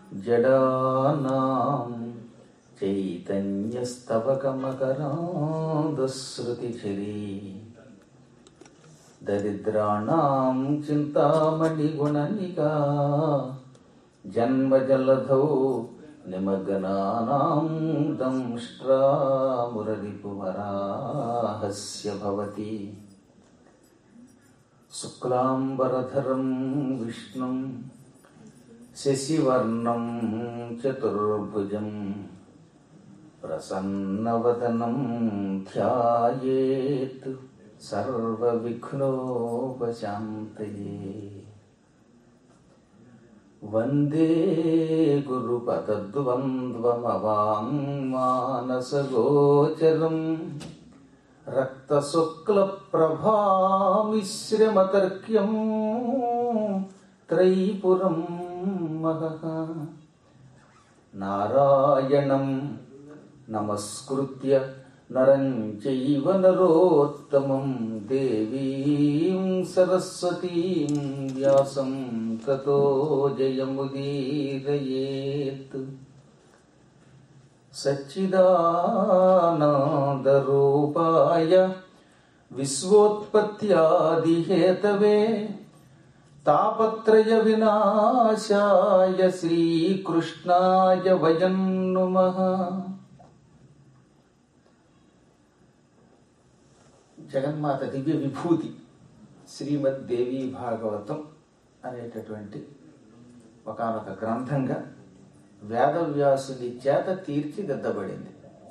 జడానాం చైతన్యస్తవకమకరాంధశ్రుతిచిరీ దరిద్రాణాం చింతామణిగుణనికా జన్మజలధౌ నిమగ్నానాం దంష్ట్రామురరిపువరాహస్య భవతి శుక్లాంబరధరం విష్ణుం శశివర్ణం చతుర్భుజం ప్రసన్నవదనం ధ్యాయేత్ సర్వవిఘ్నోపశాంతయే వందే గురుపదద్వంద్వమవాంగ్మానసగోచరం రక్తశుక్లప్రభామిశ్రమతర్క్యం త్రైపురం మహః నారాయణం నమస్కృత్య నరం చైవ నరోత్తమం దేవీం సరస్వతీం వ్యాసం తతో జయముదీరయేత్ సచ్చిదానందరూపాయ విశ్వోత్పత్యాదిహేతవే తాపత్రయ వినాశాయ శ్రీకృష్ణాయ వయం నుమః జగన్మాత దివ్య విభూతి శ్రీమద్ దేవి భాగవతం అనేటటువంటి ఒకనొక గ్రంథంగా వేదవ్యాసుని చేత తీర్చిదిద్దబడింది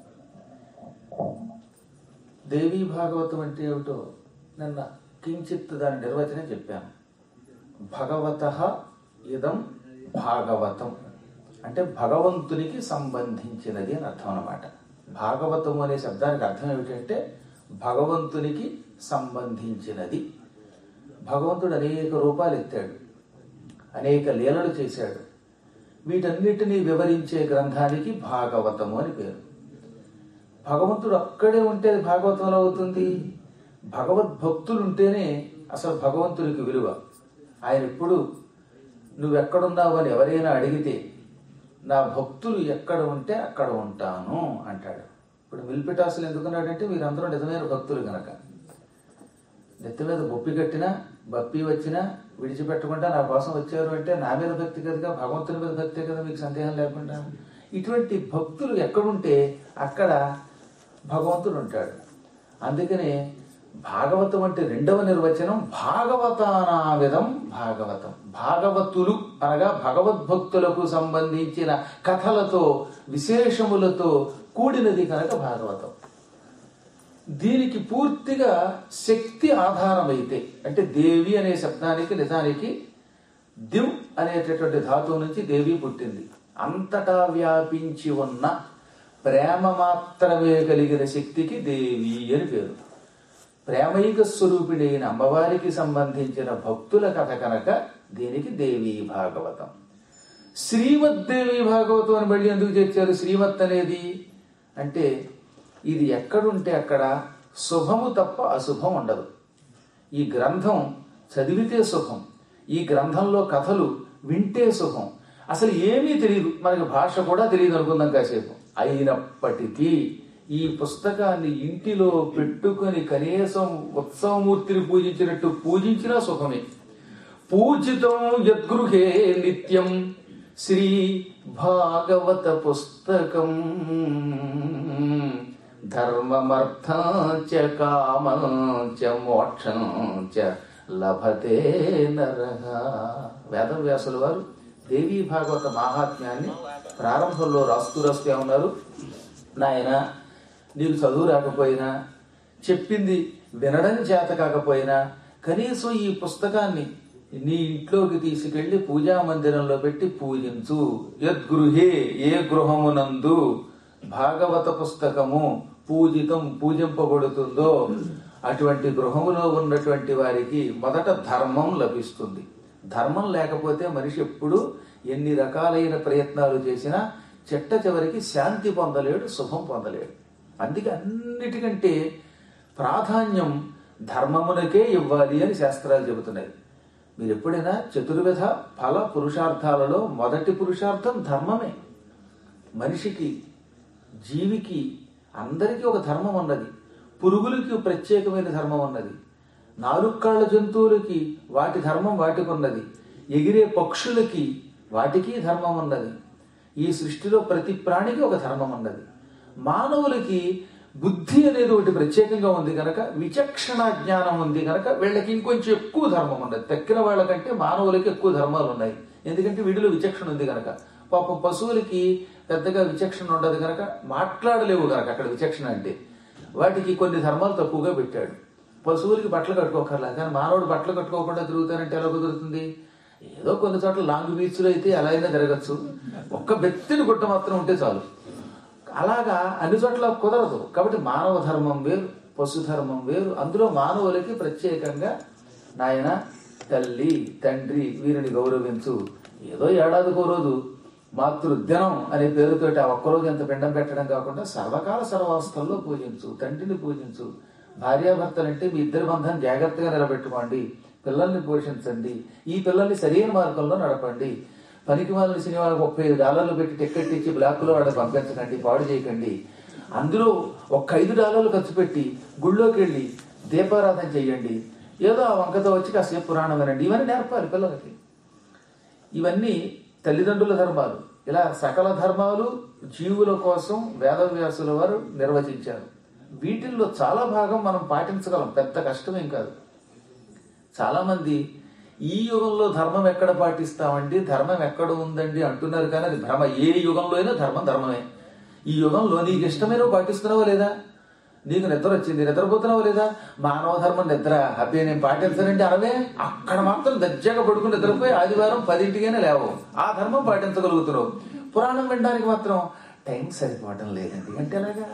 దేవీ భాగవతం అంటే ఏమిటో నిన్న కించిత్ దాని నిర్వచనం చెప్పాను భగవత ఇదం భాగవతం అంటే భగవంతునికి సంబంధించినది అని అర్థం అన్నమాట భాగవతం అనే శబ్దానికి అర్థం ఏమిటంటే భగవంతునికి సంబంధించినది భగవంతుడు అనేక రూపాలు ఎత్తాడు అనేక లీలలు చేశాడు వీటన్నిటినీ వివరించే గ్రంథానికి భాగవతము అని పేరు భగవంతుడు అక్కడే ఉంటే అది భాగవతంలో అవుతుంది భగవద్భక్తులు ఉంటేనే అసలు భగవంతునికి విలువ ఆయన ఎప్పుడు నువ్వెక్కడున్నావు అని ఎవరైనా అడిగితే నా భక్తులు ఎక్కడ ఉంటే అక్కడ ఉంటాను అంటాడు ఇప్పుడు మిల్పిటాసులు ఎందుకున్నాడంటే మీరందరూ నిజమైన భక్తులు గనక నెత్తి మీద బొప్పి కట్టినా బప్పి వచ్చినా విడిచిపెట్టకుండా నా కోసం వచ్చారు అంటే నా మీద భక్తి కదగా భగవంతుని మీద భక్తే కదా మీకు సందేహం లేకుండా ఇటువంటి భక్తులు ఎక్కడుంటే అక్కడ భగవంతుడు ఉంటాడు అందుకనే భాగవతం అంటే రెండవ నిర్వచనం భాగవతానావిధం భాగవతం భాగవతులు అనగా భగవద్భక్తులకు సంబంధించిన కథలతో విశేషములతో కూడినది కనుక భాగవతం దీనికి పూర్తిగా శక్తి ఆధారమైతే అంటే దేవి అనే శబ్దానికి నిజానికి దివ్ అనేటటువంటి ధాతువు నుంచి దేవి పుట్టింది అంతటా వ్యాపించి ఉన్న ప్రేమ మాత్రమే కలిగిన శక్తికి దేవి అని పేరు ప్రేమైక స్వరూపిణైన అమ్మవారికి సంబంధించిన భక్తుల కథ కనుక దీనికి దేవి భాగవతం శ్రీమద్దేవి భాగవతం అని మళ్ళీ ఎందుకు చేర్చారు శ్రీమత్ అనేది అంటే ఇది ఎక్కడుంటే అక్కడ శుభము తప్ప అశుభం ఉండదు ఈ గ్రంథం చదివితే సుఖం ఈ గ్రంథంలో కథలు వింటే సుఖం అసలు ఏమీ తెలియదు మనకి భాష కూడా తెలియదు అనుకుందాం కాసేపు అయినప్పటికీ ఈ పుస్తకాన్ని ఇంటిలో పెట్టుకొని కనీసం ఉత్సవమూర్తిని పూజించినట్టు పూజించినా సుఖమే పూజితం యద్గృహే నిత్యం శ్రీ భాగవత పుస్తకం ధర్మమర్థాచ కామాచ మోక్షాచ లభతే నరహ వేదవ్యాసుల వారు దేవీ భాగవత మహాత్మ్యాన్ని ప్రారంభంలో రాస్తూ రాస్తూ ఏమన్నారు నాయన నీకు చదువు రాకపోయినా చెప్పింది వినడం చేత కాకపోయినా కనీసం ఈ పుస్తకాన్ని నీ ఇంట్లోకి తీసుకెళ్లి పూజా మందిరంలో పెట్టి పూజించు యద్గృహే ఏ గృహమునందు భాగవత పుస్తకము పూజితం పూజింపబడుతుందో అటువంటి గృహములో ఉన్నటువంటి వారికి మొదట ధర్మం లభిస్తుంది ధర్మం లేకపోతే మనిషి ఎప్పుడు ఎన్ని రకాలైన ప్రయత్నాలు చేసినా చిట్ట చివరికి శాంతి పొందలేడు శుభం పొందలేడు అందుకే అన్నిటికంటే ప్రాధాన్యం ధర్మమునకే ఇవ్వాలి అని శాస్త్రాలు చెబుతున్నాయి మీరు ఎప్పుడైనా చతుర్విధ ఫల పురుషార్థాలలో మొదటి పురుషార్థం ధర్మమే మనిషికి జీవికి అందరికీ ఒక ధర్మం ఉన్నది పురుగులకి ప్రత్యేకమైన ధర్మం ఉన్నది నాలుగు కాళ్ళ జంతువులకి వాటి ధర్మం వాటికి ఉన్నది ఎగిరే పక్షులకి వాటికి ధర్మం ఉన్నది ఈ సృష్టిలో ప్రతి ప్రాణికి ఒక ధర్మం ఉన్నది మానవులకి బుద్ధి అనేది ఒకటి ప్రత్యేకంగా ఉంది కనుక విచక్షణ జ్ఞానం ఉంది కనుక వీళ్ళకి ఇంకొంచెం ఎక్కువ ధర్మం ఉన్నది తక్కిన వాళ్ళకంటే మానవులకి ఎక్కువ ధర్మాలు ఉన్నాయి ఎందుకంటే వీడిలో విచక్షణ ఉంది కనుక పాపం పశువులకి పెద్దగా విచక్షణ ఉండదు కనుక మాట్లాడలేవు కనుక అక్కడ విచక్షణ అంటే వాటికి కొన్ని ధర్మాలు తక్కువగా పెట్టాడు పశువులకి బట్టలు కట్టుకోకర్లా కానీ మానవుడు బట్టలు కట్టుకోకుండా తిరుగుతానంటే ఎలా కుదురుతుంది ఏదో కొన్ని చోట్ల లాంగ్ బీచ్లో అయితే ఎలా అయినా జరగచ్చు ఒక్క బెత్తిని గుట్ట మాత్రం ఉంటే చాలు అలాగా అన్ని చోట్ల కుదరదు కాబట్టి మానవ ధర్మం వేరు పశు ధర్మం వేరు అందులో మానవులకి ప్రత్యేకంగా నాయన తల్లి తండ్రి వీరిని గౌరవించు ఏదో ఏడాదికో రోజు మాతృదినం అనే పేరుతోటి ఆ ఒక్కరోజు ఎంత పిండం పెట్టడం కాకుండా సర్వకాల సర్వావస్థల్లో పూజించు తండ్రిని పూజించు భార్యాభర్తలంటే మీ ఇద్దరి బంధం జాగ్రత్తగా నిలబెట్టుకోండి పిల్లల్ని పోషించండి ఈ పిల్లల్ని సరైన మార్గంలో నడపండి పనికి వాళ్ళని సినిమాలకు ముప్పై ఐదు డాలర్లు పెట్టి టికెట్ ఇచ్చి బ్లాక్లో వాడికి పంపించకండి పాడు చేయకండి అందులో ఒక ఐదు డాలర్లు ఖర్చు పెట్టి గుళ్ళోకి వెళ్ళి దీపారాధన చేయండి ఏదో ఆ వంకతో వచ్చి కాసేపు పురాణం వినండి ఇవన్నీ నేర్పాలి పిల్లలకి ఇవన్నీ తల్లిదండ్రుల ధర్మాలు ఇలా సకల ధర్మాలు జీవుల కోసం వేదవ్యాసుల వారు నిర్వచించారు వీటిల్లో చాలా భాగం మనం పాటించగలం పెద్ద కష్టమేం కాదు చాలా మంది ఈ యుగంలో ధర్మం ఎక్కడ పాటిస్తామండి ధర్మం ఎక్కడ ఉందండి అంటున్నారు కానీ అది భ్రమ ఏ యుగంలో అయినా ధర్మం ధర్మమే ఈ యుగంలో నీకు ఇష్టమైన పాటిస్తున్నావా లేదా నీకు నిద్ర వచ్చింది నిద్రపోతున్నావా లేదా మానవ ధర్మం నిద్ర అబ్బే నేను పాటించనండి అనవే అక్కడ మాత్రం దర్జాగా పడుకుని నిద్రపోయి ఆదివారం పదింటికైనా లేవు ఆ ధర్మం పాటించగలుగుతున్నావు పురాణం వినడానికి మాత్రం టైం సరిపోవటం లేదండి అంటే ఎలాగా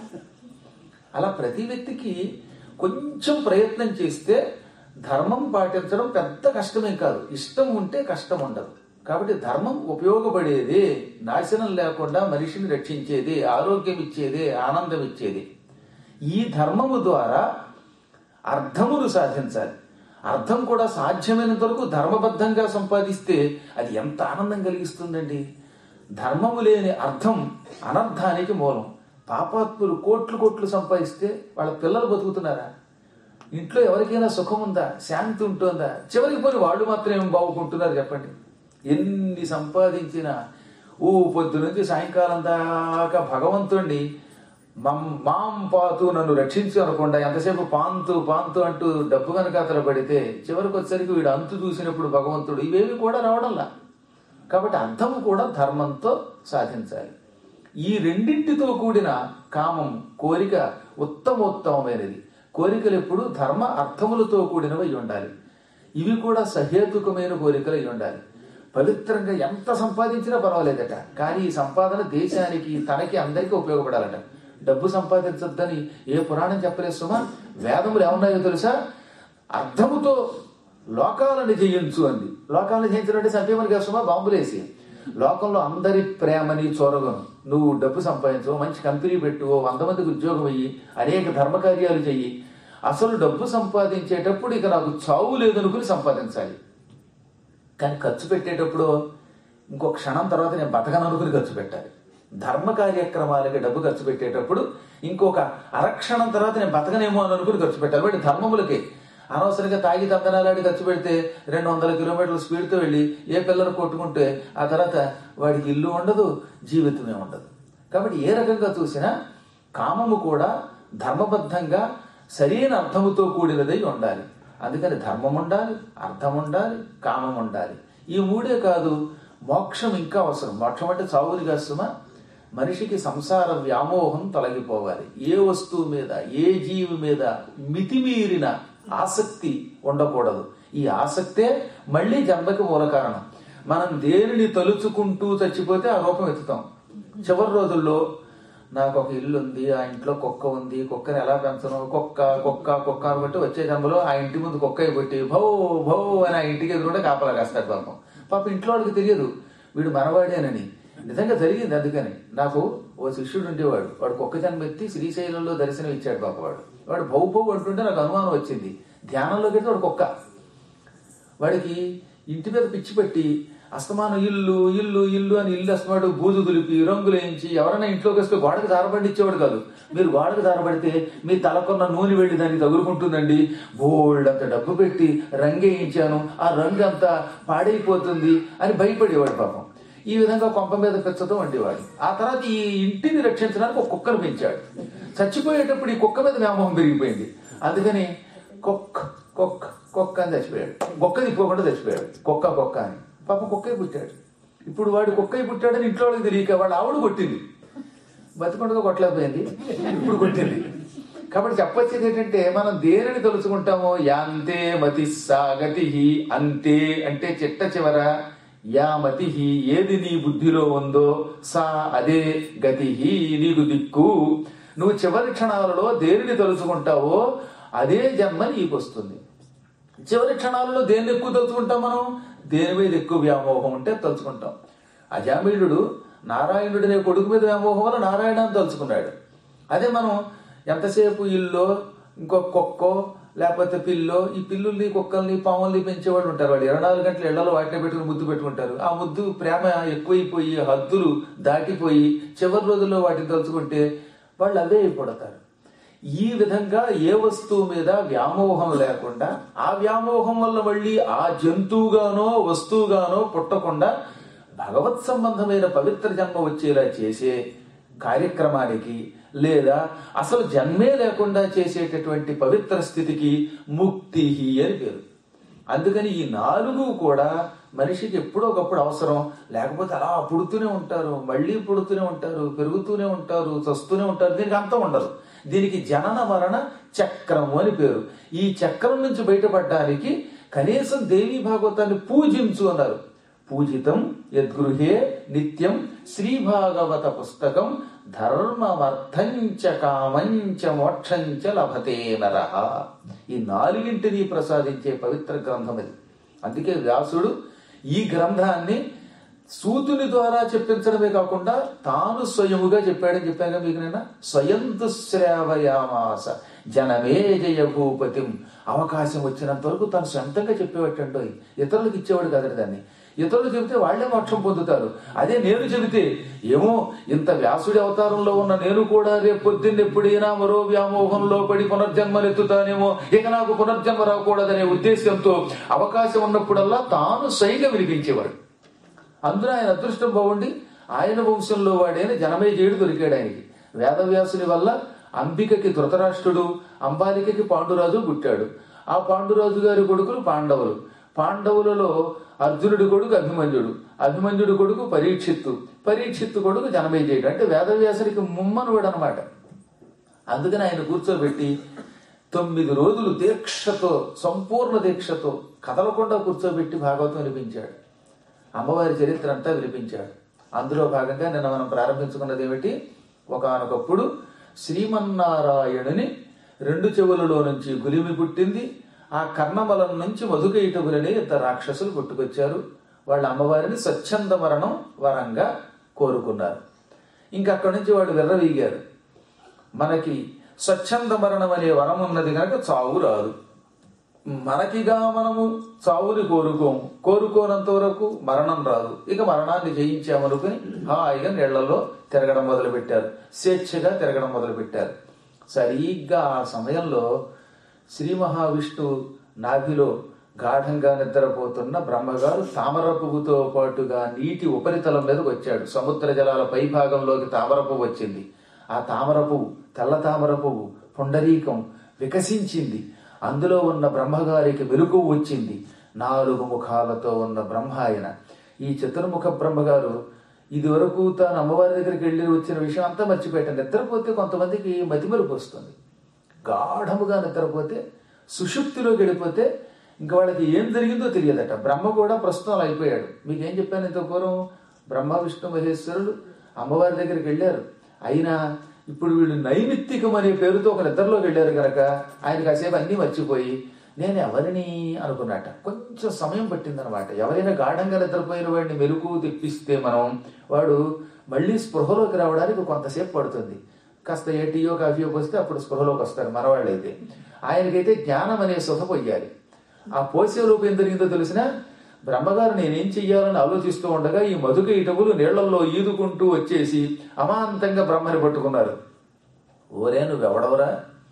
అలా ప్రతి వ్యక్తికి కొంచెం ప్రయత్నం చేస్తే ధర్మం పాటించడం పెద్ద కష్టమేం కాదు ఇష్టం ఉంటే కష్టం ఉండదు కాబట్టి ధర్మం ఉపయోగపడేది నాశనం లేకుండా మనిషిని రక్షించేది ఆరోగ్యం ఇచ్చేది ఆనందం ఇచ్చేది ఈ ధర్మము ద్వారా అర్థమును సాధించాలి అర్థం కూడా సాధ్యమైనంత వరకు ధర్మబద్ధంగా సంపాదిస్తే అది ఎంత ఆనందం కలిగిస్తుందండి ధర్మము లేని అర్థం అనర్థానికి మూలం పాపాత్ములు కోట్లు కోట్లు సంపాదిస్తే వాళ్ళ పిల్లలు బతుకుతున్నారా ఇంట్లో ఎవరికైనా సుఖం ఉందా శాంతి ఉంటుందా చివరికి పోయి వాళ్ళు మాత్రం ఏం బాగుకుంటున్నారు చెప్పండి ఎన్ని సంపాదించినా ఓ పొద్దు నుంచి సాయంకాలం దాకా భగవంతుణ్ణి మమ్ మాం పాతు నన్ను రక్షించు అనకుండా ఎంతసేపు పాంతు పాంతు అంటూ డబ్బు కనుక పడితే చివరికి వచ్చేసరికి వీడు అంతు చూసినప్పుడు భగవంతుడు ఇవేవి కూడా రావడంలా కాబట్టి అర్థము కూడా ధర్మంతో సాధించాలి ఈ రెండింటితో కూడిన కామం కోరిక ఉత్తమోత్తమైనది కోరికలు ఎప్పుడు ధర్మ అర్థములతో కూడినవి అయి ఉండాలి ఇవి కూడా సహేతుకమైన కోరికలు అయి ఉండాలి పవిత్రంగా ఎంత సంపాదించినా పర్వాలేదట కానీ ఈ సంపాదన దేశానికి తనకి అందరికీ ఉపయోగపడాలట డబ్బు సంపాదించొద్దని ఏ పురాణం చెప్పలేదు సుమా వేదములు ఏమన్నాయో తెలుసా అర్థముతో లోకాలను జయించు అంది లోకాలను జయించడం అంటే సంపేమని కాదు సుమా బాంబులేసి లోకంలో అందరి ప్రేమని చోరగను నువ్వు డబ్బు సంపాదించు మంచి కంపెనీ పెట్టు ఓ వంద మందికి ఉద్యోగం అయ్యి అనేక ధర్మకార్యాలు చెయ్యి అసలు డబ్బు సంపాదించేటప్పుడు ఇక నాకు చావు లేదనుకుని సంపాదించాలి కానీ ఖర్చు పెట్టేటప్పుడు ఇంకో క్షణం తర్వాత నేను బతకను అనుకుని ఖర్చు పెట్టాలి ధర్మ కార్యక్రమాలకి డబ్బు ఖర్చు పెట్టేటప్పుడు ఇంకొక అరక్షణం తర్వాత నేను బతకనేమో అని అనుకుని ఖర్చు పెట్టాలి బట్ ధర్మములకి అనవసరంగా తాగి తందనాలాడి ఖర్చు పెడితే రెండు వందల కిలోమీటర్ల స్పీడ్తో వెళ్ళి ఏ పిల్లలు కొట్టుకుంటే ఆ తర్వాత వాడికి ఇల్లు ఉండదు జీవితమే ఉండదు కాబట్టి ఏ రకంగా చూసినా కామము కూడా ధర్మబద్ధంగా సరైన అర్థముతో కూడినదై ఉండాలి అందుకని ధర్మం ఉండాలి అర్థం ఉండాలి కామం ఉండాలి ఈ మూడే కాదు మోక్షం ఇంకా అవసరం మోక్షం అంటే చావుని కాస్తుమా మనిషికి సంసార వ్యామోహం తొలగిపోవాలి ఏ వస్తువు మీద ఏ జీవి మీద మితిమీరిన ఆసక్తి ఉండకూడదు ఈ ఆసక్తే మళ్ళీ జన్మకి మూల కారణం మనం దేనిని తలుచుకుంటూ చచ్చిపోతే ఆ రూపం ఎత్తుతాం చివరి రోజుల్లో నాకు ఒక ఇల్లు ఉంది ఆ ఇంట్లో కుక్క ఉంది కుక్కని ఎలా పెంచను కుక్క కుక్క కుక్క అని బట్టి వచ్చే జన్మలో ఆ ఇంటి ముందు కుక్క పెట్టి భౌ భౌ అని ఆ ఇంటికి ఎదురుంటే కాపలా కాస్తాడు పాపం పాప ఇంట్లో వాళ్ళకి తెలియదు వీడు మనవాడేనని నిజంగా జరిగింది అందుకని నాకు ఓ శిష్యుడు ఉండేవాడు వాడు కుక్క జన్మ ఎత్తి శ్రీశైలంలో దర్శనం ఇచ్చాడు పాప వాడు వాడు భౌ భౌ అంటుంటే నాకు అనుమానం వచ్చింది ధ్యానంలోకి వెళ్తే వాడు కుక్క వాడికి ఇంటి మీద పిచ్చి పెట్టి అస్తమానం ఇల్లు ఇల్లు ఇల్లు అని ఇల్లు అస్తమాడు బూజు దులిపి రంగులు వేయించి ఎవరైనా ఇంట్లోకి వస్తే గోడకు దారబడిచ్చేవాడు కాదు మీరు గోడకు దారబడితే మీ తలకున్న నూనె వెళ్ళి దానికి తగులుకుంటుందండి బోల్డ్ అంత డబ్బు పెట్టి రంగు వేయించాను ఆ రంగు అంతా పాడైపోతుంది అని భయపడేవాడు పాపం ఈ విధంగా కొంప మీద పెచ్చతో వండేవాడు ఆ తర్వాత ఈ ఇంటిని రక్షించడానికి ఒక కుక్కను పెంచాడు చచ్చిపోయేటప్పుడు ఈ కుక్క మీద వ్యామోహం పెరిగిపోయింది అందుకని కుక్క కుక్క కుక్క అని చచ్చిపోయాడు కుక్క తిప్పుకోకుండా చచ్చిపోయాడు కుక్క కుక్క అని పాపం కుక్కే పుట్టాడు ఇప్పుడు వాడు కుక్కయ్య పుట్టాడని ఇంట్లో వాళ్ళకి తెలియక వాడు ఆవిడ కొట్టింది బతికొండగా కొట్టలేకపోయింది ఇప్పుడు కొట్టింది కాబట్టి చెప్పొచ్చేది ఏంటంటే మనం దేనిని తలుచుకుంటామో యాంతే మతి సాగతి అంతే అంటే చిట్ట చివర యా మతి ఏది నీ బుద్ధిలో ఉందో సా అదే గతి నీకు దిక్కు నువ్వు చివరి క్షణాలలో దేనిని తలుచుకుంటావో అదే జన్మ నీకు వస్తుంది చివరి క్షణాలలో దేన్ని ఎక్కువ తలుచుకుంటాం మనం దేని మీద ఎక్కువ వ్యామోహం ఉంటే తలుచుకుంటాం అజామీయుడు నారాయణుడినే కొడుకు మీద వ్యామోహం వల్ల నారాయణాన్ని తలుచుకున్నాడు అదే మనం ఎంతసేపు ఇల్లో ఇంకో కుక్కో లేకపోతే పిల్లో ఈ పిల్లుల్ని కుక్కల్ని పాముల్ని పెంచేవాళ్ళు ఉంటారు వాళ్ళు ఇరవై నాలుగు గంటలు ఇళ్లలో వాటిని పెట్టుకుని ముద్దు పెట్టుకుంటారు ఆ ముద్దు ప్రేమ ఎక్కువైపోయి హద్దులు దాటిపోయి చివరి రోజుల్లో వాటిని తలుచుకుంటే వాళ్ళు అవే అయిపోడతారు ఈ విధంగా ఏ వస్తువు మీద వ్యామోహం లేకుండా ఆ వ్యామోహం వల్ల మళ్ళీ ఆ జంతువుగానో వస్తువుగానో పుట్టకుండా భగవత్ సంబంధమైన పవిత్ర జన్మ వచ్చేలా చేసే కార్యక్రమానికి లేదా అసలు జన్మే లేకుండా చేసేటటువంటి పవిత్ర స్థితికి ముక్తి అని పేరు అందుకని ఈ నాలుగు కూడా మనిషికి ఎప్పుడో ఒకప్పుడు అవసరం లేకపోతే అలా పుడుతూనే ఉంటారు మళ్ళీ పుడుతూనే ఉంటారు పెరుగుతూనే ఉంటారు చస్తూనే ఉంటారు దీనికి అంతం ఉండదు దీనికి జనన మరణ చక్రము అని పేరు ఈ చక్రం నుంచి బయటపడడానికి కనీసం దేవీ భాగవతాన్ని పూజించు అన్నారు పూజితం యద్గృహే నిత్యం శ్రీ భాగవత పుస్తకం ధర్మమర్థంచ కామంచ మోక్షంచ లభతే నర ఈ నాలుగింటిని ప్రసాదించే పవిత్ర గ్రంథం ఇది అందుకే వ్యాసుడు ఈ గ్రంథాన్ని సూతుని ద్వారా చెప్పించడమే కాకుండా తాను స్వయముగా చెప్పాడని చెప్పాగా మీకు నేను స్వయం దుశ్రావయామాస జనమే జయ భూపతిం అవకాశం వచ్చినంత వరకు తను సొంతంగా చెప్పేవాటండో ఇతరులకు ఇచ్చేవాడు కదండి దాన్ని ఇతరులు చెబితే వాళ్లే మోక్షం పొందుతారు అదే నేను చెబితే ఏమో ఇంత వ్యాసుడి అవతారంలో ఉన్న నేను కూడా రేపు పొద్దున్న ఎప్పుడైనా మరో వ్యామోహంలో పడి పునర్జన్మలెత్తుతానేమో ఇక నాకు పునర్జన్మ రాకూడదనే ఉద్దేశంతో అవకాశం ఉన్నప్పుడల్లా తాను స్వయంగా వినిపించేవాడు అందులో ఆయన అదృష్టం బాగుండి ఆయన వంశంలో వాడైన జనమేజయుడు దొరికాడు ఆయనకి వేదవ్యాసుని వల్ల అంబికకి ధృతరాష్ట్రుడు అంబాలికకి పాండురాజు పుట్టాడు ఆ పాండురాజు గారి కొడుకులు పాండవులు పాండవులలో అర్జునుడి కొడుకు అభిమన్యుడు అభిమన్యుడి కొడుకు పరీక్షిత్తు పరీక్షిత్తు కొడుకు జనమేజయుడు అంటే వేదవ్యాసునికి ముమ్మనుడు అనమాట అందుకని ఆయన కూర్చోబెట్టి తొమ్మిది రోజులు దీక్షతో సంపూర్ణ దీక్షతో కదలకుండా కూర్చోబెట్టి భాగవతం వినిపించాడు అమ్మవారి చరిత్ర అంతా వినిపించాడు అందులో భాగంగా నిన్న మనం ప్రారంభించుకున్నది ఏమిటి ఒకనొకప్పుడు శ్రీమన్నారాయణుని రెండు చెవులలో నుంచి గులిమి పుట్టింది ఆ కర్ణమలం నుంచి మధుకైటగులని ఇద్దరు రాక్షసులు పుట్టుకొచ్చారు వాళ్ళ అమ్మవారిని స్వచ్ఛంద మరణం వరంగా కోరుకున్నారు ఇంకా అక్కడి నుంచి వాళ్ళు విర్రవీగారు మనకి స్వచ్ఛంద మరణం అనే వరం ఉన్నది కనుక చావు రాదు మనకిగా మనము చావుని కోరుకోము కోరుకోనంత వరకు మరణం రాదు ఇక మరణాన్ని జయించామనుకుని హాయిగా నీళ్లలో తిరగడం మొదలు పెట్టారు స్వేచ్ఛగా తిరగడం మొదలు పెట్టారు సరిగ్గా ఆ సమయంలో శ్రీ మహావిష్ణు నాభిలో గాఢంగా నిద్రపోతున్న బ్రహ్మగారు తామర పువ్వుతో పాటుగా నీటి ఉపరితలం మీదకి వచ్చాడు సముద్ర జలాల పై భాగంలోకి తామర పువ్వు వచ్చింది ఆ తామర పువ్వు తెల్ల తామర పువ్వు పుండరీకం వికసించింది అందులో ఉన్న బ్రహ్మగారికి వెలుగు వచ్చింది నాలుగు ముఖాలతో ఉన్న బ్రహ్మ ఆయన ఈ చతుర్ముఖ బ్రహ్మగారు ఇది వరకు తాను అమ్మవారి దగ్గరికి వెళ్ళి వచ్చిన విషయం అంతా మర్చిపోయాడు నిద్రపోతే కొంతమందికి మతిమరుపు వస్తుంది గాఢముగా నిద్రపోతే సుషుప్తిలోకి వెళ్ళిపోతే ఇంకా వాళ్ళకి ఏం జరిగిందో తెలియదట బ్రహ్మ కూడా ప్రస్తుతం అలా అయిపోయాడు మీకు ఏం చెప్పాను ఇంత పూర్వం బ్రహ్మ విష్ణు మహేశ్వరుడు అమ్మవారి దగ్గరికి వెళ్ళారు అయినా ఇప్పుడు వీళ్ళు నైమిత్తికం అనే పేరుతో ఒక నిద్రలోకి వెళ్ళారు కనుక ఆయన కాసేపు అన్నీ మర్చిపోయి నేను ఎవరిని అనుకున్నట కొంచెం సమయం పట్టిందనమాట ఎవరైనా గాఢంగా నిద్రపోయిన వాడిని మెలకు తెప్పిస్తే మనం వాడు మళ్ళీ స్పృహలోకి రావడానికి కొంతసేపు పడుతుంది కాస్త ఏ టీయో కాఫీయో పోస్తే అప్పుడు స్పృహలోకి వస్తారు మనవాళ్ళైతే ఆయనకైతే జ్ఞానం అనే సుఖ పొయ్యాలి ఆ పోసే లోపు ఏం జరిగిందో తెలిసిన బ్రహ్మగారు నేనేం చెయ్యాలని ఆలోచిస్తూ ఉండగా ఈ మధుక ఇటవులు నీళ్లలో ఈదుకుంటూ వచ్చేసి అమాంతంగా బ్రహ్మని పట్టుకున్నారు ఓరే నువ్వెవడవరా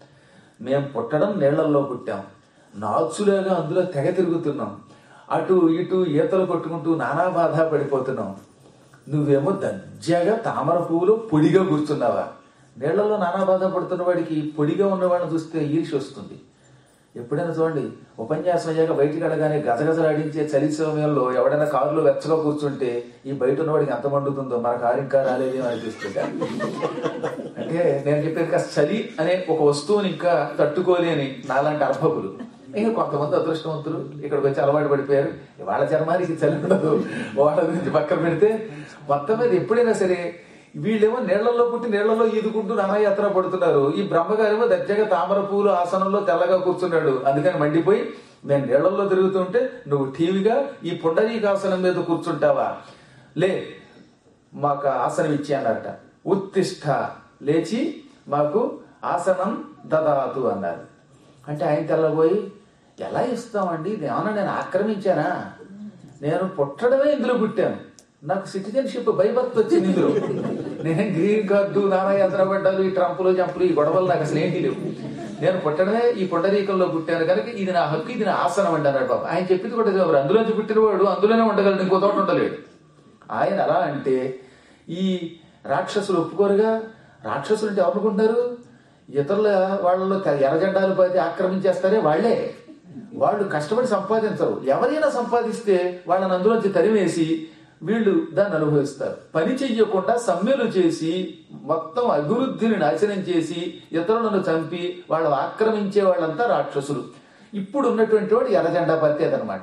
మేం పుట్టడం నీళ్లలో పుట్టాం నాచులాగా అందులో తెగ తిరుగుతున్నాం అటు ఇటు ఈతలు కొట్టుకుంటూ నానా బాధ పడిపోతున్నాం నువ్వేమో దర్జాగా తామర పువ్వులో పొడిగా కూర్చున్నావా నీళ్లలో నానా బాధ పడుతున్న వాడికి పొడిగా ఉన్నవాడిని చూస్తే ఈర్ష్య వస్తుంది ఎప్పుడైనా చూడండి ఉపన్యాసం అయ్యాక బయటికి వెళ్ళగానే గజగజలాడించే చలి సమయంలో ఎవడైనా కారులో వెచ్చగా కూర్చుంటే ఈ బయట ఉన్నవాడికి ఎంత మండుతుందో మన కారు ఇంకా రాలేదేమో అనిపిస్తుంది అంటే నేను చెప్పేది కాస్త చలి అనే ఒక వస్తువుని ఇంకా తట్టుకోలేని నాలాంటి అర్భకులు ఇంకా కొంతమంది అదృష్టవంతులు ఇక్కడికి వచ్చి అలవాటు పడిపోయారు వాళ్ళ చర్మానికి చలి ఉండదు వాళ్ళ గురించి పక్కన పెడితే మొత్తం మీద ఎప్పుడైనా సరే వీళ్ళేమో నీళ్లలో పుట్టి నీళ్లలో ఈదుకుంటూ నానాయాత్ర పడుతున్నారు ఈ బ్రహ్మగారేమో దర్జాగా తామర పూలు ఆసనంలో తెల్లగా కూర్చున్నాడు అందుకని మండిపోయి నేను నీళ్లలో తిరుగుతుంటే నువ్వు టీవీగా ఈ పుండరీకాసనం మీద కూర్చుంటావా లే మాకు ఆసనం ఇచ్చి అన్నారట ఉత్తిష్ట లేచి మాకు ఆసనం దదాతు అన్నారు అంటే ఆయన తెల్లబోయి ఎలా ఇస్తామండి ఇది ఏమన్నా నేను ఆక్రమించానా నేను పుట్టడమే ఇందులో పుట్టాను నాకు సిటిజన్షిప్ బైబర్త్ వచ్చింది ఇందులో నేను గ్రీన్ కార్డు నానా యంత్రపడ్డాలు ఈ ట్రంపులు జంపులు ఈ గొడవలు నాకు అసలు ఏంటి లేవు నేను పుట్టడమే ఈ పుండరీకంలో పుట్టాను కనుక ఇది నా హక్కు ఇది నా ఆసనం అండి అన్నాడు బాబు ఆయన చెప్పింది కూడా నిజమే. మరి అందులోంచి పుట్టినవాడు అందులోనే ఉండగలడు ఇంకో తోట ఉండలేడు ఆయన అలా అంటే ఈ రాక్షసులు ఒప్పుకోరుగా రాక్షసులు అంటే ఎవరుకుంటున్నారు ఇతరుల వాళ్ళలో తె- ఎర్రజెండాలు పది ఆక్రమించేస్తారే వాళ్ళే వాళ్ళు కష్టపడి సంపాదించరు ఎవరైనా సంపాదిస్తే వాళ్ళని అందులోంచి తరివేసి వీళ్ళు దాన్ని అనుభవిస్తారు పని చెయ్యకుండా సమ్మెలు చేసి మొత్తం అభివృద్ధిని నాశనం చేసి ఇతరులను చంపి వాళ్ళు ఆక్రమించే వాళ్ళంతా రాక్షసులు ఇప్పుడు ఉన్నటువంటి వాడు ఎర్రజెండా పార్టీ అదనమాట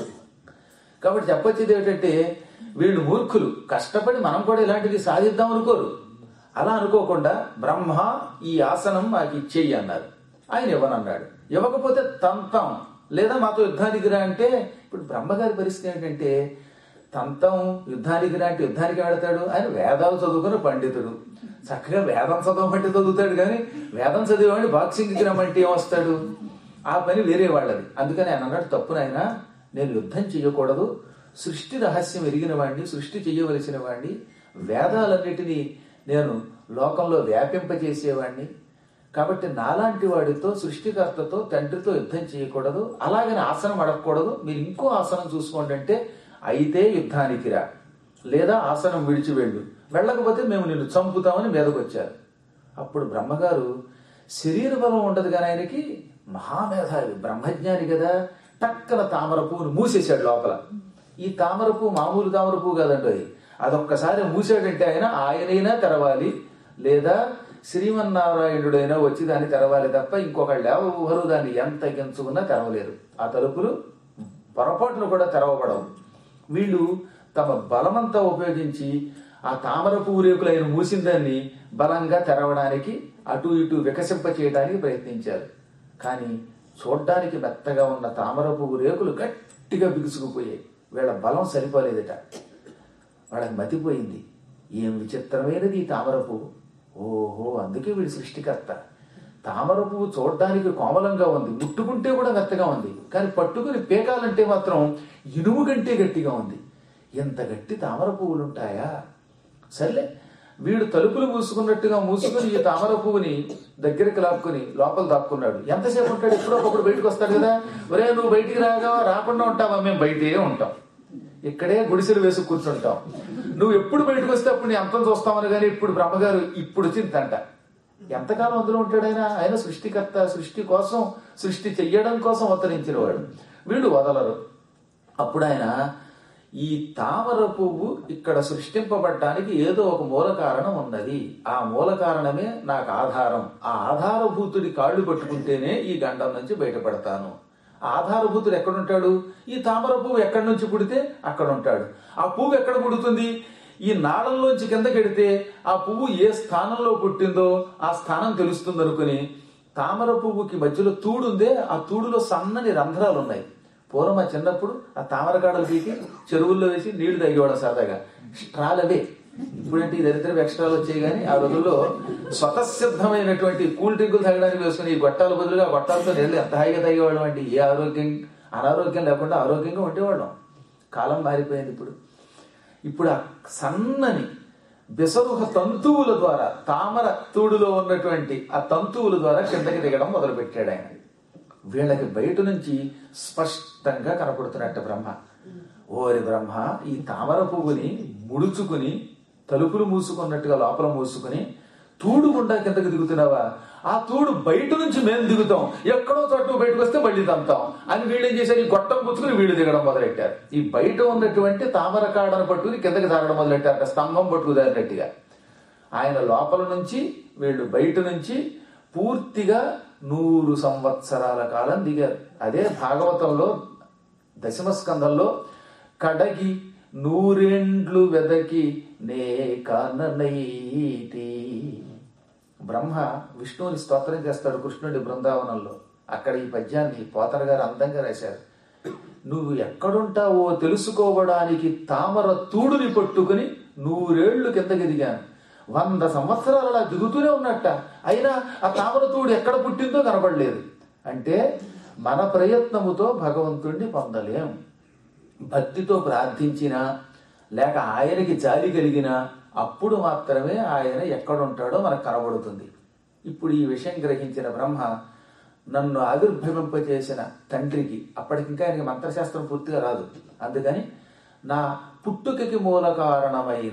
కాబట్టి చెప్పొచ్చేది ఏమిటంటే వీళ్ళు మూర్ఖులు కష్టపడి మనం కూడా ఇలాంటివి సాధిద్దాం అనుకోరు అలా అనుకోకుండా బ్రహ్మ ఈ ఆసనం మాకు ఇచ్చేయి అన్నారు ఆయన ఇవ్వనన్నాడు ఇవ్వకపోతే తంతం లేదా మాతో యుద్ధానికి రా అంటే ఇప్పుడు బ్రహ్మగారి పరిస్థితి ఏంటంటే తంతం యుద్ధానికి రా అంటే యుద్ధానికి వెడతాడు ఆయన వేదాలు చదువుకున్న పండితుడు చక్కగా వేదం చదవమంటే చదువుతాడు కానీ వేదం చదివేవాడిని బాక్సింగ్కి రమ్మంటే ఏమొస్తాడు ఆ పని వేరే వాళ్ళది అందుకని ఆయన అన్నాడు తప్పు నాయనా నేను యుద్ధం చేయకూడదు సృష్టి రహస్యం ఎరిగిన వాడిని సృష్టి చేయవలసిన వాడిని వేదాలన్నిటినీ నేను లోకంలో వ్యాపింపజేసేవాడిని కాబట్టి నాలాంటి వాడితో సృష్టికర్తతో తండ్రితో యుద్ధం చేయకూడదు అలాగని ఆసనం అడగకూడదు మీరు ఇంకో ఆసనం చూసుకోండి అంటే అయితే యుద్ధానికి రా లేదా ఆసనం విడిచి వెళ్ళు వెళ్ళకపోతే మేము నిన్ను చంపుతామని మీదకు వచ్చారు అప్పుడు బ్రహ్మగారు శరీర బలం ఉండదు కానీ ఆయనకి మహామేధావి బ్రహ్మజ్ఞాని కదా టక్కన తామర పువ్వును మూసేశాడు లోపల ఈ తామర పువ్వు మామూలు తామర పువ్వు కాదండి అది అదొక్కసారి మూసాడంటే ఆయన ఆయనైనా తెరవాలి లేదా శ్రీమన్నారాయణుడైనా వచ్చి దాన్ని తెరవాలి తప్ప ఇంకొకళ్ళు ఎవరు దాన్ని ఎంత గించుకున్నా తెరవలేరు ఆ తలుపులు పొరపాటును కూడా తెరవబడవు వీళ్ళు తమ బలమంతా ఉపయోగించి ఆ తామర పువ్వు రేకులు ఆయన మూసిన దాన్ని బలంగా తెరవడానికి అటు ఇటు వికసింప చేయడానికి ప్రయత్నించారు కానీ చూడ్డానికి మెత్తగా ఉన్న తామర పువ్వు రేకులు గట్టిగా బిగుసుకుపోయాయి వీళ్ళ బలం సరిపోలేదట వాళ్ళకి మతిపోయింది ఏం విచిత్రమైనది ఈ తామర పువ్వు ఓహో అందుకే వీడి సృష్టికర్త తామర పువ్వు చూడడానికి కోమలంగా ఉంది ముట్టుకుంటే కూడా మెత్తగా ఉంది కానీ పట్టుకుని పేకాలంటే మాత్రం ఇనుము కంటే గట్టిగా ఉంది ఎంత గట్టి తామర పువ్వులు ఉంటాయా సర్లే వీడు తలుపులు మూసుకున్నట్టుగా మూసుకుని ఈ తామర పువ్వుని దగ్గరికి లాక్కుని లోపల దాక్కున్నాడు ఎంతసేపు ఉంటాడు ఎప్పుడో ఒకప్పుడు బయటకు వస్తాడు కదా ఒరే నువ్వు బయటికి రాగా రాకుండా ఉంటావా మేము బయటే ఉంటాం ఇక్కడే గుడిసెలు వేసి కూర్చుంటాం నువ్వు ఎప్పుడు బయటకు వస్తే అప్పుడు నీ అంతం చూస్తామని కానీ ఇప్పుడు బ్రహ్మగారు ఇప్పుడు వచ్చిందంట ఎంతకాలం అందులో ఉంటాడు ఆయన ఆయన సృష్టికర్త సృష్టి కోసం సృష్టి చెయ్యడం కోసం అవతరించిన వాడు వీళ్ళు వదలరు అప్పుడు ఆయన ఈ తామర పువ్వు ఇక్కడ సృష్టింపబడటానికి ఏదో ఒక మూల కారణం ఉన్నది ఆ మూల కారణమే నాకు ఆధారం ఆ ఆధారభూతుడి కాళ్ళు పట్టుకుంటేనే ఈ గండం నుంచి బయటపడతాను ఆ ఆధారభూతుడు ఎక్కడుంటాడు ఈ తామర పువ్వు ఎక్కడి నుంచి పుడితే అక్కడ ఉంటాడు ఆ పువ్వు ఎక్కడ పుడుతుంది ఈ నాళంలోంచి కిందకెడితే ఆ పువ్వు ఏ స్థానంలో పుట్టిందో ఆ స్థానం తెలుస్తుంది అనుకుని తామర పువ్వుకి మధ్యలో తూడుందే ఆ తూడులో సన్నని రంధ్రాలు ఉన్నాయి పూర్వం మా చిన్నప్పుడు ఆ తామర కాడలు పీకి చెరువుల్లో వేసి నీళ్లు తాగేవాడు సరదాగా స్ట్రాలవే ఇప్పుడంటే ఈ దరిద్రం ఎక్స్ట్రాలు వచ్చాయి కానీ ఆ రోజుల్లో స్వతసిద్ధమైనటువంటి కూల్ డ్రింకులు తాగడానికి వేసుకుని ఈ గొట్టాల బదులుగా ఆ గొట్టాలతో నీళ్ళు ఎంత హాయిగా తాగేవాళ్ళం అండి ఏ ఆరోగ్యం అనారోగ్యం లేకుండా ఆరోగ్యంగా ఉండేవాళ్ళం కాలం మారిపోయింది ఇప్పుడు ఇప్పుడు ఆ సన్నని బెసరుహ తంతువుల ద్వారా తామర తూడులో ఉన్నటువంటి ఆ తంతువుల ద్వారా కిందకి దిగడం మొదలుపెట్టాడు ఆయన వీళ్ళకి బయట నుంచి స్పష్టంగా కనపడుతున్నట్టు బ్రహ్మ ఓరి బ్రహ్మ ఈ తామర పువ్వుని ముడుచుకుని తలుపులు మూసుకున్నట్టుగా లోపల మూసుకుని తూడు గుండా కిందకి దిగుతున్నావా ఆ తూడు బయట నుంచి మేము దిగుతాం ఎక్కడో చోట నువ్వు బయటకు వస్తే మళ్ళీ తంతాం అని వీళ్ళు ఏం చేశారు ఈ గొట్టం పుచ్చుకుని వీళ్ళు దిగడం మొదలెట్టారు ఈ బయట ఉన్నటువంటి తామర కాడను పట్టుకుని కిందకి దారడం మొదలెట్టారు స్తంభం పట్టుకు దారినట్టుగా ఆయన లోపల నుంచి వీళ్ళు బయట నుంచి పూర్తిగా నూరు సంవత్సరాల కాలం దిగారు అదే భాగవతంలో దశమ స్కంధంలో కడగి నూరేండ్లు వెదకి నే కాననైతి బ్రహ్మ విష్ణువుని స్తోత్రం చేస్తాడు కృష్ణుడి బృందావనంలో అక్కడ ఈ పద్యాన్ని పోతన గారు అందంగా రాశారు నువ్వు ఎక్కడుంటావో తెలుసుకోవడానికి తామర తూడుని పట్టుకుని నూరేళ్లు కిందకి దిగాను వంద సంవత్సరాలు అలా దిగుతూనే ఉన్నట్ట అయినా ఆ తామర తూడు ఎక్కడ పుట్టిందో కనపడలేదు అంటే మన ప్రయత్నముతో భగవంతుణ్ణి పొందలేం భక్తితో ప్రార్థించినా లేక ఆయనకి జాలి కలిగినా అప్పుడు మాత్రమే ఆయన ఎక్కడుంటాడో మనకు కనబడుతుంది ఇప్పుడు ఈ విషయం గ్రహించిన బ్రహ్మ నన్ను ఆవిర్భవింపచేసిన తండ్రికి అప్పటికింకా ఆయనకి మంత్రశాస్త్రం పూర్తిగా రాదు అందుకని నా పుట్టుకకి మూల కారణమైన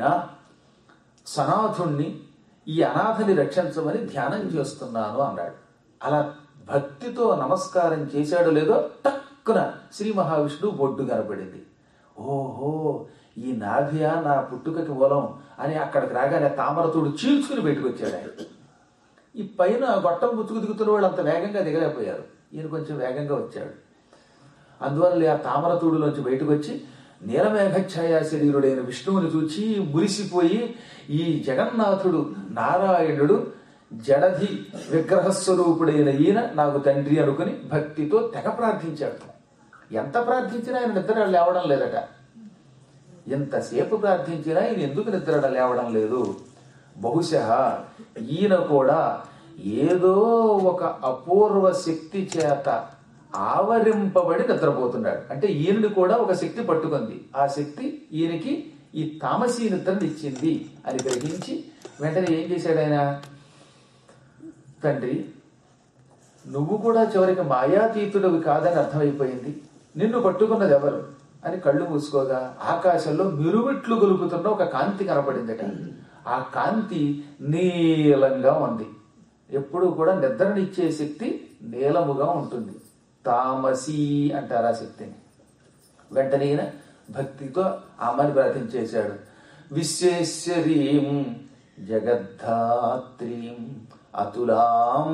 సనాథుణ్ణి ఈ అనాథని రక్షించమని ధ్యానం చేస్తున్నాను అన్నాడు అలా భక్తితో నమస్కారం చేశాడో లేదో టక్కున శ్రీ మహావిష్ణువు బొడ్డు కనపడింది ఓహో ఈ నాభియా నా పుట్టుకకి మూలం అని అక్కడికి రాగానే తామరతోడు చీల్చుకుని బయటకు వచ్చాడు ఆయన ఈ పైన గొట్టం పుచ్చుకు దిగుతున్న వాళ్ళు అంత వేగంగా దిగలేకపోయారు ఈయన కొంచెం వేగంగా వచ్చాడు అందువల్ల ఆ తామరతూడులోంచి బయటకు వచ్చి నీలమేఘఛాయ శరీరుడైన విష్ణువుని చూచి మురిసిపోయి ఈ జగన్నాథుడు నారాయణుడు జడధి విగ్రహస్వరూపుడైన ఈయన నాకు తండ్రి అనుకుని భక్తితో తెగ ప్రార్థించాడు ఎంత ప్రార్థించినా ఆయన నిద్ర లేవడం లేదట ఎంతసేపు ప్రార్థించినా ఈయన ఎందుకు నిద్ర లేవడం లేదు బహుశా ఈయన కూడా ఏదో ఒక అపూర్వ శక్తి చేత ఆవరింపబడి నిద్రపోతున్నాడు అంటే ఈయనని కూడా ఒక శక్తి పట్టుకుంది ఆ శక్తి ఈయనకి ఈ తామసీ నిద్రని ఇచ్చింది అని గ్రహించి వెంటనే ఏం చేశాడు ఆయన తండ్రి నువ్వు కూడా చివరికి మాయాతీతుడవి కాదని అర్థమైపోయింది నిన్ను పట్టుకున్నది ఎవరు అని కళ్ళు మూసుకోగా ఆకాశంలో మిరుమిట్లు గొలుపుతున్న ఒక కాంతి కనపడిందట ఆ కాంతి నీలంగా ఉంది ఎప్పుడు కూడా నిద్రనిచ్చే శక్తి నీలముగా ఉంటుంది తామసీ అంటారు ఆ శక్తిని వెంటనే ఈయన భక్తితో ఆమెను ప్రార్థించేశాడు విశ్వేశ్వరీం జగద్ధాత్రీం అతులాం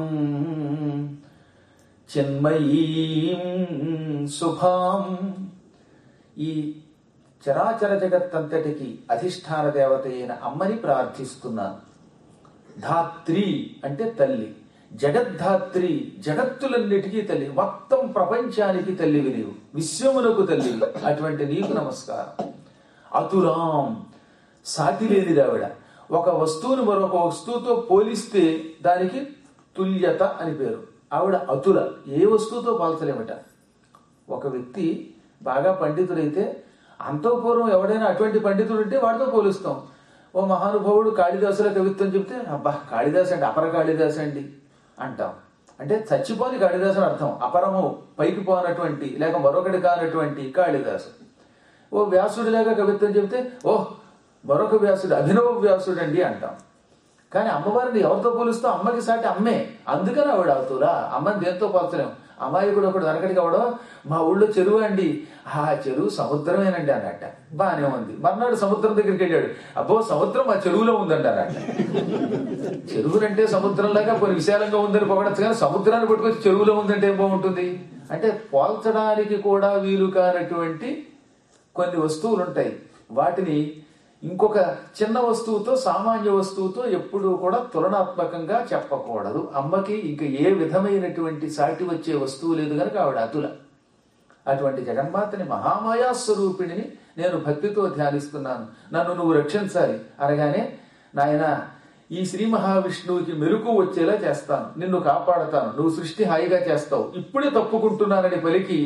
చిన్మయీం శుభాం ఈ చరాచర జగత్తంతటికి అధిష్టాన దేవత అయిన అమ్మని ప్రార్థిస్తున్నాను ధాత్రి అంటే తల్లి జగద్ధాత్రి జగత్తులన్నిటికీ తల్లి మొత్తం ప్రపంచానికి తల్లివి నీవు విశ్వమునకు తల్లి అటువంటి నీకు నమస్కారం అతురాం సాటి లేనిదావిడ ఒక వస్తువును మరొక వస్తువుతో పోలిస్తే దానికి తుల్యత అని పేరు ఆవిడ అతుల ఏ వస్తువుతో పోల్చలేమట ఒక వ్యక్తి బాగా పండితుడైతే అంతఃపూర్వం ఎవడైనా అటువంటి పండితుడు ఉంటే వాడితో పోలుస్తాం ఓ మహానుభావుడు కాళిదాసుల కవిత్వం చెప్తే అబ్బా కాళిదాసు అంటే అపర కాళిదాసు అండి అంటాం అంటే చచ్చిపోని కాళిదాసు అని అర్థం అపరము పైకి పోనటువంటి లేక మరొకటి కానటువంటి కాళిదాసు ఓ వ్యాసుడిలాగా కవిత్వం చెప్తే ఓహ్ మరొక వ్యాసుడు అభినవ వ్యాసుడు అండి అంటాం కానీ అమ్మవారిని ఎవరితో పోలుస్తూ అమ్మకి సాటి అమ్మే అందుకని ఆవిడ అవుతురా అమ్మని దేంతో పోల్చలేం అమాయకుడు ఒకడు వెనకడికి అవడం మా ఊళ్ళో చెరువు అండి ఆ చెరువు సముద్రమేనండి అన్నట్ట బానే ఉంది మర్నాడు సముద్రం దగ్గరికి వెళ్ళాడు అబ్బో సముద్రం ఆ చెరువులో ఉందండి అన్నట్ట చెరువునంటే సముద్రంలాగా కొన్ని విశాలంగా ఉందని పొగడచ్చు కానీ సముద్రాన్ని పట్టుకొచ్చి చెరువులో ఉందంటే ఏం బాగుంటుంది అంటే పోల్చడానికి కూడా వీలు కానటువంటి కొన్ని వస్తువులు ఉంటాయి వాటిని ఇంకొక చిన్న వస్తువుతో సామాన్య వస్తువుతో ఎప్పుడూ కూడా తులనాత్మకంగా చెప్పకూడదు అమ్మకి ఇంక ఏ విధమైనటువంటి సాటి వచ్చే వస్తువు లేదు కనుక ఆవిడ అతుల అటువంటి జగన్మాతని మహామాయా స్వరూపిణిని నేను భక్తితో ధ్యానిస్తున్నాను నన్ను నువ్వు రక్షించాలి అనగానే నాయన ఈ శ్రీ మహావిష్ణువుకి మెరుకు వచ్చేలా చేస్తాను నిన్ను కాపాడతాను నువ్వు సృష్టి హాయిగా చేస్తావు ఇప్పుడే తప్పుకుంటున్నానని పలికి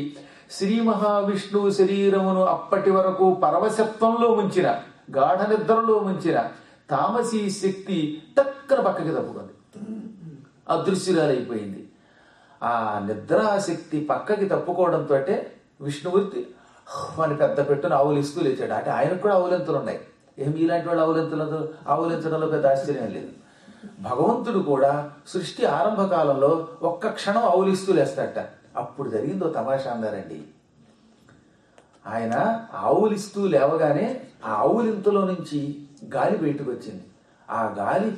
శ్రీ మహావిష్ణువు శరీరమును అప్పటి వరకు పరవశత్వంలో ముంచిన గాఢ నిద్రలో ముంచిన తామసీ శక్తి టక్కన పక్కకి తప్పుకుంది అదృశ్యురాలైపోయింది ఆ నిద్రాశక్తి పక్కకి తప్పుకోవడంతో విష్ణుమూర్తి అని పెద్ద పెట్టున ఆవులిస్తూ లేచాడు అంటే ఆయనకు కూడా ఆవులెంతులు ఉన్నాయి ఏమి ఇలాంటి వాళ్ళు ఆవులెంతులతో ఆవులించడంలో పెద్ద ఆశ్చర్యం లేదు భగవంతుడు కూడా సృష్టి ఆరంభ కాలంలో ఒక్క క్షణం ఆవులిస్తూ లేస్తాడట అప్పుడు జరిగిందో తమాషా అన్నారండి ఆయన ఆవులిస్తూ లేవగానే ఆ ఆవులింతలో నుంచి గాలి బయటకు వచ్చింది ఆ గాలి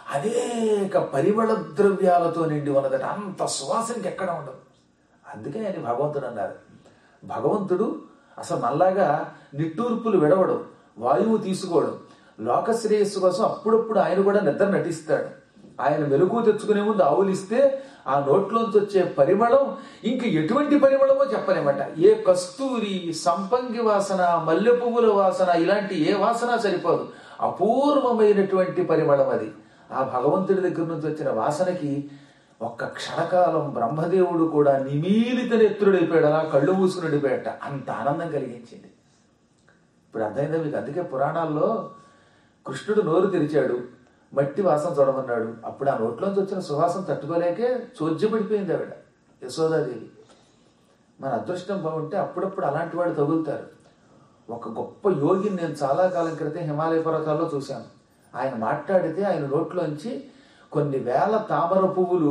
అనేక పరిమళ ద్రవ్యాలతో నిండి ఉన్నదట అంత సువాసనకి ఎక్కడ ఉండదు అందుకే ఆయన భగవంతుడు అన్నారు భగవంతుడు అసలు మళ్ళాగా నిట్టూర్పులు విడవడం వాయువు తీసుకోవడం లోక శ్రేయస్సు కోసం అప్పుడప్పుడు ఆయన కూడా నిద్ర నటిస్తాడు ఆయన మెలకు తెచ్చుకునే ముందు ఆవులిస్తే ఆ నోట్లోంచి వచ్చే పరిమళం ఇంక ఎటువంటి పరిమళమో చెప్పలేమట ఏ కస్తూరి సంపంగి వాసన మల్లె పువ్వుల వాసన ఇలాంటి ఏ వాసన సరిపోదు అపూర్వమైనటువంటి పరిమళం అది ఆ భగవంతుడి దగ్గర నుంచి వచ్చిన వాసనకి ఒక్క క్షణకాలం బ్రహ్మదేవుడు కూడా నిమీలిత నేత్రుడైపోయాడు అలా కళ్ళు మూసుకుని ఉండిపోయాట అంత ఆనందం కలిగించింది ఇప్పుడు అర్థమైందా మీకు అందుకే పురాణాల్లో కృష్ణుడు నోరు తెరిచాడు మట్టి వాసన చూడమన్నాడు అప్పుడు ఆ నోట్లోంచి వచ్చిన సువాసన తట్టుకోలేకే చోద్యపడిపోయింది ఆవిడ యశోదాదేవి మన అదృష్టం బాగుంటే అప్పుడప్పుడు అలాంటి వాడు తగులుతారు ఒక గొప్ప యోగిని నేను చాలా కాలం క్రితం హిమాలయ పర్వతాల్లో చూశాను ఆయన మాట్లాడితే ఆయన నోట్లోంచి కొన్ని వేల తామర పువ్వులు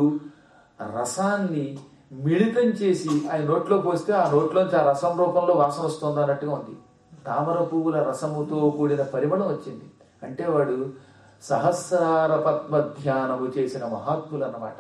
రసాన్ని మిళితం చేసి ఆయన నోట్లో పోస్తే ఆ నోట్లోంచి ఆ రసం రూపంలో వాసన వస్తుంది అన్నట్టుగా ఉంది తామర పువ్వుల రసముతో కూడిన పరిమళం వచ్చింది అంటే వాడు సహస్రార పద్మ ధ్యానము చేసిన మహాత్ములు అన్నమాట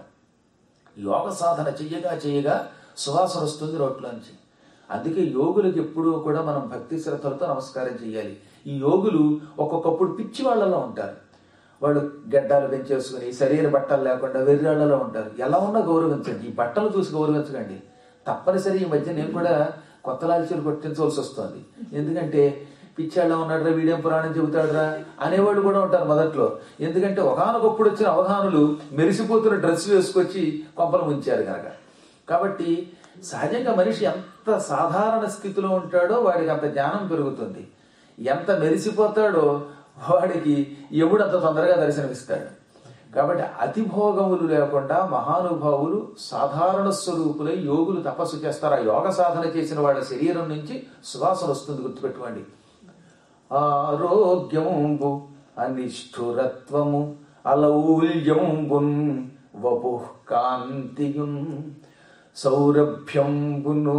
యోగ సాధన చెయ్యగా చెయ్యగా సువాసన వస్తుంది నోట్లోంచి అందుకే యోగులకు ఎప్పుడూ కూడా మనం భక్తి శ్రద్ధలతో నమస్కారం చేయాలి ఈ యోగులు ఒక్కొక్కప్పుడు పిచ్చి వాళ్ళలో ఉంటారు వాళ్ళు గడ్డాలు పెంచేసుకుని శరీర బట్టలు లేకుండా వెర్రాళ్లలో ఉంటారు ఎలా ఉన్నా గౌరవించండి ఈ బట్టలు చూసి గౌరవించకండి తప్పనిసరి ఈ మధ్య నేను కూడా కొత్త లాల్చీలు కొట్టించవలసి వస్తుంది ఎందుకంటే పిచ్చాళ్ళ ఉన్నాడురా వీడియం పురాణం చెబుతాడురా అనేవాళ్ళు కూడా ఉంటారు మొదట్లో ఎందుకంటే ఒకనొకప్పుడు వచ్చిన అవధానులు మెరిసిపోతున్న డ్రెస్ వేసుకొచ్చి కొంపలు ముంచారు కనుక కాబట్టి సహజంగా మనిషి ఎంత సాధారణ స్థితిలో ఉంటాడో వాడికి అంత జ్ఞానం పెరుగుతుంది ఎంత మెరిసిపోతాడో వాడికి ఎముడు అంత తొందరగా దర్శనమిస్తాడు కాబట్టి అతిభోగములు లేకుండా మహానుభావులు సాధారణ స్వరూపులై యోగులు తపస్సు చేస్తారు ఆ యోగ సాధన చేసిన వాళ్ళ శరీరం నుంచి సువాసన వస్తుంది గుర్తుపెట్టుకోండి ఆరోగ్యంబు అనిష్ఠురత్వము అలౌల్యంబున్ వపుః కాంతియున్ సౌరభ్యంబును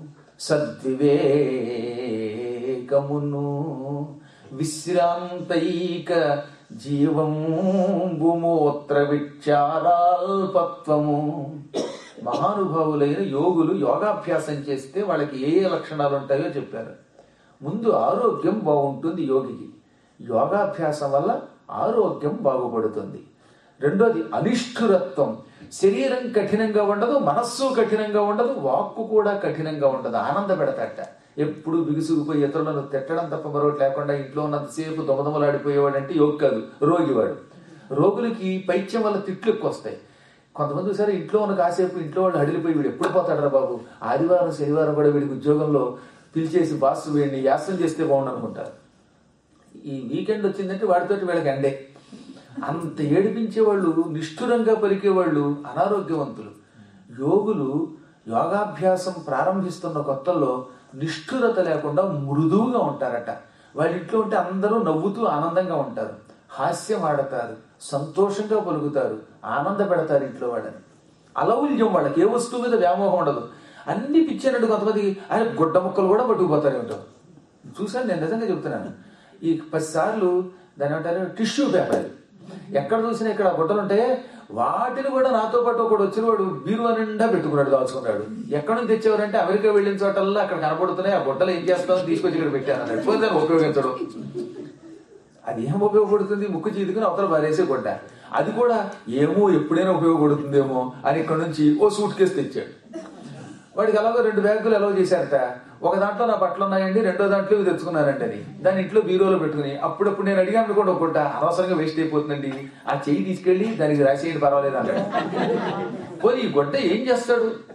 సద్వివేకమును విశ్రాంతైక జీవంబు మూత్ర విచారాల్పత్వము మహానుభావులైన యోగులు యోగాభ్యాసం చేస్తే వాళ్ళకి ఏ ఏ లక్షణాలు ఉంటాయో చెప్పారు ముందు ఆరోగ్యం బాగుంటుంది యోగికి యోగాభ్యాసం వల్ల ఆరోగ్యం బాగుపడుతుంది రెండోది అనిష్ఠురత్వం శరీరం కఠినంగా ఉండదు మనస్సు కఠినంగా ఉండదు వాక్కు కూడా కఠినంగా ఉండదు ఆనంద పెడతాట ఎప్పుడు బిగుసుకుపోయి ఇతరులను తిట్టడం తప్ప మరొకటి లేకుండా ఇంట్లో ఉన్నంతసేపు దొమదమలాడిపోయేవాడంటే యోగి కాదు రోగివాడు రోగులకి పైత్యం వల్ల తిట్లు ఎక్కువ వస్తాయి కొంతమంది చూసారు ఇంట్లో ఉన్న కాసేపు ఇంట్లో వాళ్ళు హడిలిపోయి వీడు ఎప్పుడు పోతాడరా బాబు ఆదివారం శనివారం కూడా వీడికి ఉద్యోగంలో పిలిచేసి బాస్ వీడిని యాసం చేస్తే బాగుండు అనుకుంటారు ఈ వీకెండ్ వచ్చిందంటే వాడితోటి వీళ్ళకి ఎండే అంత ఏడిపించే వాళ్ళు నిష్ఠురంగా పలికే వాళ్ళు అనారోగ్యవంతులు యోగులు యోగాభ్యాసం ప్రారంభిస్తున్న కొత్తల్లో నిష్ఠురత లేకుండా మృదువుగా ఉంటారట వాళ్ళ ఇంట్లో ఉంటే అందరూ నవ్వుతూ ఆనందంగా ఉంటారు హాస్యం ఆడతారు సంతోషంగా పలుకుతారు ఆనంద పెడతారు ఇంట్లో వాళ్ళని అలౌల్యం వాళ్ళకి ఏ వస్తువు మీద వ్యామోహం ఉండదు అన్ని పిచ్చినట్టు కొంతమంది ఆయన గుడ్డ ముక్కలు కూడా పట్టుకుపోతారు ఏమిటో చూశాను నేను నిజంగా చెప్తున్నాను ఈ పది సార్లు దాని ఏమంటారు టిష్యూ పేపర్ ఎక్కడ చూసినా ఇక్కడ గుడ్డలు ఉంటే వాటిని కూడా నాతో పాటు ఒకడు వచ్చిన వాడు బీరువా నిండా పెట్టుకున్నాడు దాచుకున్నాడు ఎక్కడ నుంచి తెచ్చేవారంటే అమెరికా వెళ్ళిన చోటల్లా అక్కడ కనపడుతున్నాయి ఆ గుడ్డలు ఏం చేస్తామని తీసుకొచ్చి ఇక్కడ పెట్టాను అన్నాడు పోతే దాన్ని ఉపయోగించడం అది ఏం ఉపయోగపడుతుంది ముక్కు చీదుకుని అవతల పారేసే గుడ్డ అది కూడా ఏమో ఎప్పుడైనా ఉపయోగపడుతుందేమో అని ఇక్కడ నుంచి ఓ సూట్ కేసు తెచ్చాడు వాడికి ఎలాగో రెండు బ్యాగులు ఎలా చేశారట ఒక దాంట్లో నా బట్టలు ఉన్నాయండి రెండో దాంట్లో ఇవి తెచ్చుకున్నారంట అది దాని ఇంట్లో బీరోలో పెట్టుకుని అప్పుడప్పుడు నేను అడిగాను అనుకోండి ఒకట అనవసరంగా వేస్ట్ అయిపోతుందండి ఆ చెయ్యి తీసుకెళ్లి దానికి రాసేయండి పర్వాలేదు అన్నాడు పోనీ ఈ గుడ్డ ఏం చేస్తాడు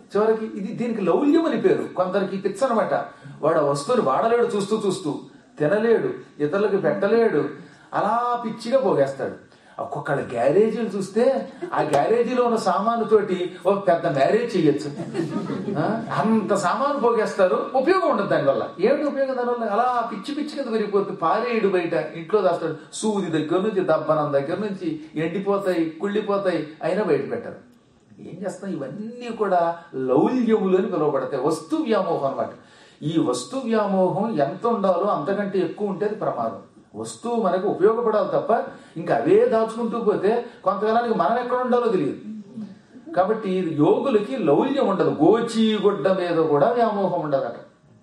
చివరికి ఇది దీనికి లౌల్యం అని పేరు కొందరికి పిచ్చ అనమాట వాడు ఆ వస్తువుని వాడలేడు చూస్తూ చూస్తూ తినలేడు ఇతరులకు పెట్టలేడు అలా పిచ్చిగా పోగేస్తాడు ఒక్కొక్కళ్ళ గ్యారేజీలు చూస్తే ఆ గ్యారేజీలో ఉన్న సామాను తోటి ఒక పెద్ద మ్యారేజ్ చెయ్యొచ్చు ఆ? అంత సామాను పోగేస్తారు ఉపయోగం ఉండదు దానివల్ల ఏమిటి ఉపయోగం దానివల్ల అలా పిచ్చి పిచ్చి కింద పెరిగిపోతుంది పారేయుడు బయట ఇంట్లో దాస్తాడు సూది దగ్గర నుంచి దబ్బనం దగ్గర నుంచి ఎండిపోతాయి కుళ్ళిపోతాయి అయినా బయట పెట్టరు ఏం చేస్తాం ఇవన్నీ కూడా లౌల్యములు అని పిలువబడతాయి వస్తు వ్యామోహం అన్నమాట ఈ వస్తు వ్యామోహం ఎంత ఉండాలో అంతకంటే ఎక్కువ ఉంటే అది ప్రమాదం వస్తువు మనకు ఉపయోగపడాలి తప్ప ఇంకా అవే దాచుకుంటూ పోతే కొంతకాలానికి మనం ఎక్కడ ఉండాలో తెలియదు కాబట్టి యోగులకి లౌల్యం ఉండదు గోచి గుడ్డ మీద కూడా వ్యామోహం ఉండదట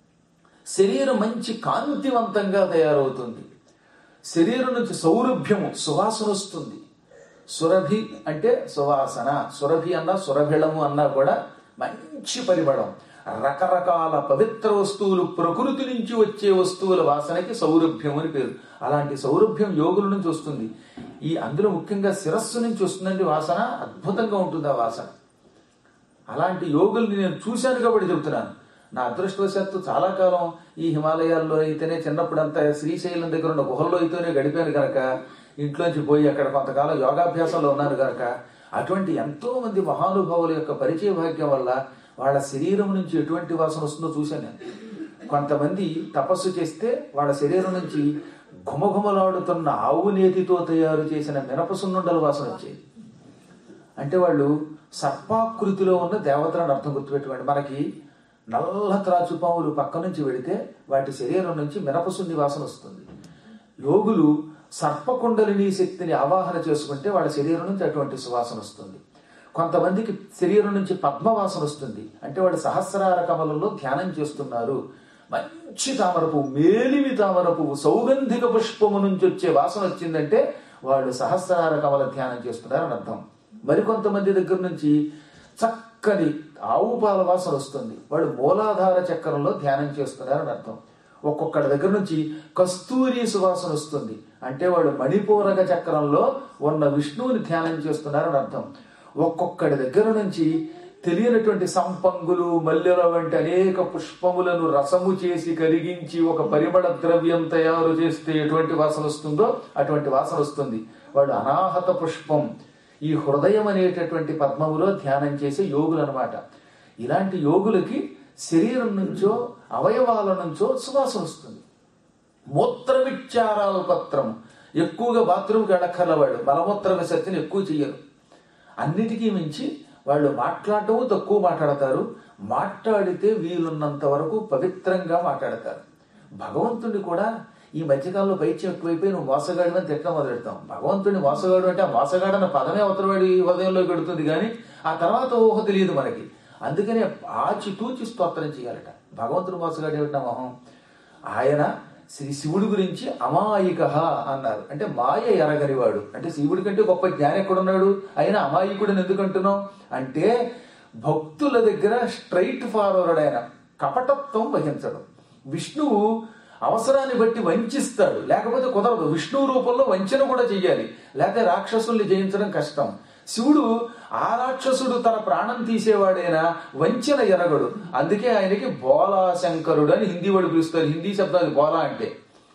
శరీరం మంచి కాంతివంతంగా తయారవుతుంది శరీరం నుంచి సౌరభ్యము సువాసన వస్తుంది సురభి అంటే సువాసన సురభి అన్నా సురభిళము అన్నా కూడా మంచి పరిమళం రకరకాల పవిత్ర వస్తువులు ప్రకృతి నుంచి వచ్చే వస్తువుల వాసనకి సౌరభ్యం అని పేరు అలాంటి సౌరభ్యం యోగుల నుంచి వస్తుంది ఈ అందులో ముఖ్యంగా శిరస్సు నుంచి వస్తుందండి వాసన అద్భుతంగా ఉంటుంది ఆ వాసన అలాంటి యోగుల్ని నేను చూశాను కాబట్టి చెబుతున్నాను నా అదృష్టవశాత్తు చాలా కాలం ఈ హిమాలయాల్లో అయితేనే చిన్నప్పుడంతా శ్రీశైలం దగ్గర ఉన్న గుహల్లో అయితేనే గడిపాను కనుక ఇంట్లోంచి పోయి అక్కడ కొంతకాలం యోగాభ్యాసంలో ఉన్నాను కనుక అటువంటి ఎంతో మంది మహానుభావుల యొక్క పరిచయ భాగ్యం వల్ల వాళ్ళ శరీరం నుంచి ఎటువంటి వాసన వస్తుందో చూశాను నేను కొంతమంది తపస్సు చేస్తే వాళ్ళ శరీరం నుంచి ఘుమఘుమలాడుతున్న ఆవు నేతితో తయారు చేసిన మినప సున్నుండల వాసన వచ్చేది అంటే వాళ్ళు సర్పాకృతిలో ఉన్న దేవతలను అర్థం గుర్తుపెట్టుకోండి మనకి నల్ల త్రాచుపాములు పక్క నుంచి వెడితే వాటి శరీరం నుంచి మినపసుండి వాసన వస్తుంది యోగులు సర్పకుండలిని శక్తిని ఆవాహన చేసుకుంటే వాళ్ళ శరీరం నుంచి అటువంటి సువాసన వస్తుంది కొంతమందికి శరీరం నుంచి పద్మవాసన వస్తుంది అంటే వాళ్ళు సహస్రార కమలంలో ధ్యానం చేస్తున్నారు మంచి తామర పువ్వు మేలిమి తామర పువ్వు సౌగంధిక పుష్పము నుంచి వచ్చే వాసన వచ్చిందంటే వాళ్ళు సహస్రార కమల ధ్యానం చేస్తున్నారని అర్థం మరికొంతమంది దగ్గర నుంచి చక్కని ఆవు పాల వాసన వస్తుంది వాళ్ళు మూలాధార చక్రంలో ధ్యానం చేస్తున్నారని అర్థం ఒక్కొక్కడి దగ్గర నుంచి కస్తూరి సువాసన వస్తుంది అంటే వాళ్ళు మణిపూరక చక్రంలో ఉన్న విష్ణువుని ధ్యానం చేస్తున్నారని అర్థం ఒక్కొక్కడి దగ్గర నుంచి తెలియనటువంటి సంపంగులు మల్లెల వంటి అనేక పుష్పములను రసము చేసి కరిగించి ఒక పరిమళ ద్రవ్యం తయారు చేస్తే ఎటువంటి వాసన వస్తుందో అటువంటి వాసన వస్తుంది వాడు అనాహత పుష్పం ఈ హృదయం అనేటటువంటి పద్మములో ధ్యానం చేసే యోగులు అనమాట ఇలాంటి యోగులకి శరీరం నుంచో అవయవాల నుంచో సువాసన వస్తుంది మూత్ర విచారాల పత్రం ఎక్కువగా బాత్రూమ్కి వెళ్ళక్కర్ల వాడు మలమూత్ర విసర్జన ఎక్కువ చెయ్యరు అన్నిటికీ మించి వాళ్ళు మాట్లాడటము తక్కువ మాట్లాడతారు మాట్లాడితే వీలున్నంత వరకు పవిత్రంగా మాట్లాడతారు భగవంతుడిని కూడా ఈ మధ్యకాలంలో పైత్యం ఎక్కువైపోయి నువ్వు మోసగాడు అని తిట్టడం మొదలెడతాం భగవంతుడిని మోసగాడు అంటే ఆ మోసగాడు అన్న పదమే అవతలవాడి హృదయంలో పెడుతుంది కానీ ఆ తర్వాత ఊహ తెలియదు మనకి అందుకనే ఆచితూచి స్తోత్రం చేయాలట భగవంతుడు మోసగాడు ఏమిటా మొహం ఆయన శ్రీ శివుడి గురించి అమాయిక అన్నారు అంటే మాయ ఎరగనివాడు అంటే శివుడి కంటే గొప్ప జ్ఞాని ఎక్కడున్నాడు ఆయన అమాయకుడిని ఎందుకు అంటున్నాం అంటే భక్తుల దగ్గర స్ట్రైట్ ఫార్వర్డ్ ఆయన కపటత్వం వహించడం విష్ణువు అవసరాన్ని బట్టి వంచిస్తాడు లేకపోతే కుదరదు విష్ణువు రూపంలో వంచన కూడా చెయ్యాలి లేకపోతే రాక్షసుల్ని జయించడం కష్టం శివుడు ఆ రాక్షసుడు తన ప్రాణం తీసేవాడైనా వంచన ఎరగడు అందుకే ఆయనకి బోలా శంకరుడు అని హిందీ వాడు పిలుస్తారు హిందీ శబ్దాలు బోలా అంటే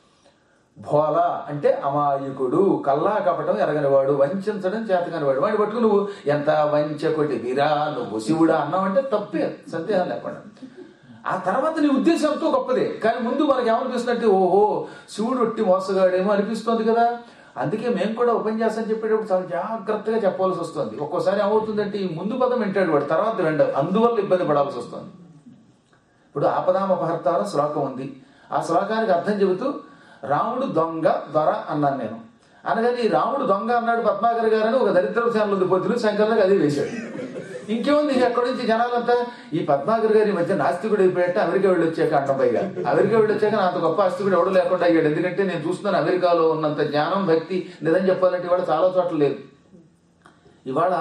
భోలా అంటే అమాయకుడు కల్లా కపటం ఎరగనివాడు వంచడం చేతకనివాడు వాడిని పట్టుకు నువ్వు ఎంత వంచకొటి వీరా నువ్వు శివుడా అన్నావంటే తప్పే సందేహం లేకుండా ఆ తర్వాత నీ ఉద్దేశంతో గొప్పదే కానీ ముందు మనకి ఏమనిపిస్తుందంటే ఓహో శివుడు ఒట్టి మోసగాడేమో అనిపిస్తోంది కదా అందుకే మేము కూడా ఉపన్యాసం చెప్పేటప్పుడు చాలా జాగ్రత్తగా చెప్పాల్సి వస్తుంది ఒక్కోసారి ఏమవుతుందంటే ఈ ముందు పదం వింటాడు వాడు తర్వాత రెండు అందువల్ల ఇబ్బంది పడాల్సి వస్తుంది ఇప్పుడు ఆపదామపహర్తాల శ్లోకం ఉంది ఆ శ్లోకానికి అర్థం చెబుతూ రాముడు దొంగ దొర అన్నాను నేను అనగానే ఈ రాముడు దొంగ అన్నాడు పద్మాకర్ గారని ఒక దరిద్ర ఛానల్ ఉంది పొద్దున శంకర్లకు అదే వేశాడు ఇంకేముంది ఎక్కడి నుంచి జనాలంతా ఈ పద్మాకర్ గారి మధ్య నాస్తికుడు అయిపోయాట అమెరికా వెళ్ళి వచ్చాక అంటాం పైగా అమెరికా వెళ్ళి వచ్చాక నా అంత గొప్ప ఆస్తికుడు ఎవడు లేకుండా అయ్యాడు ఎందుకంటే నేను చూస్తున్నాను అమెరికాలో ఉన్నంత జ్ఞానం భక్తి నిజం చెప్పాలంటే ఇవాళ చాలా చోట్ల లేదు ఇవాళ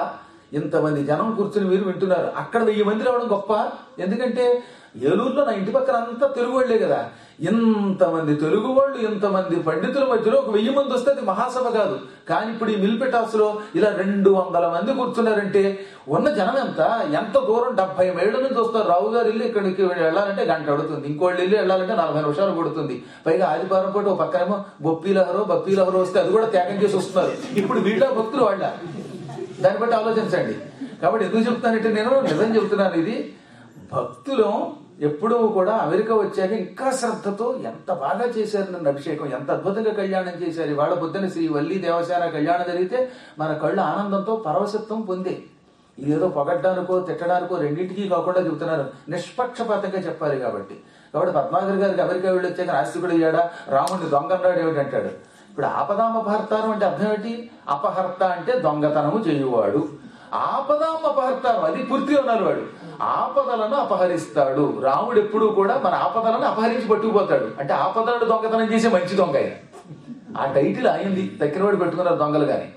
ఇంతమంది జనం కూర్చుని మీరు వింటున్నారు అక్కడ వెయ్యి మంది రావడం గొప్ప ఎందుకంటే ఏలూరులో నా ఇంటి పక్కన అంతా తెలుగు వాళ్ళే కదా ఇంతమంది తెలుగు వాళ్ళు ఇంతమంది పండితుల మధ్యలో ఒక వెయ్యి మంది వస్తే అది మహాసభ కాదు కానీ ఇప్పుడు ఈ మిల్పిటాస్ లో ఇలా రెండు వందల మంది కూర్చున్నారంటే ఉన్న జనం ఎంత ఎంత దూరం డెబ్బై మైళ్ళ నుంచి వస్తారు రావు గారు ఇల్లు ఇక్కడికి వెళ్ళాలంటే గంట పడుతుంది ఇంకోళ్ళు ఇల్లు వెళ్ళాలంటే నలభై నిమిషాలు పడుతుంది పైగా ఆదివారం పూట ఒక పక్కనేమో బొప్పీలహరో బప్పీలహరో వస్తే అది కూడా త్యాగం చేసి వస్తున్నారు ఇప్పుడు వీళ్ళ భక్తులు వాళ్ళ దాన్ని బట్టి ఆలోచించండి కాబట్టి ఎందుకు చెప్తానంటే నేను నిజం చెబుతున్నాను ఇది భక్తులు ఎప్పుడూ కూడా అమెరికా వచ్చాక ఇంకా శ్రద్ధతో ఎంత బాగా చేశారు నన్ను అభిషేకం ఎంత అద్భుతంగా కళ్యాణం చేశారు వాళ్ళ పొద్దున శ్రీ వల్లి దేవసేన కళ్యాణం జరిగితే మన కళ్ళు ఆనందంతో పరవశత్వం పొందే ఇదేదో పొగడ్డానికో తిట్టడానికో రెండింటికి కాకుండా చెబుతున్నారు నిష్పక్షపాతంగా చెప్పాలి కాబట్టి కాబట్టి పద్మాగర్ గారికి అమెరికా వెళ్ళి వచ్చాక నాస్తికుడు అయ్యాడా రాముడిని దొంగన్నాడు ఏమిటి అంటాడు ఇప్పుడు ఆపదామపహర్తారం అంటే అర్థం ఏంటి అపహర్త అంటే దొంగతనము చేయువాడు ఆపదాం అపహర్తారం అది పూర్తిగా ఉన్నారు వాడు ఆపదలను అపహరిస్తాడు రాముడు ఎప్పుడూ కూడా మన ఆపదలను అపహరించి పట్టుకుపోతాడు అంటే ఆపదలను దొంగతనం చేసే మంచి దొంగ ఆయన ఆ టైటిల్ అయింది దగ్గరవాడు పెట్టుకున్నారు దొంగలు గాని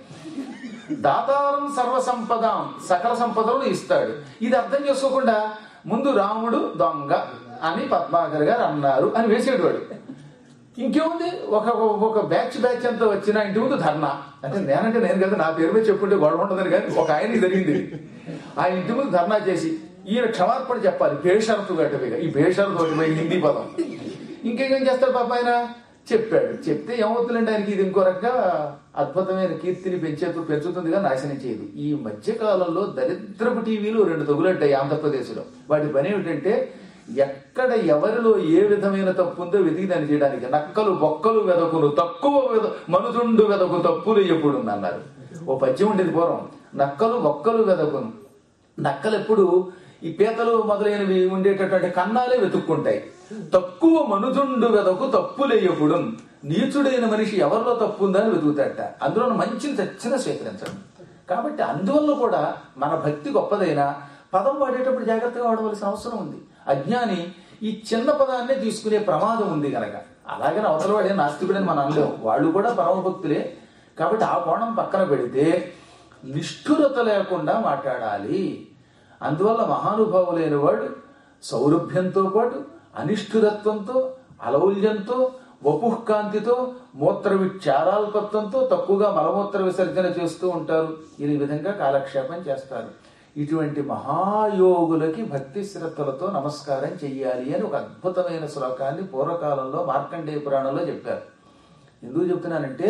దాతారం సర్వ సంపదాం సకల సంపదలను ఇస్తాడు ఇది అర్థం చేసుకోకుండా ముందు రాముడు దొంగ అని పద్మాకర్ గారు అన్నారు అని వేసేటవాడు ఇంకేముంది ఒక ఒక బ్యాచ్ బ్యాచ్ అంతా వచ్చిన ఇంటి ముందు ధర్నా అంటే నేనంటే నేను కదా నా పేరు మీద చెప్పుంటే గొడవ ఉండదని కానీ ఒక ఆయన జరిగింది ఆ ఇంటి ముందు ధర్నా చేసి ఈయన క్షమార్పణ చెప్పాలి బేషరతు గట్టవిగా ఈ బేషరతు ఒకటి పోయి హిందీ పదం ఇంకేం చేస్తాడు పాప ఆయన చెప్పాడు చెప్తే ఏమవుతుందంటే ఆయనకి ఇది ఇంకో రకంగా అద్భుతమైన కీర్తిని పెంచేతూ పెంచుతుందిగా నాశనం చేయదు ఈ మధ్య కాలంలో దరిద్రపు టీవీలు రెండు తగులడ్డాయి ఆంధ్రప్రదేశ్లో వాటి పని ఏమిటంటే ఎక్కడ ఎవరిలో ఏ విధమైన తప్పు ఉందో వెతికి దాన్ని చేయడానికి నక్కలు బొక్కలు వెదకును తక్కువ వెద మనుజుండు వెదకు తప్పులు ఎప్పుడు అన్నారు ఓ పద్యం ఉండేది పూర్వం నక్కలు బొక్కలు వెదకును నక్కలు ఎప్పుడు ఈ పీతలు మొదలైనవి ఉండేటటువంటి కన్నాలే వెతుక్కుంటాయి తక్కువ మనుజుండు వెదకు తప్పులేయప్పుడు నీచుడైన మనిషి ఎవరిలో తప్పు ఉందని వెతుకుతాడట అందులో మంచిని చచ్చిన స్వీకరించడం కాబట్టి అందువల్ల కూడా మన భక్తి గొప్పదైనా పదం వాడేటప్పుడు జాగ్రత్తగా వాడవలసిన అవసరం ఉంది అజ్ఞాని ఈ చిన్న పదాన్నే తీసుకునే ప్రమాదం ఉంది కనుక అలాగని అవతల వాడే నాస్తికుడని మనం అనలేము వాళ్ళు కూడా పరమభక్తులే కాబట్టి ఆ కోణం పక్కన పెడితే నిష్ఠురత లేకుండా మాట్లాడాలి అందువల్ల మహానుభావులైన వాడు సౌరభ్యంతో పాటు అనిష్ఠురత్వంతో అలౌల్యంతో వపుఃకాంతితో మూత్ర విచారాల్పత్వంతో తక్కువగా మలమూత్ర విసర్జన చేస్తూ ఉంటారు ఈ విధంగా కాలక్షేపం చేస్తారు ఇటువంటి మహాయోగులకి భక్తి శ్రద్ధలతో నమస్కారం చెయ్యాలి అని ఒక అద్భుతమైన శ్లోకాన్ని పూర్వకాలంలో మార్కండేయ పురాణంలో చెప్పారు ఎందుకు చెప్తున్నానంటే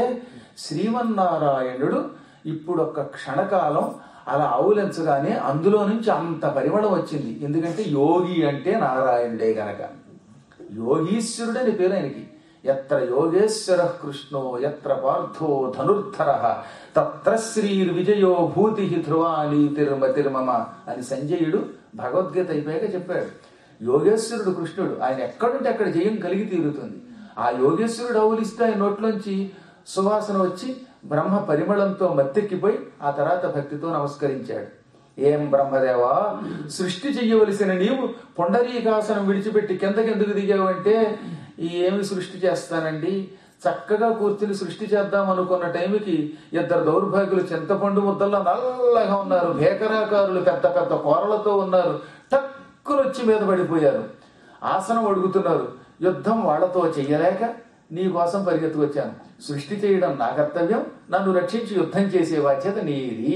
శ్రీమన్నారాయణుడు ఇప్పుడు ఒక్క క్షణకాలం అలా ఆవులించగానే అందులో నుంచి అంత పరిమళం వచ్చింది ఎందుకంటే యోగి అంటే నారాయణుడే గనక యోగీశ్వరుడు అని పేరు ఆయనకి ఎత్ర యోగేశ్వర కృష్ణో ఎత్ర పార్థో ధనుర్ధర తత్ర శ్రీర్విజయో భూతి ధ్రువాణి తిరుమతిర్మమ అని సంజయుడు భగవద్గీత అయిపోయాక చెప్పాడు యోగేశ్వరుడు కృష్ణుడు ఆయన ఎక్కడుంటే అక్కడ జయం కలిగి తీరుతుంది ఆ యోగేశ్వరుడు అవులిస్తే ఆయన నోట్లోంచి సువాసన వచ్చి బ్రహ్మ పరిమళంతో మత్తెక్కిపోయి ఆ తర్వాత భక్తితో నమస్కరించాడు ఏం బ్రహ్మదేవా సృష్టి చెయ్యవలసిన నీవు పొండరీకాసనం విడిచిపెట్టి కిందకెందుకు దిగావంటే ఏమి సృష్టి చేస్తానండి చక్కగా కూర్చుని సృష్టి చేద్దాం అనుకున్న టైంకి ఇద్దరు దౌర్భాగ్యులు చింతపండు ముద్దల్లో నల్లగా ఉన్నారు భేకరాకారులు పెద్ద పెద్ద కూరలతో ఉన్నారు టక్కులు వచ్చి మీద పడిపోయారు ఆసనం అడుగుతున్నారు యుద్ధం వాళ్లతో చెయ్యలేక నీ కోసం పరిగెత్తుకొచ్చాను సృష్టి చేయడం నా కర్తవ్యం నన్ను రక్షించి యుద్ధం చేసే బాధ్యత నీది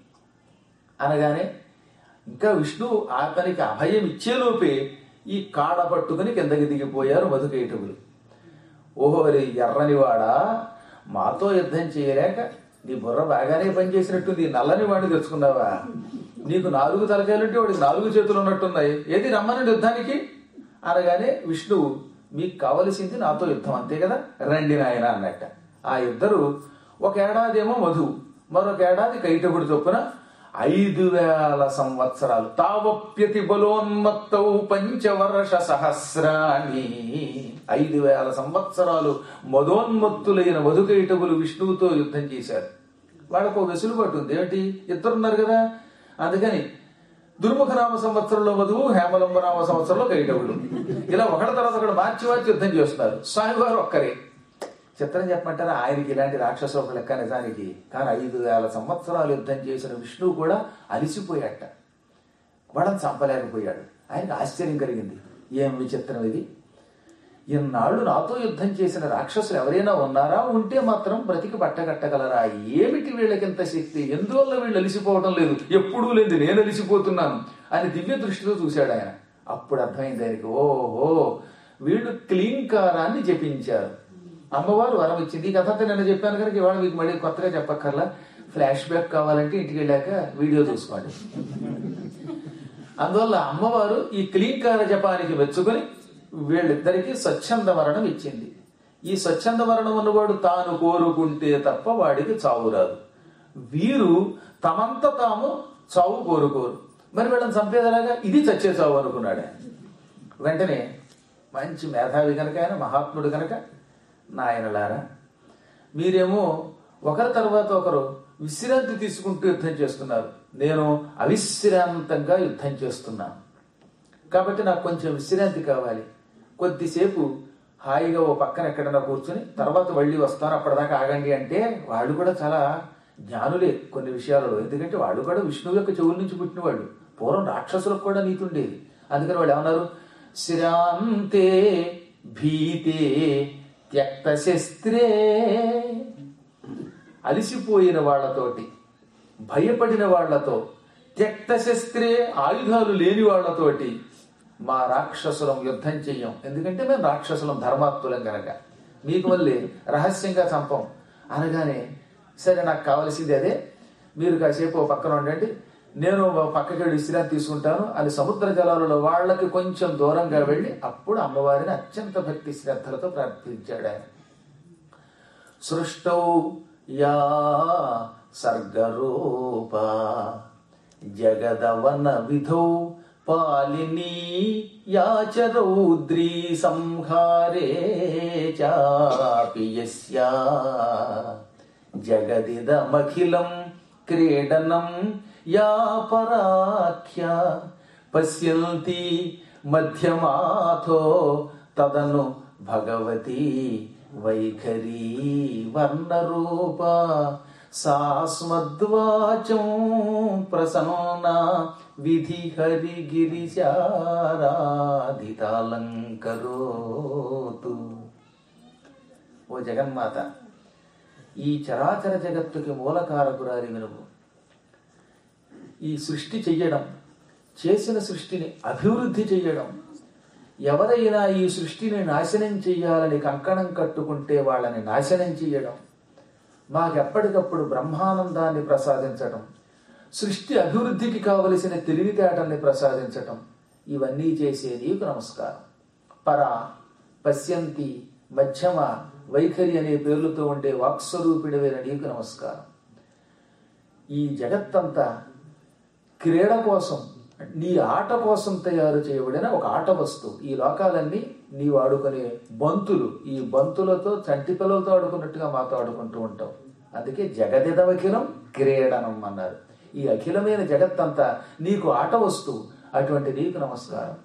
అనగానే ఇంకా విష్ణు అతనికి అభయం ఇచ్చేలోపే ఈ కాడ పట్టుకుని కిందకి దిగిపోయారు మధుకైటకులు ఓహో రే ఎర్రనివాడా మాతో యుద్ధం చేయలేక నీ బుర్ర బాగానే పనిచేసినట్టుంది ఈ నల్లని వాడిని తెచ్చుకున్నావా నీకు నాలుగు తలకాయలుంటే వాడికి నాలుగు చేతులు ఉన్నట్టున్నాయి ఏది రమ్మనండి యుద్ధానికి అనగానే విష్ణువు మీకు కావలసింది నాతో యుద్ధం అంతే కదా రండి నాయన అన్నట్ట ఆ ఇద్దరు ఒక ఏడాది ఏమో మధు మరొక ఏడాది కైటకుడు చొప్పున ఐదు వేల సంవత్సరాలు తావప్యతి బలోన్మత్తౌ పంచవర్ష సహస్రాణి ఐదు వేల సంవత్సరాలు మదోన్మత్తులైన మధుకైటకులు విష్ణువుతో యుద్ధం చేశారు వాళ్ళకు ఒక వెసులుబాటు ఉంది ఏమిటి ఇద్దరున్నారు కదా అందుకని దుర్ముఖ నామ సంవత్సరంలో మధువు హేమలంబ నామ సంవత్సరంలో కైటవుడు ఇలా ఒకటి తర్వాత ఒకటి మార్చి మార్చి యుద్ధం చేస్తున్నారు స్వామివారు ఒక్కరే చిత్రం చెప్పమంటారా ఆయనకి ఇలాంటి రాక్షస లెక్క నిజానికి కానీ ఐదు వేల సంవత్సరాలు యుద్ధం చేసిన విష్ణువు కూడా అలిసిపోయాట వాళ్ళని చంపలేకపోయాడు ఆయనకు ఆశ్చర్యం కలిగింది ఏం విచిత్రం ఇది ఇన్నాళ్ళు నాతో యుద్ధం చేసిన రాక్షసులు ఎవరైనా ఉన్నారా ఉంటే మాత్రం బ్రతికి పట్టగట్టగలరా ఏమిటి వీళ్ళకింత శక్తి ఎందువల్ల వీళ్ళు అలిసిపోవడం లేదు ఎప్పుడూ లేదు నేను అలిసిపోతున్నాను అని దివ్య దృష్టితో చూశాడు ఆయన అప్పుడు అర్థమైంది ఆయనకి ఓహో వీళ్ళు క్లీంకారాన్ని జపించారు అమ్మవారు వరం ఇచ్చింది ఈ కథ అంతా నిన్న చెప్పాను కనుక ఇవాళ మీకు మళ్ళీ కొత్తగా చెప్పక్కర్లా ఫ్లాష్ బ్యాక్ కావాలంటే ఇంటికి వెళ్ళాక వీడియో చూసుకోండి అందువల్ల అమ్మవారు ఈ క్లీంకార జపానికి మెచ్చుకొని వీళ్ళిద్దరికీ స్వచ్ఛంద మరణం ఇచ్చింది ఈ స్వచ్ఛంద మరణం ఉన్నవాడు తాను కోరుకుంటే తప్ప వాడికి చావు రాదు వీరు తమంత తాము చావు కోరుకోరు మరి వీళ్ళని చంపేదలాగా ఇది చచ్చే చావు అనుకున్నాడు ఆయన. వెంటనే మంచి మేధావి కనుక ఆయన మహాత్ముడు కనుక నాయనలారా మీరేమో ఒకరి తర్వాత ఒకరు విశ్రాంతి తీసుకుంటూ యుద్ధం చేస్తున్నారు నేను అవిశ్రాంతంగా యుద్ధం చేస్తున్నాను కాబట్టి నాకు కొంచెం విశ్రాంతి కావాలి కొద్దిసేపు హాయిగా ఓ పక్కన ఎక్కడైనా కూర్చుని తర్వాత మళ్ళీ వస్తాను అప్పటిదాకా ఆగండి అంటే వాళ్ళు కూడా చాలా జ్ఞానులే కొన్ని విషయాలలో ఎందుకంటే వాళ్ళు కూడా విష్ణువు యొక్క చెవుల నుంచి పుట్టిన వాళ్ళు పూర్వం రాక్షసులకు కూడా నీతి ఉండేది అందుకని వాళ్ళు ఏమన్నారు శ్రాంతే భీతే త్యక్త శస్త్రే అలిసిపోయిన వాళ్ళతోటి భయపడిన వాళ్లతో త్యక్త శస్త్రే ఆయుధాలు లేని వాళ్లతోటి మా రాక్షసులం యుద్ధం చెయ్యం ఎందుకంటే మేము రాక్షసులం ధర్మాత్ములం గనక మీకు మళ్ళీ రహస్యంగా చంపం అనగానే సరే నాకు కావలసింది అదే మీరు కాసేపు ఓ పక్కన ఉండండి నేను ఓ పక్కకి వెళ్ళి విశ్రాంతి తీసుకుంటాను అని సముద్ర జలాలలో వాళ్ళకి కొంచెం దూరంగా వెళ్ళి అప్పుడు అమ్మవారిని అత్యంత భక్తి శ్రద్ధలతో ప్రార్థించాడు ఆయన సృష్టౌ యా సర్గరూప జగదవన విధౌ పాలినీ యాచ రౌద్రీ సంహారే చాపి యస్యా జగదిదమఖిలం క్రీడనం యా పరాఖ్య పశ్యంతి మధ్యమాథో తదను భగవతి వైఖరీ వర్ణరూప సాస్మద్వాచం ప్రసన్న విధి హరిగిరిశారాధితాలంకరోతు ఓ జగన్మాత ఈ చరాచర జగత్తుకి మూలకారకురాలి వినువు ఈ సృష్టి చెయ్యడం చేసిన సృష్టిని అభివృద్ధి చెయ్యడం ఎవరైనా ఈ సృష్టిని నాశనం చెయ్యాలని కంకణం కట్టుకుంటే వాళ్ళని నాశనం చెయ్యడం మాకెప్పటికప్పుడు బ్రహ్మానందాన్ని ప్రసాదించటం సృష్టి అభివృద్ధికి కావలసిన తెలివితేటల్ని ప్రసాదించటం ఇవన్నీ చేసే నీకు నమస్కారం పర పశ్యంతి మధ్యమ వైఖరి అనే పేర్లతో ఉండే వాక్స్వరూపిడమైన నీకు నమస్కారం ఈ జగత్తంతా క్రీడ కోసం నీ ఆట కోసం తయారు చేయబడిన ఒక ఆట వస్తువు ఈ లోకాలన్నీ నీ వాడుకునే బంతులు ఈ బంతులతో చంటి పిల్లలతో ఆడుకున్నట్టుగా మాతో ఆడుకుంటూ ఉంటాం అందుకే జగదిదవఖిలం క్రీడనం అన్నారు ఈ అఖిలమైన జగత్తంతా నీకు ఆట వస్తువు అటువంటి నీకు నమస్కారం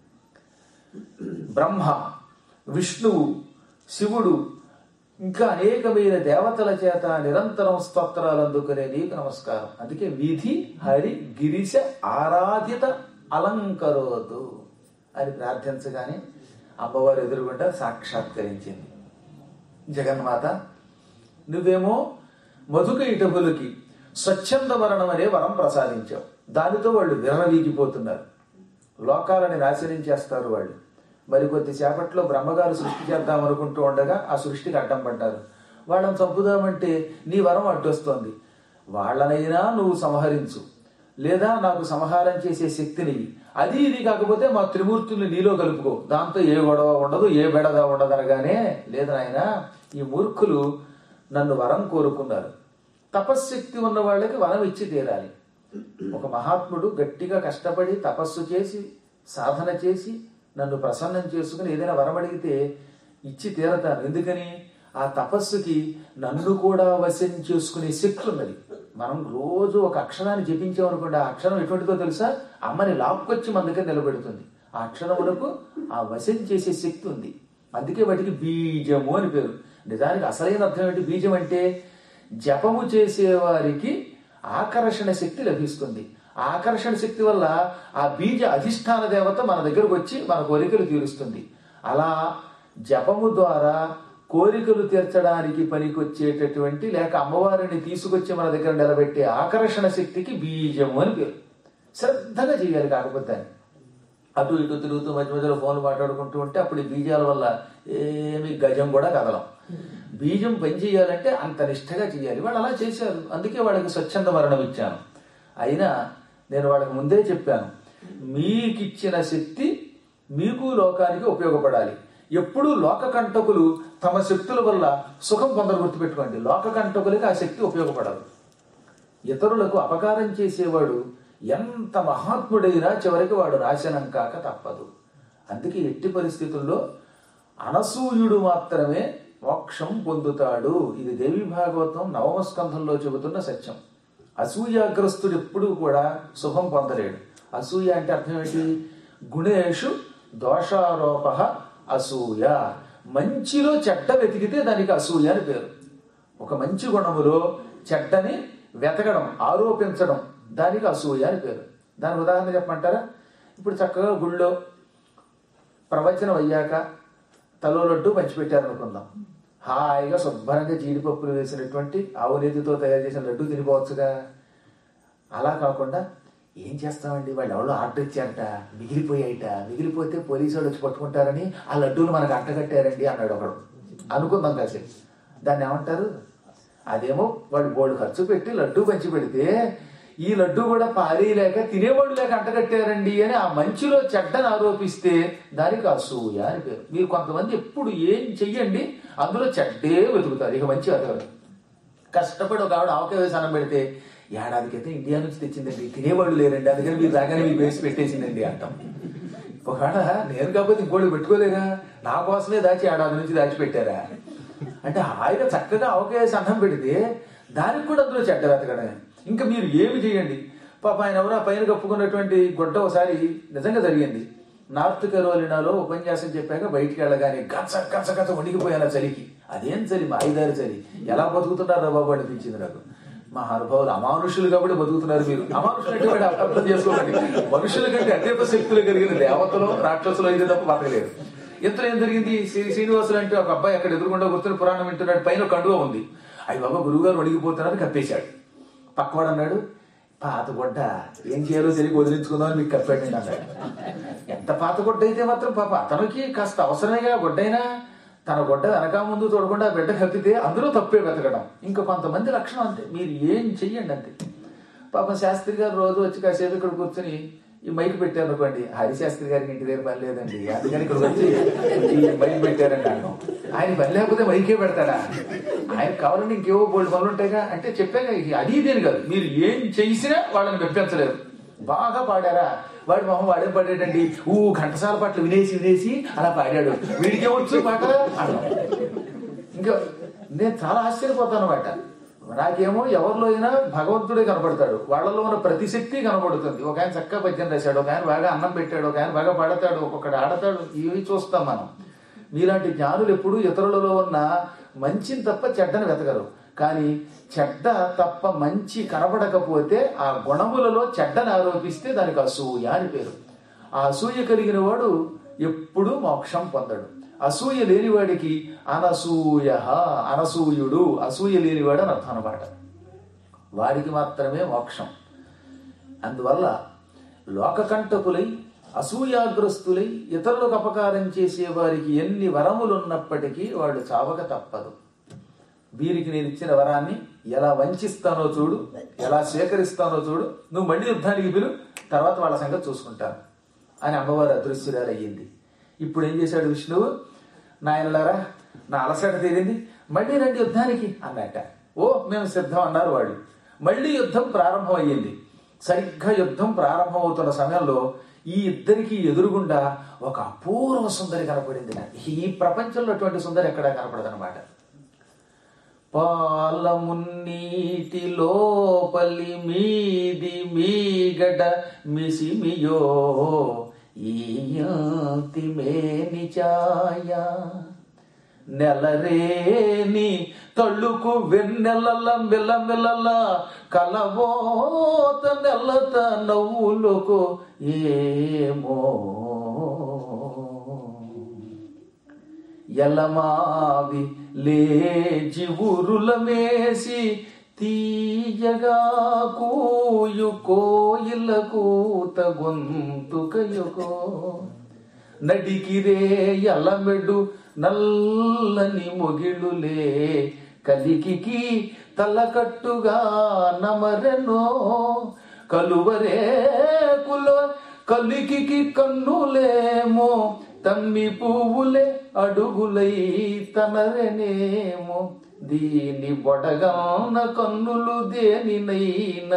బ్రహ్మ విష్ణువు శివుడు ఇంకా అనేకమైన దేవతల చేత నిరంతరం స్తోత్రాలు అందుకునే నీకు నమస్కారం అందుకే విధి హరి గిరిశ ఆరాధిత అలంకరోతు అని ప్రార్థించగానే అమ్మవారు ఎదురుగుండా సాక్షాత్కరించింది జగన్మాత నువ్వేమో మధుక ఇటబులకి స్వచ్ఛంద మరణం అనే వరం ప్రసాదించావు దానితో వాళ్ళు విరవీగిపోతున్నారు లోకాలని నాశనం చేస్తారు వాళ్ళు మరి కొద్దిసేపట్లో బ్రహ్మగారు సృష్టి చేద్దాం అనుకుంటూ ఉండగా ఆ సృష్టికి అడ్డం పడ్డారు వాళ్ళని చంపుదామంటే నీ వరం అడ్డొస్తోంది వాళ్ళనైనా నువ్వు సంహరించు లేదా నాకు సంహారం చేసే శక్తిని అది ఇది కాకపోతే మా త్రిమూర్తుల్ని నీలో కలుపుకో దాంతో ఏ గొడవ ఉండదు ఏ బెడద ఉండదు అనగానే లేదు నాయన ఈ మూర్ఖులు నన్ను వరం కోరుకున్నారు తపశ్శక్తి ఉన్న వాళ్ళకి వరం ఇచ్చి తీరాలి ఒక మహాత్ముడు గట్టిగా కష్టపడి తపస్సు చేసి సాధన చేసి నన్ను ప్రసన్నం చేసుకుని ఏదైనా వరం అడిగితే ఇచ్చి తీరతాను ఎందుకని ఆ తపస్సుకి నన్ను కూడా వశం చేసుకునే శక్తి ఉన్నది మనం రోజు ఒక అక్షరాన్ని జపించామనుకోండి ఆ అక్షరం ఎటువంటిదో తెలుసా అమ్మని లాక్కొచ్చి మన దగ్గర నిలబెడుతుంది ఆ అక్షరములకు ఆ వశం చేసే శక్తి ఉంది అందుకే వాటికి బీజము అని పేరు నిజానికి అసలైన అర్థం ఏంటి బీజం అంటే జపము చేసేవారికి ఆకర్షణ శక్తి లభిస్తుంది ఆ ఆకర్షణ శక్తి వల్ల ఆ బీజ అధిష్టాన దేవత మన దగ్గరకు వచ్చి మన కోరికలు తీరుస్తుంది అలా జపము ద్వారా కోరికలు తీర్చడానికి పనికొచ్చేటటువంటి లేక అమ్మవారిని తీసుకొచ్చి మన దగ్గర నిలబెట్టే ఆకర్షణ శక్తికి బీజము అని పేరు శ్రద్ధగా చేయాలి కాకపోతే దాన్ని. అటు ఇటు తిరుగుతూ మధ్య మధ్యలో ఫోన్లు మాట్లాడుకుంటూ ఉంటే అప్పుడు ఈ బీజాల వల్ల ఏమి గజం కూడా కదలం బీజం పని చేయాలంటే అంత నిష్ఠగా చేయాలి వాళ్ళు అలా చేశారు అందుకే వాళ్ళకి స్వచ్ఛంద మరణం ఇచ్చాను అయినా నేను వాళ్ళకి ముందే చెప్పాను మీకిచ్చిన శక్తి మీకు లోకానికి ఉపయోగపడాలి ఎప్పుడూ లోక కంటకులు తమ శక్తుల వల్ల సుఖం పొందరు గుర్తుపెట్టుకోండి లోక కంటకులకి ఆ శక్తి ఉపయోగపడదు ఇతరులకు అపకారం చేసేవాడు ఎంత మహాత్ముడైనా చివరికి వాడు నాశనం కాక తప్పదు అందుకే ఎట్టి పరిస్థితుల్లో అనసూయుడు మాత్రమే మోక్షం పొందుతాడు ఇది దేవి భాగవతం నవమ స్కంధంలో చెబుతున్న సత్యం అసూయాగ్రస్తుడు ఎప్పుడూ కూడా శుభం పొందలేడు అసూయ అంటే అర్థం ఏంటి గుణేషు దోషారోప అసూయ మంచిలో చెడ్డ వెతికితే దానికి అసూయ అని పేరు ఒక మంచి గుణములో చెడ్డని వెతకడం ఆరోపించడం దానికి అసూయ అని పేరు దాని ఉదాహరణ చెప్పమంటారా ఇప్పుడు చక్కగా గుళ్ళో ప్రవచనం అయ్యాక తలో లడ్డు పంచిపెట్టారనుకుందాం హాయిగా శుభ్రంగా జీడిపప్పులు వేసినటువంటి ఆవు నేతితో తయారు చేసిన లడ్డు తినిపోవచ్చుగా అలా కాకుండా ఏం చేస్తామండి వాళ్ళు ఎవరో ఆర్డర్ ఇచ్చారట మిగిలిపోయాయిట మిగిలిపోతే పోలీసు వాళ్ళు వచ్చి పట్టుకుంటారని ఆ లడ్డూలు మనకు అంటగట్టారండి అన్నాడు ఒకడు అనుకుందాం కాసేపు దాన్ని ఏమంటారు అదేమో వాడు బోర్డు ఖర్చు పెట్టి లడ్డూ పంచి పెడితే ఈ లడ్డు కూడా పారేయలేక తినేవాడు లేక అంటగట్టారండి అని ఆ మంచిలో చెడ్డను ఆరోపిస్తే దానికి అసూయ అని పేరు మీరు కొంతమంది ఎప్పుడు ఏం చెయ్యండి అందులో చెడ్డే వెతుకుతారు ఇక మంచి వెతకరు కష్టపడి ఒక ఆవిడ ఆవకాయ వేసి అన్నం పెడితే ఏడాది క్రితం ఇండియా నుంచి తెచ్చిందండి తినేవాళ్ళు లేరండి అందుకని మీరు రాగానే మీకు వేసి పెట్టేసిందండి అంటాం ఒకవేళ నేను కాకపోతే ఇంకోటి పెట్టుకోలేరా నా కోసమే దాచి ఏడాది నుంచి దాచిపెట్టారా అంటే హాయిగా చక్కగా ఆవకాయ వేసి అన్నం పెడితే దానికి కూడా అందులో చెడ్డ వెతకడమే ఇంకా మీరు ఏమి చేయండి పాప ఆయన ఎవరో ఆ పైన కప్పుకున్నటువంటి గుడ్డ ఒకసారి నిజంగా జరిగింది నార్త్ కెరోలినాలో ఉపన్యాసం చెప్పాక బయటికి వెళ్ళగానే గచ్చ గచ్చ గచ్చ వణికిపోయాను చలికి అదేం చలి మా ఐదారు చలి ఎలా బతుకుతున్నారా బాబు అనిపించింది నాకు మా అనుభవాలు అమానుషులు కాబట్టి బతుకుతున్నారు మీరు అమానుషులు అంటే వాడు అర్థం చేసుకోకండి మనుషుల కంటే అత్యంత శక్తులు కలిగిన దేవతలు రాక్షసులు అయితే తప్ప బతకలేరు ఇంతలో ఏం జరిగింది శ్రీ శ్రీనివాసులు అంటే ఒక అబ్బాయి అక్కడ ఎదురుకుండా కూర్చొని పురాణం వింటున్నాడు పైన ఒక కండువ ఉంది అవి బాబా గురువు గారు వణిగిపోతున్నారని కప్పేశాడు పక్కవాడు అన్నాడు పాత గుడ్డ ఏం చేయాలో తెలియక వదిలించుకుందామని మీకు కప్పాడండి అన్నాడు ఎంత పాత గుడ్డ అయితే మాత్రం పాప అతనికి కాస్త అవసరమేగా గుడ్డైనా తన గుడ్డ వెనక ముందు చూడకుండా ఆ బిడ్డ కప్పితే అందులో తప్పే వెతకడం ఇంకా కొంతమంది లక్షణం అంతే మీరు ఏం చెయ్యండి అంతే పాపం శాస్త్రి గారు రోజు వచ్చి కాసేపు ఇక్కడ కూర్చొని ఈ మైక్ పెట్టారు అనుకోండి హరిశాస్త్రి గారికి ఇంటి దగ్గర పని లేదండి అందుకని ఇక్కడ వచ్చి ఈ మైక్ పెట్టారండి అన్నాం ఆయన పని లేకపోతే మైకే పెడతాడా ఆయన కావాలంటే ఇంకేవో బోల్డ్ పనులు ఉంటాయిగా అంటే చెప్పాక ఇది అది ఇదేని కాదు మీరు ఏం చేసినా వాళ్ళని మెప్పించలేరు బాగా పాడారా వాడి మొహం వాడే పాడాడండి ఊ ఘంటసాల పాటలు వినేసి వినేసి అలా పాడాడు వీడికి వచ్చు పాట అన్నాం ఇంకా నేను చాలా ఆశ్చర్యపోతాను అనమాట నాకేమో ఎవరిలో అయినా భగవంతుడే కనపడతాడు వాళ్ళలో ఉన్న ప్రతి శక్తి కనపడుతుంది ఒక ఆయన చక్కగా పద్యం రాశాడు ఒక ఆయన బాగా అన్నం పెట్టాడు ఒక ఆయన బాగా పడతాడు ఒక్కొక్కడు ఆడతాడు ఇవి చూస్తాం మనం మీలాంటి జ్ఞానులు ఎప్పుడు ఇతరులలో ఉన్న మంచిని తప్ప చెడ్డని వెతకరు కానీ చెడ్డ తప్ప మంచి కనబడకపోతే ఆ గుణములలో చెడ్డని ఆరోపిస్తే దానికి అసూయ అని పేరు ఆ అసూయ కలిగిన వాడు ఎప్పుడూ మోక్షం పొందడు అసూయ లేనివాడికి అనసూయ అనసూయుడు అసూయ లేనివాడు అని అర్థం అనమాట వాడికి మాత్రమే మోక్షం అందువల్ల లోకకంటకులై అసూయాగ్రస్తులై ఇతరులకు అపకారం చేసే వారికి ఎన్ని వరములున్నప్పటికీ వాడు చావక తప్పదు వీరికి నేను ఇచ్చిన వరాన్ని ఎలా వంచిస్తానో చూడు ఎలా స్వీకరిస్తానో చూడు నువ్వు మళ్ళీ యుద్ధానికి పిలు తర్వాత వాళ్ళ సంగతి చూసుకుంటాను అని అమ్మవారు అదృశ్యురాలు అయ్యింది ఇప్పుడు ఏం చేశాడు విష్ణువు నాయనలారా నా అలసట తీరింది మళ్ళీ రండి యుద్ధానికి అన్నట్ట ఓ మేము సిద్ధం అన్నారు వాళ్ళు మళ్ళీ యుద్ధం ప్రారంభం అయ్యింది సరిగ్గా యుద్ధం ప్రారంభమవుతున్న సమయంలో ఈ ఇద్దరికి ఎదురుగుండా ఒక అపూర్వ సుందరి కనపడింది నాకు ఈ ప్రపంచంలో అటువంటి సుందరి ఎక్కడా కనపడదనమాట పాలమున్నీటి లోపలి మీది మీగడ మిసిమియో ఈయాతి మేని ఛాయ నెలరేని తళ్ళుకు వెన్నెలల మెల్లమెల్లల కలవోత నెల్లత నవ్వులకు ఏమో ఎలమావి లేచి ఊరుల మేసి తీయగా కూయు కోయిల కూత గొంతుకయుకో నడికిరే ఎలమెడు నల్లని మొగిಳುలే కలికికి తలకట్టుగా నమరెనో కలువరే కుల కలికికి కన్నులేమో తమ్మి పువ్వులే అడుగులై తనరనేమో దీని బొడగాన కన్నులు దేనినైన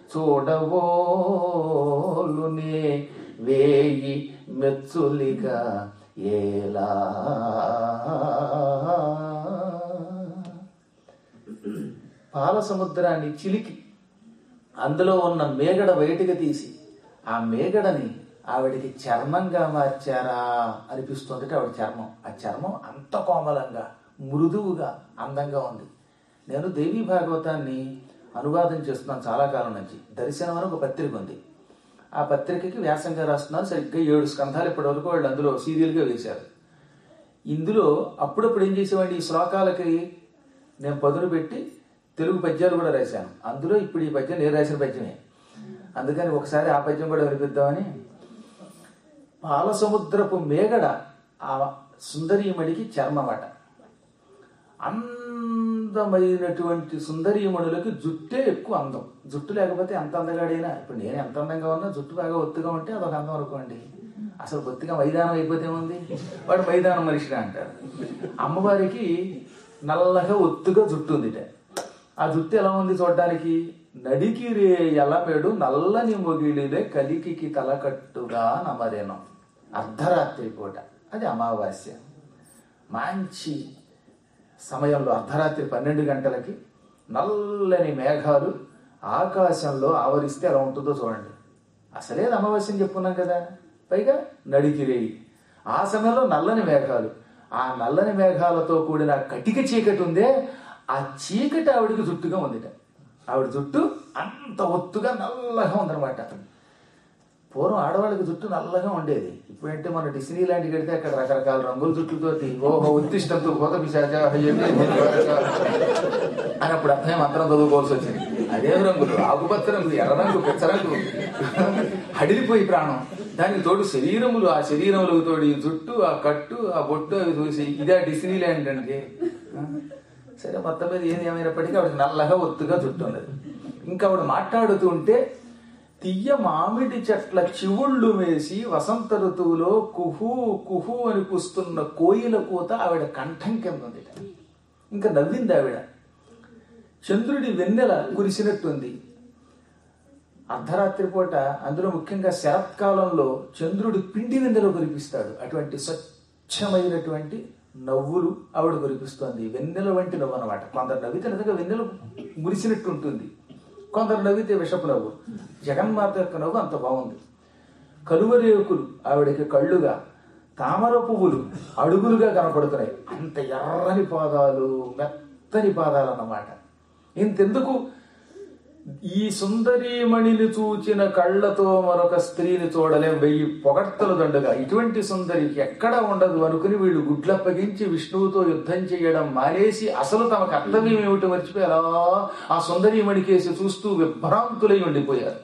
చూడవోలునే వేయి మెచ్చులిగా ఏలా పాల సముద్రాన్ని చిలికి అందులో ఉన్న మేగడ బయటికి తీసి ఆ మేగడని ఆవిడికి చర్మంగా మార్చారా అనిపిస్తుంది ఆవిడ చర్మం ఆ చర్మం అంత కోమలంగా మృదువుగా అందంగా ఉంది నేను దేవీ భాగవతాన్ని అనువాదం చేస్తున్నాను చాలా కాలం నుంచి దర్శనం అని ఒక పత్రిక ఉంది ఆ పత్రికకి వ్యాసంగా రాస్తున్నాను సరిగ్గా ఏడు స్కంధాలు ఇప్పటి వరకు వాళ్ళు అందులో సీరియల్గా వేశారు ఇందులో అప్పుడప్పుడు ఏం చేసేవాడిని ఈ శ్లోకాలకి నేను పదును పెట్టి తెలుగు పద్యాలు కూడా రాశాను అందులో ఇప్పుడు ఈ పద్యం నేను రాసిన పద్యమే అందుకని ఒకసారి ఆ పద్యం కూడా వినిపిద్దామని పాల సముద్రపు మేగడ ఆ సుందరీమణికి చర్మమట అందమైనటువంటి సుందరీమణులకి జుట్టే ఎక్కువ అందం జుట్టు లేకపోతే ఎంత అందగాడైనా ఇప్పుడు నేను ఎంత అందంగా ఉన్నా జుట్టు బాగా ఒత్తుగా ఉంటే అదొక అందం అనుకోండి అసలు బొత్తిగా మైదానం అయిపోతే ఉంది వాడు మైదానం మనిషిగా అంటారు అమ్మవారికి నల్లగా ఒత్తుగా జుట్టు ఉందిట ఆ జుట్టు ఎలా ఉంది చూడడానికి నడికి రే ఎలమెడు నల్లని మొగిలిలే కలికికి తలకట్టుగా నమరేనం అర్ధరాత్రి పూట అది అమావాస్య మంచి సమయంలో అర్ధరాత్రి పన్నెండు గంటలకి నల్లని మేఘాలు ఆకాశంలో ఆవరిస్తే ఎలా ఉంటుందో చూడండి అసలే అది అమావాస్యని చెప్పుకున్నాం కదా పైగా నడికిరేయి ఆ సమయంలో నల్లని మేఘాలు ఆ నల్లని మేఘాలతో కూడిన కటిక చీకటి ఉందే ఆ చీకటి ఆవిడికి జుట్టుగా ఉందిట ఆవిడ జుట్టు అంత ఒత్తుగా నల్లగా ఉందన్నమాట పూర్వం ఆడవాళ్ళకి జుట్టు నల్లగా ఉండేది ఇప్పుడంటే మన డిస్నీ లాంటి కడితే అక్కడ రకరకాల రంగుల జుట్టుతోటి ఓహో ఉత్తిష్టంతో పోత పిశాచ హయ్యండి అని అప్పుడు అర్థమే మంత్రం చదువుకోవాల్సి వచ్చింది అదే రంగులు ఆకుపచ్చ రంగు ఎర్ర రంగు పెచ్చ రంగు హడిలిపోయి ప్రాణం దానికి తోడు శరీరములు ఆ శరీరములకు తోడు ఈ జుట్టు ఆ కట్టు ఆ బొట్టు అవి చూసి ఇదే డిస్నీ ల్యాండ్ అండి సరే మొత్తం మీద ఏది ఏమైనప్పటికీ ఆవిడకి నల్లగా ఒత్తుగా జుట్టు ఉన్నది ఇంకా ఆవిడ మాట్లాడుతూ ఉంటే తియ్య మామిడి చెట్ల చివుళ్ళు వేసి వసంత ఋతువులో కుహు కుహు అని కూస్తున్న కోయిల కూత ఆవిడ కంఠం కింద ఉంది ఇంకా నవ్వింది ఆవిడ చంద్రుడి వెన్నెల కురిసినట్టుంది అర్ధరాత్రి పూట అందులో ముఖ్యంగా శరత్కాలంలో చంద్రుడు పిండి వెన్నెల కురిపిస్తాడు అటువంటి స్వచ్ఛమైనటువంటి నవ్వులు ఆవిడ కురిపిస్తోంది వెన్నెల వంటి నవ్వు అనమాట కొందరు నవ్వితే నిజంగా వెన్నెల మురిసినట్టు ఉంటుంది కొందరు నవ్వితే విషపు నవ్వు జగన్మాత యొక్క నవ్వు అంత బాగుంది కలువరేకులు ఆవిడకి కళ్ళుగా తామర పువ్వులు అడుగులుగా కనపడుతున్నాయి అంత ఎర్రని పాదాలు మెత్తని పాదాలు అన్నమాట ఇంతెందుకు ఈ సుందరీమణిని చూచిన కళ్ళతో మరొక స్త్రీని చూడలేం వెయ్యి పొగడ్తలు దండగా ఇటువంటి సుందరి ఎక్కడా ఉండదు అనుకుని వీళ్ళు గుడ్లప్పగించి విష్ణువుతో యుద్ధం చేయడం మానేసి అసలు తమ కర్తవ్యం ఏమిటో మర్చిపోయి అలా ఆ సుందరీమణి కేసి చూస్తూ విభ్రాంతులై ఉండిపోయారు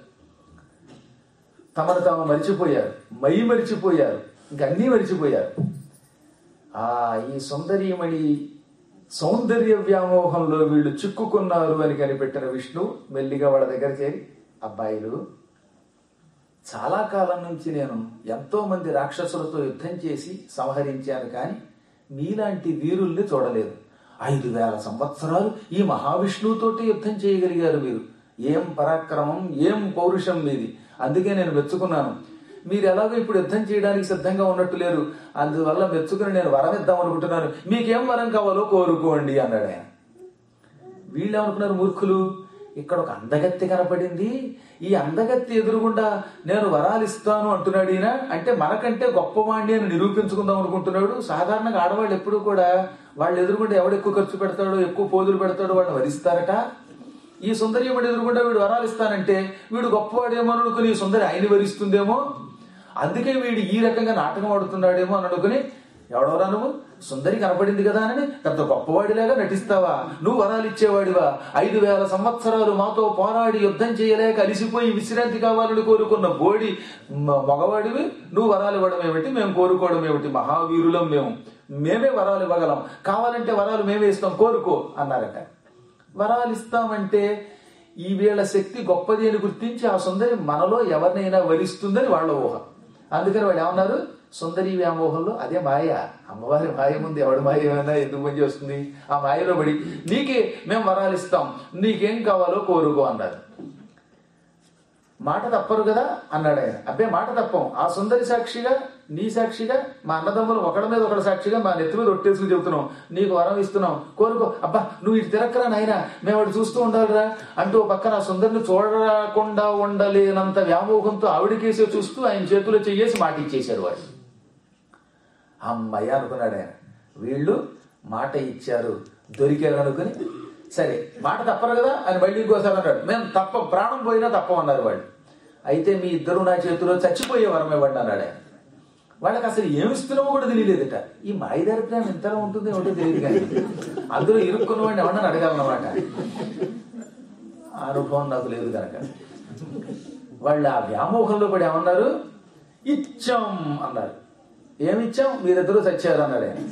తమను తాము మరిచిపోయారు మై మరిచిపోయారు ఇంక అన్నీ మరిచిపోయారు ఆ ఈ సుందరీమణి సౌందర్య వ్యామోహంలో వీళ్ళు చిక్కుకున్నారు అని కనిపెట్టిన విష్ణు మెల్లిగా వాళ్ళ దగ్గర చేరి అబ్బాయిలు చాలా కాలం నుంచి నేను ఎంతో మంది రాక్షసులతో యుద్ధం చేసి సంహరించాను కానీ మీలాంటి వీరుల్ని చూడలేదు ఐదు వేల సంవత్సరాలు ఈ మహావిష్ణువుతోటి యుద్ధం చేయగలిగారు మీరు ఏం పరాక్రమం ఏం పౌరుషం మీది అందుకే నేను మెచ్చుకున్నాను మీరు ఎలాగో ఇప్పుడు యుద్ధం చేయడానికి సిద్ధంగా ఉన్నట్టు లేరు అందువల్ల మెచ్చుకుని నేను వరం ఇద్దాం అనుకుంటున్నాను మీకేం వరం కావాలో కోరుకోండి అన్నాడు ఆయన వీళ్ళు ఏమనుకున్నారు మూర్ఖులు ఇక్కడ ఒక అందగత్తి కనపడింది ఈ అందగత్తి ఎదురుగుండా నేను వరాలు ఇస్తాను అంటున్నాడు ఈయన అంటే మనకంటే గొప్పవాణ్ణి అని నిరూపించుకుందాం అనుకుంటున్నాడు సాధారణంగా ఆడవాళ్ళు ఎప్పుడూ కూడా వాళ్ళు ఎదురుగుండా ఎవడు ఎక్కువ ఖర్చు పెడతాడో ఎక్కువ పోజులు పెడతాడో వాళ్ళని వరిస్తారట ఈ సుందరియముడు ఎదురుగుండా వీడు వరాలు ఇస్తానంటే వీడు గొప్పవాడేమో అని అనుకుని ఈ సుందరి ఆయన వరిస్తుందేమో అందుకే వీడు ఈ రకంగా నాటకం ఆడుతున్నాడేమో అని అనుకుని ఎవడవరా నువ్వు సుందరి కనపడింది కదా అని పెద్ద గొప్పవాడిలాగా నటిస్తావా నువ్వు వరాలు ఇచ్చేవాడివా ఐదు వేల సంవత్సరాలు మాతో పోరాడి యుద్ధం చేయలేక అలిసిపోయి విశ్రాంతి కావాలని కోరుకున్న బోడి మ- మగవాడివి నువ్వు వరాలు ఇవ్వడం ఏమిటి మేము కోరుకోవడం ఏమిటి మహావీరులం మేము మేమే వరాలు ఇవ్వగలం కావాలంటే వరాలు మేమే ఇస్తాం కోరుకో అన్నారట వరాలు ఇస్తామంటే ఈ వీళ్ళ శక్తి గొప్పది అని గుర్తించి ఆ సుందరి మనలో ఎవరినైనా వరిస్తుందని వాళ్ళ ఊహ అందుకని వాళ్ళు ఏమన్నారు సుందరి వ్యామోహంలో అదే మాయ అమ్మవారి మాయ ముందు ఎవడి మాయ ఏమైనా ఎందుకు పని చేస్తుంది ఆ మాయలో పడి నీకే మేము వరాలు ఇస్తాం నీకేం కావాలో కోరుకో అన్నారు మాట తప్పరు కదా అన్నాడు ఆయన అబ్బే మాట తప్పం ఆ సుందరి సాక్షిగా నీ సాక్షిగా మా అన్నదమ్ములు ఒకడి మీద ఒకటి సాక్షిగా మా నెత్తి మీద ఒట్టేసుకుని చెబుతున్నాం నీకు వరం ఇస్తున్నాం కోరుకో అబ్బా నువ్వు ఇటు తిరక్కరా నాయన మేము వాడు చూస్తూ ఉండాలిరా అంటూ ఓ పక్కన ఆ సుందరిని చూడకుండా ఉండలేనంత వ్యామోహంతో ఆవిడకేసే చూస్తూ ఆయన చేతిలో చెయ్యేసి మాట ఇచ్చేశాడు వాడు అమ్మయ్య అనుకున్నాడు ఆయన వీళ్ళు మాట ఇచ్చారు దొరికారు అనుకుని సరే మాట తప్పరు కదా అని మళ్ళీ ఇంకోసారి అన్నాడు మేము తప్ప ప్రాణం పోయినా తప్పమన్నారు వాళ్ళు అయితే మీ ఇద్దరు నా చేతిలో చచ్చిపోయే వరం ఇవ్వండి అన్నాడు ఆయన వాళ్ళకి అసలు ఏమి ఇస్తున్నామో కూడా తెలియలేదట ఈ మాయిదారి ప్రేమ ఎంతలా ఉంటుంది ఏమిటో తెలియదు కానీ అందులో ఇరుక్కున్న వాడిని ఎవరన్నా అడగాలన్నమాట ఆ అనుభవం నాకు లేదు కనుక వాళ్ళు ఆ వ్యామోహంలో పడి ఏమన్నారు ఇచ్చాం అన్నారు ఏమిచ్చాం మీరిద్దరూ చచ్చారు అన్నాడు ఆయన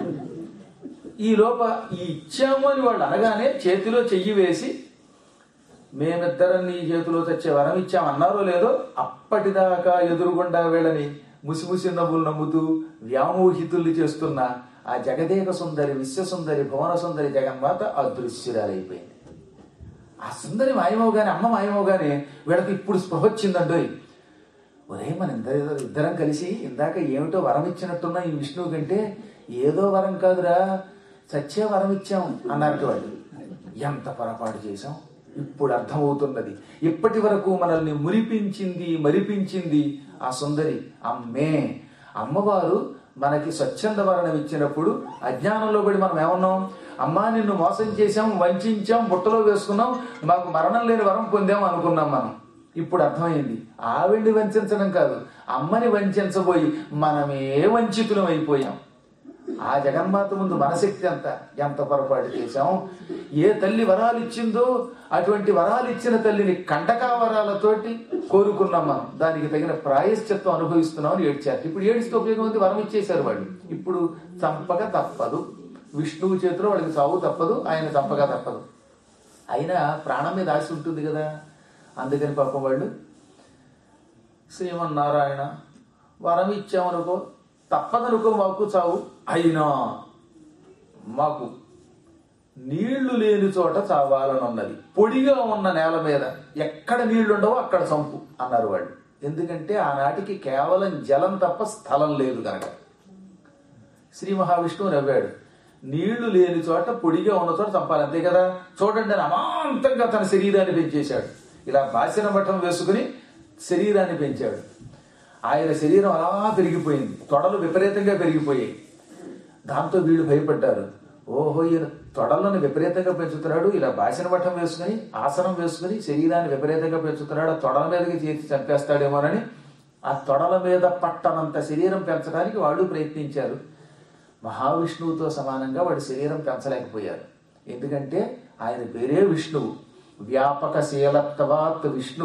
ఈ లోప ఈ ఇచ్చాము అని వాళ్ళు అనగానే చేతిలో చెయ్యి వేసి మేమిద్దరం నీ చేతిలో చచ్చే వరం ఇచ్చాం అన్నారో లేదో అప్పటిదాకా ఎదురుగుండా వీళ్ళని ముసిముసి నవ్వులు నమ్ముతూ వ్యామోహితుల్ని చేస్తున్న ఆ జగదేక సుందరి విశ్వసుందరి భువన సుందరి జగన్మాత అదృశ్యురాలైపోయింది ఆ సుందరి మాయమవగానే అమ్మ మాయమవగానే వీళ్ళకి ఇప్పుడు స్పృహ వచ్చిందండోయ్ ఒరే మన ఇద్దరు ఇద్దరం కలిసి ఇందాక ఏమిటో వరం ఇచ్చినట్టున్నా ఈ విష్ణువు కంటే ఏదో వరం కాదురా సత్య వరం ఇచ్చాం అన్నట్టు వాళ్ళు ఎంత పొరపాటు చేశాం ఇప్పుడు అర్థమవుతున్నది ఇప్పటి వరకు మనల్ని మురిపించింది మరిపించింది ఆ సుందరి అమ్మే అమ్మవారు మనకి స్వచ్ఛంద వరణం ఇచ్చినప్పుడు అజ్ఞానంలో పడి మనం ఏమన్నాం అమ్మా నిన్ను మోసం చేశాం వంచాం బుట్టలో వేసుకున్నాం మాకు మరణం లేని వరం పొందాం అనుకున్నాం మనం ఇప్పుడు అర్థమైంది ఆవిడ్ని వంచడం కాదు అమ్మని వంచబోయి మనమే వంచితులం అయిపోయాం ఆ జగన్మాత ముందు మనశక్తి ఎంత ఎంత పొరపాటు చేశాం ఏ తల్లి వరాలు ఇచ్చిందో అటువంటి వరాలు ఇచ్చిన తల్లిని కంటకా వరాలతోటి కోరుకున్నాం మనం దానికి తగిన ప్రాయశ్చిత్వం అనుభవిస్తున్నాం అని ఏడ్చారు ఇప్పుడు ఏడిస్తే ఉపయోగం ఉంది వరం ఇచ్చేశారు వాళ్ళు ఇప్పుడు చంపక తప్పదు విష్ణువు చేతిలో వాళ్ళకి చావు తప్పదు ఆయన చంపక తప్పదు అయినా ప్రాణం మీద ఆశ ఉంటుంది కదా అందుకని పాపం వాళ్ళు శ్రీమన్నారాయణ వరం ఇచ్చామనుకో తప్పదనుకో మాకు చావు అయినా మాకు నీళ్లు లేని చోట చావాలని ఉన్నది పొడిగా ఉన్న నేల మీద ఎక్కడ నీళ్లు ఉండవో అక్కడ చంపు అన్నారు వాళ్ళు ఎందుకంటే ఆనాటికి కేవలం జలం తప్ప స్థలం లేదు కనుక శ్రీ మహావిష్ణువు నవ్వాడు నీళ్లు లేని చోట పొడిగా ఉన్న చోట చంపాలి అంతే కదా చూడండి అని అమాంతంగా తన శరీరాన్ని పెంచేశాడు ఇలా బాసిన మఠం వేసుకుని శరీరాన్ని పెంచాడు ఆయన శరీరం అలా పెరిగిపోయింది తొడలు విపరీతంగా పెరిగిపోయాయి దాంతో వీళ్ళు భయపడ్డారు ఓహో ఈయన తొడలను విపరీతంగా పెంచుతున్నాడు ఇలా బాసిన మఠం వేసుకుని ఆసనం వేసుకుని శరీరాన్ని విపరీతంగా పెంచుతున్నాడు ఆ తొడల మీదకి చేసి చంపేస్తాడేమోనని ఆ తొడల మీద పట్టనంత శరీరం పెంచడానికి వాళ్ళు ప్రయత్నించారు మహావిష్ణువుతో సమానంగా వాడి శరీరం పెంచలేకపోయారు ఎందుకంటే ఆయన పేరే విష్ణువు వ్యాపక శీలత్వాత్ విష్ణు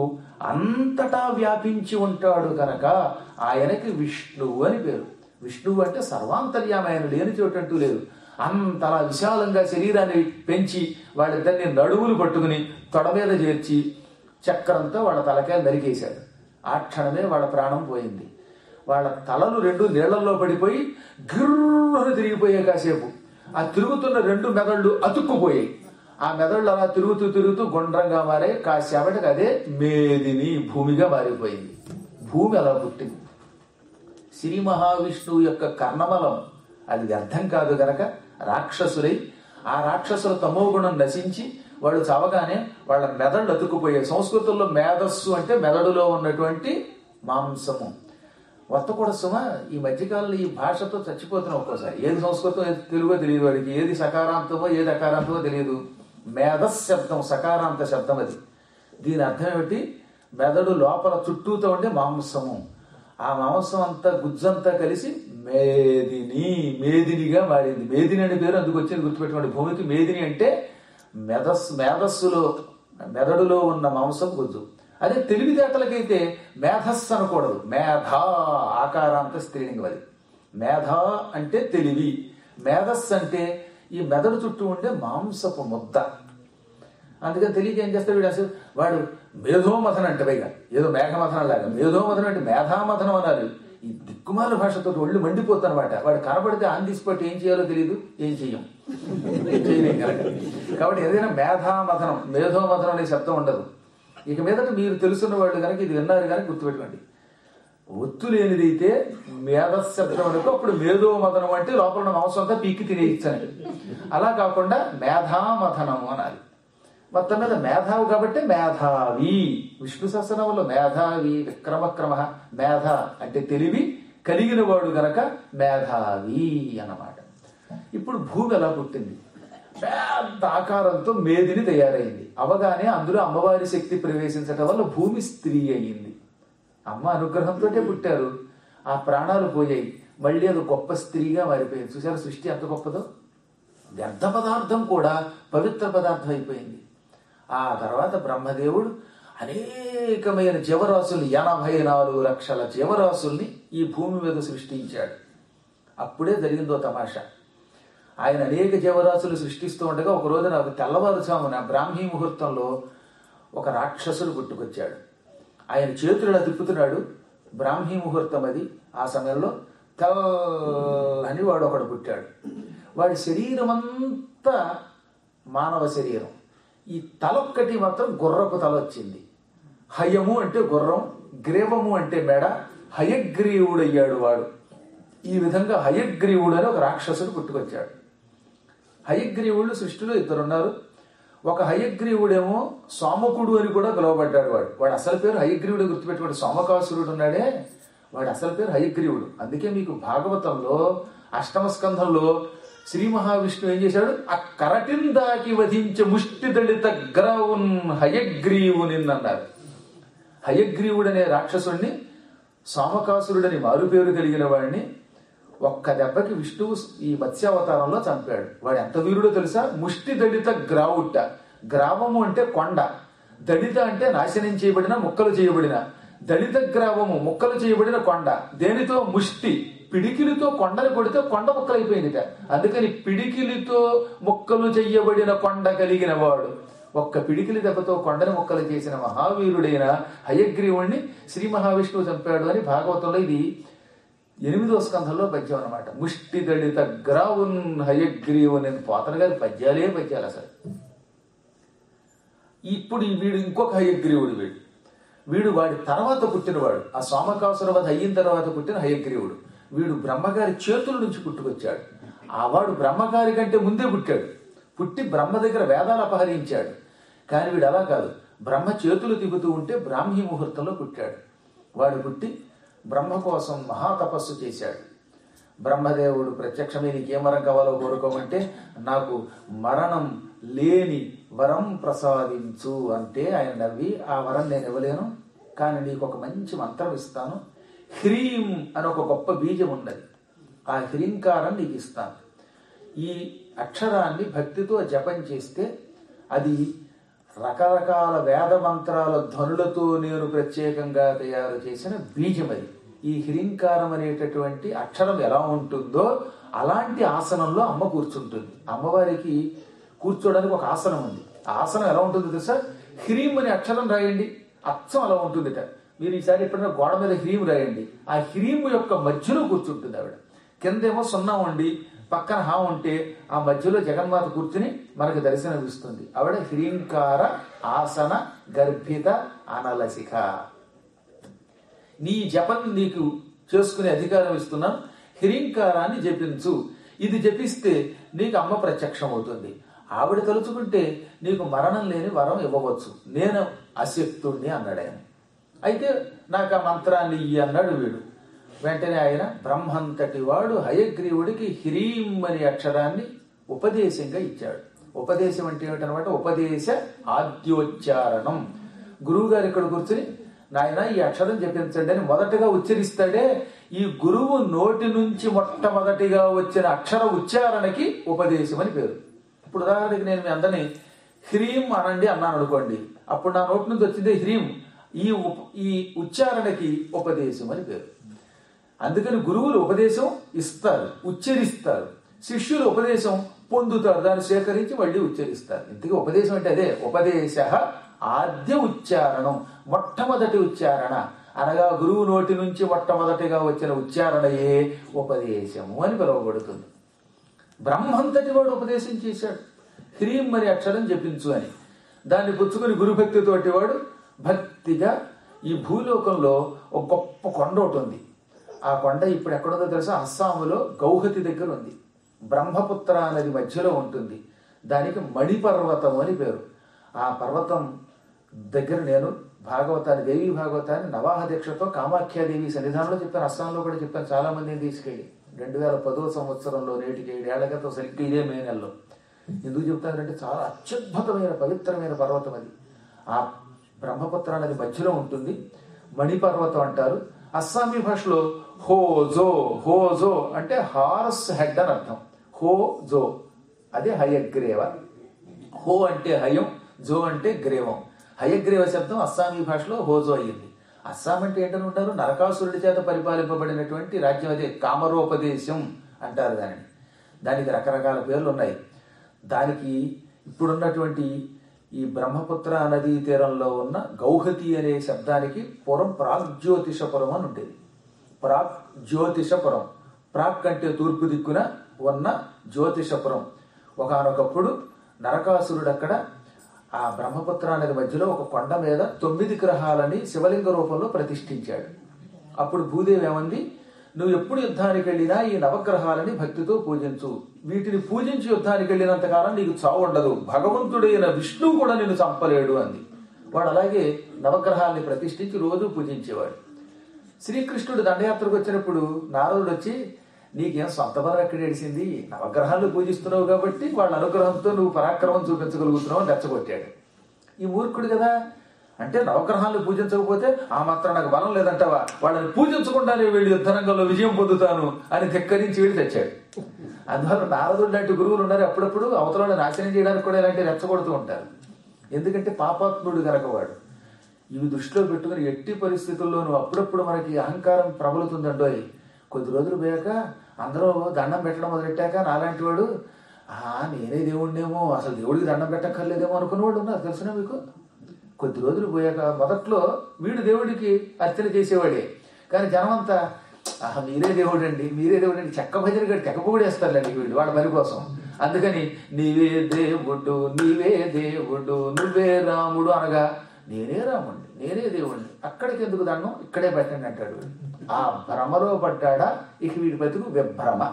అంతటా వ్యాపించి ఉంటాడు కనుక ఆయనకి విష్ణువు అని పేరు విష్ణువు అంటే సర్వాంతర్యామి ఆయన లేని చోటంటూ లేదు అంతలా విశాలంగా శరీరాన్ని పెంచి వాళ్ళిద్దరిని నడువులు పట్టుకుని తొడ మీద చేర్చి చక్రంతో వాళ్ళ తలకాయలు నరికేశాడు ఆ క్షణమే వాళ్ళ ప్రాణం పోయింది వాళ్ళ తలలు రెండు నీళ్లలో పడిపోయి గిర్రుని తిరిగిపోయాయి కాసేపు ఆ తిరుగుతున్న రెండు మెదళ్ళు అతుక్కుపోయాయి ఆ మెదళ్ళు అలా తిరుగుతూ తిరుగుతూ గుండ్రంగా మారాయి కాసేపటికి అదే మేదిని భూమిగా మారిపోయింది భూమి అలా పుట్టింది శ్రీ మహావిష్ణువు యొక్క కర్ణమలం అది వ్యర్థం కాదు గనక రాక్షసులై ఆ రాక్షసుల తమోగుణం నశించి వాళ్ళు చావగానే వాళ్ళ మెదళ్ళు అతుక్కుపోయాయి సంస్కృతంలో మేధస్సు అంటే మెదడులో ఉన్నటువంటి మాంసము కొత్త కూడా సుమ ఈ మధ్యకాలంలో ఈ భాషతో చచ్చిపోతున్నాం ఒక్కోసారి ఏది సంస్కృతం ఏది తెలుగో తెలియదు వాడికి ఏది సకారాంతమో ఏది అకారాంతమో తెలియదు మేధస్ శబ్దం సకారాంత శబ్దం అది దీని అర్థం ఏమిటి మెదడు లోపల చుట్టూతో ఉండే మాంసము ఆ మాంసం అంతా గుజ్జంతా కలిసి మేదిని మేదినిగా మారింది మేదిని అనే పేరు అందుకు వచ్చింది గుర్తుపెట్టుకోండి భూమికి మేదిని అంటే మెదస్ మేధస్సులో మెదడులో ఉన్న మాంసం గుజ్జు అదే తెలివితేటలకైతే మేధస్ అనకూడదు మేధ ఆకారాంత స్త్రీలింగం అది మేధ అంటే తెలివి మేధస్ అంటే ఈ మెదడు చుట్టూ ఉండే మాంసపు ముద్ద అందుకని తెలియక ఏం చేస్తాడు వీడు అసలు వాడు మేధోమథనం అంటే పైగా ఏదో మేఘమథనం లాగా మేధోమథనం అంటే మేధామథనం అనాలి ఈ దిక్కుమాల భాషతో ఒళ్ళు మండిపోతానమాట వాడు కనబడితే ఆన్ తీసిపట్టి ఏం చేయాలో తెలియదు ఏం చెయ్యం ఏం చేయలేం కనుక కాబట్టి ఏదైనా మేధామథనం మేధోమథనం అనే శబ్దం ఉండదు ఇక మీదట మీరు తెలుసున్న వాళ్ళు కనుక ఇది విన్నారు కనుక గుర్తుపెట్టుకోండి ఒత్తు లేనిదైతే మేధశబ్దం అనుకో అప్పుడు మేధోమథనం అంటే లోపల ఉన్న మాంసం అంతా పీకి తినేయచ్చని అలా కాకుండా మేధామథనం అనాలి మొత్తం మీద మేధావు కాబట్టి మేధావి విష్ణు సహస్రనామంలో మేధావి విక్రమక్రమ మేధ అంటే తెలివి కలిగిన వాడు గనక మేధావి అన్నమాట ఇప్పుడు భూమి ఎలా పుట్టింది పెద్ద ఆకారంతో మేదిని తయారైంది అవగానే అందులో అమ్మవారి శక్తి ప్రవేశించటం వల్ల భూమి స్త్రీ అయ్యింది అమ్మ అనుగ్రహంతో పుట్టారు ఆ ప్రాణాలు పోయాయి మళ్ళీ అది గొప్ప స్త్రీగా మారిపోయింది చూసారు సృష్టి ఎంత గొప్పదో వ్యర్థ పదార్థం కూడా పవిత్ర పదార్థం అయిపోయింది ఆ తర్వాత బ్రహ్మదేవుడు అనేకమైన జీవరాశుల్ని ఎనభై నాలుగు లక్షల జీవరాశుల్ని ఈ భూమి మీద సృష్టించాడు అప్పుడే జరిగిందో తమాషా ఆయన అనేక జీవరాశులు సృష్టిస్తూ ఉండగా ఒక రోజు నాకు తెల్లవారుజామున బ్రాహ్మీ ముహూర్తంలో ఒక రాక్షసుడు పుట్టుకొచ్చాడు ఆయన చేతులు ఇలా తిప్పుతున్నాడు బ్రాహ్మీ ముహూర్తం అది ఆ సమయంలో తెల్లని వాడు ఒకడు పుట్టాడు వాడి శరీరం అంతా మానవ శరీరం ఈ తలొక్కటి మాత్రం గుర్రపు తల వచ్చింది హయము అంటే గుర్రం గ్రీవము అంటే మెడ హయగ్రీవుడయ్యాడు వాడు ఈ విధంగా హయగ్రీవుడు అని ఒక రాక్షసుడు పుట్టుకొచ్చాడు హయగ్రీవుడు సృష్టిలో ఇద్దరున్నారు ఒక హయగ్రీవుడేమో సోమకుడు అని కూడా పిలువబడ్డాడు వాడు వాడు అసలు పేరు హయగ్రీవుడు గుర్తుపెట్టుకోండి సోమకాసురుడు ఉన్నాడే వాడి అసలు పేరు హయగ్రీవుడు అందుకే మీకు భాగవతంలో అష్టమ స్కంధంలో శ్రీ మహావిష్ణువు ఏం చేశాడు ఆ కరటిన్ దాకి వధించే ముష్టి దళిత గ్రవున్ హయగ్రీవుని అన్నారు హయగ్రీవుడనే రాక్షసుణ్ణి సోమకాసురుడని మారుపేరు కలిగిన వాడిని ఒక్క దెబ్బకి విష్ణువు ఈ మత్స్యావతారంలో చంపాడు వాడు ఎంత వీరుడో తెలుసా ముష్టి దళిత గ్రావుట గ్రావము అంటే కొండ దళిత అంటే నాశనం చేయబడిన ముక్కలు చేయబడిన దళిత గ్రావము ముక్కలు చేయబడిన కొండ దేనితో ముష్టి పిడికిలితో కొండను కొడితే కొండ ముక్కలైపోయిందిట అందుకని పిడికిలితో ముక్కలు చెయ్యబడిన కొండ కలిగిన వాడు ఒక్క పిడికిలి దెబ్బతో కొండని ముక్కలు చేసిన మహావీరుడైన హయగ్రీవుణ్ణి శ్రీ మహావిష్ణువు చంపాడు అని భాగవతంలో ఇది ఎనిమిదో స్కంధంలో పద్యం అనమాట ముష్టి దళిత గ్రావున్ హయగ్రీవుని పోతన గారి పద్యాలే పద్యాలు అసలు ఇప్పుడు ఈ వీడు ఇంకొక హయగ్రీవుడు వీడు వీడు వాడి తర్వాత పుట్టినవాడు ఆ సోమకాసుర వధ అయిన తర్వాత పుట్టిన హయగ్రీవుడు వీడు బ్రహ్మగారి చేతుల నుంచి పుట్టుకొచ్చాడు ఆ వాడు బ్రహ్మగారి కంటే ముందే పుట్టాడు పుట్టి బ్రహ్మ దగ్గర వేదాలు అపహరించాడు కానీ వీడు అలా కాదు బ్రహ్మ చేతులు తిగుతూ ఉంటే బ్రాహ్మీ ముహూర్తంలో పుట్టాడు వాడు పుట్టి బ్రహ్మ కోసం మహాతపస్సు చేశాడు బ్రహ్మదేవుడు ప్రత్యక్షమే నీకేం వరం కావాలో కోరుకోమంటే నాకు మరణం లేని వరం ప్రసాదించు అంటే ఆయన నవ్వి ఆ వరం నేను ఇవ్వలేను కానీ నీకు ఒక మంచి మంత్రం ఇస్తాను హ్రీం అని ఒక గొప్ప బీజం ఉన్నది ఆ హ్రీంకారం నీకు ఇస్తాను ఈ అక్షరాన్ని భక్తితో జపం చేస్తే అది రకరకాల వేద మంత్రాల ధ్వనులతో నేను ప్రత్యేకంగా తయారు చేసిన బీజం అది ఈ హ్రీంకారం అనేటటువంటి అక్షరం ఎలా ఉంటుందో అలాంటి ఆసనంలో అమ్మ కూర్చుంటుంది అమ్మవారికి కూర్చోడానికి ఒక ఆసనం ఉంది ఆ ఆసనం ఎలా ఉంటుందో తెలుసా హ్రీం అనే అక్షరం రాయండి అచ్చం అలా ఉంటుందిట మీరు ఈసారి ఎప్పుడైనా గోడ మీద హ్రీం రాయండి ఆ హ్రీం యొక్క మధ్యలో కూర్చుంటుంది ఆవిడ కిందేమో సున్నా ఉండి పక్కన హా ఉంటే ఆ మధ్యలో జగన్మాత కూర్చుని మనకు దర్శనం ఇస్తుంది ఆవిడ హ్రీంకార ఆసన గర్భిత అనలసిక నీ జపం నీకు చేసుకునే అధికారం ఇస్తున్నాం హ్రీంకారాన్ని జపించు ఇది జపిస్తే నీకు అమ్మ ప్రత్యక్షం అవుతుంది ఆవిడ తలుచుకుంటే నీకు మరణం లేని వరం ఇవ్వవచ్చు నేను అశక్తుణ్ణి అన్నాడు ఆయన అయితే నాకు ఆ మంత్రాన్ని ఇయ్యి అన్నాడు వీడు వెంటనే ఆయన బ్రహ్మంతటి వాడు హయగ్రీవుడికి హ్రీం అనే అక్షరాన్ని ఉపదేశంగా ఇచ్చాడు ఉపదేశం అంటే ఏమిటనమాట ఉపదేశ ఆద్యోచ్చారణం గురువు గారు ఇక్కడ కూర్చుని నాయన ఈ అక్షరం చెప్పించండి అని మొదటగా ఉచ్చరిస్తాడే ఈ గురువు నోటి నుంచి మొట్టమొదటిగా వచ్చిన అక్షర ఉచ్చారణకి ఉపదేశం అని పేరు ఇప్పుడు ఉదాహరణకి నేను మీ అందరినీ హ్రీం అనండి అన్నాను అనుకోండి అప్పుడు నా నోటి నుంచి వచ్చింది హ్రీం ఈ ఉప- ఈ ఉచ్చారణకి ఉపదేశం అని పేరు అందుకని గురువులు ఉపదేశం ఇస్తారు ఉచ్చరిస్తారు శిష్యులు ఉపదేశం పొందుతారు దాన్ని సేకరించి మళ్ళీ ఉచ్చరిస్తారు ఇంతకీ ఉపదేశం అంటే అదే ఉపదేశ ఆద్య ఉచ్చారణం మొట్టమొదటి ఉచ్చారణ అనగా గురువు నోటి నుంచి మొట్టమొదటిగా వచ్చిన ఉచ్చారణయే ఉపదేశము అని పిలువబడుతుంది బ్రహ్మంతటి వాడు ఉపదేశం చేశాడు హ్రీం అనే అక్షరం చెప్పించు అని దాన్ని పుచ్చుకుని గురుభక్తితోటి వాడు భక్తిగా ఈ భూలోకంలో ఒక గొప్ప కొండ ఒకటి ఉంది ఆ కొండ ఇప్పుడు ఎక్కడుందో తెలుసా అస్సాములో గౌహతి దగ్గర ఉంది బ్రహ్మపుత్ర నది మధ్యలో ఉంటుంది దానికి మణిపర్వతం అని పేరు ఆ పర్వతం దగ్గర నేను భాగవతాన్ని దేవి భాగవతాన్ని నవాహ దీక్షతో కామాఖ్యాదేవి సన్నిధానంలో చెప్పాను అస్సాంలో కూడా చెప్పాను చాలా మందిని తీసుకెళ్ళి రెండు వేల పదో సంవత్సరంలో నేటికి ఏడేళ్ల క్రితం సరిగ్గా ఇదే మే నెలలో ఎందుకు చెప్తానంటే చాలా అత్యద్భుతమైన పవిత్రమైన పర్వతం అది ఆ బ్రహ్మపుత్ర నది మధ్యలో ఉంటుంది మణిపర్వతం అంటారు అస్సామీ భాషలో హోజో హోజో అంటే హార్స్ హెడ్ అని అర్థం హోజో అదే హయగ్రేవ హో అంటే హయం జో అంటే గ్రేవం హయగ్రీవ శబ్దం అస్సామీ భాషలో హోజో అయ్యింది అస్సాం అంటే ఏంటని ఉంటారు నరకాసురుడి చేత పరిపాలింపబడినటువంటి రాజ్యం అదే కామరోపదేశం అంటారు దానిని దానికి రకరకాల పేర్లు ఉన్నాయి దానికి ఇప్పుడున్నటువంటి ఈ బ్రహ్మపుత్ర నదీ తీరంలో ఉన్న గౌహతి అనే శబ్దానికి పూర్వం ప్రాగ్జ్యోతిషపురం అని ఉండేది ప్రాక్ జ్యోతిషపురం ప్రాక్ అంటే తూర్పు దిక్కున ఉన్న జ్యోతిషపురం ఒకనొకప్పుడు నరకాసురుడు అక్కడ ఆ బ్రహ్మపుత్ర నది మధ్యలో ఒక కొండ మీద తొమ్మిది గ్రహాలని శివలింగ రూపంలో ప్రతిష్ఠించాడు అప్పుడు భూదేవి ఏమంది నువ్వు ఎప్పుడు యుద్ధానికి వెళ్ళినా ఈ నవగ్రహాలని భక్తితో పూజించు వీటిని పూజించి యుద్ధానికి వెళ్ళినంత కాలం నీకు చావు ఉండదు భగవంతుడైన విష్ణువు కూడా నిన్ను చంపలేడు అంది వాడు అలాగే నవగ్రహాల్ని ప్రతిష్ఠించి రోజు పూజించేవాడు శ్రీకృష్ణుడు దండయాత్రకు వచ్చినప్పుడు నారదుడు వచ్చి నీకేం సొంత బలం ఎక్కడ ఏడిసింది నవగ్రహాలు పూజిస్తున్నావు కాబట్టి వాళ్ళ అనుగ్రహంతో నువ్వు పరాక్రమం చూపించగలుగుతున్నావు అని రెచ్చగొట్టాడు ఈ మూర్ఖుడు కదా అంటే నవగ్రహాలను పూజించకపోతే ఆ మాత్రం నాకు బలం లేదంటావా వాళ్ళని పూజించకుండానే వెళ్ళి యుద్ధరంగంలో విజయం పొందుతాను అని ధిక్కరించి వీడి తెచ్చాడు అందువల్ల నారదుడు లాంటి గురువులు ఉన్నారు అప్పుడప్పుడు అవతలని నాశనం చేయడానికి కూడా ఇలాంటి రెచ్చగొడుతూ ఉంటారు ఎందుకంటే పాపాత్ముడు గనక వాడు ఇవి దృష్టిలో పెట్టుకుని ఎట్టి పరిస్థితుల్లోనూ అప్పుడప్పుడు మనకి అహంకారం ప్రబలుతుందండోయ్ కొద్ది రోజులు పోయాక అందరూ దండం పెట్టడం మొదలెట్టాక నాలాంటి వాడు ఆ నేనే దేవుడినేమో అసలు దేవుడికి దండం పెట్టక్కర్లేదేమో అనుకున్న వాడు ఉన్నారు తెలుసునా మీకు కొద్ది రోజులు పోయాక మొదట్లో వీడు దేవుడికి అర్చన చేసేవాడే కానీ జనమంతా ఆహా మీరే దేవుడు అండి మీరే దేవుడు అండి చెక్క భజన గడి చెక్కపొగడేస్తారులేండి వీళ్ళు వాళ్ళ పని కోసం అందుకని నీవే దేవుడు నీవే దేవుడు నువ్వే రాముడు అనగా నేనే రాముడిని నేనే దేవుడిని అక్కడికి ఎందుకు దండం ఇక్కడే పెట్టండి అంటాడు వీడు. ఆ భ్రమలో పడ్డాడా ఇక వీడి బతుకు విభ్రమ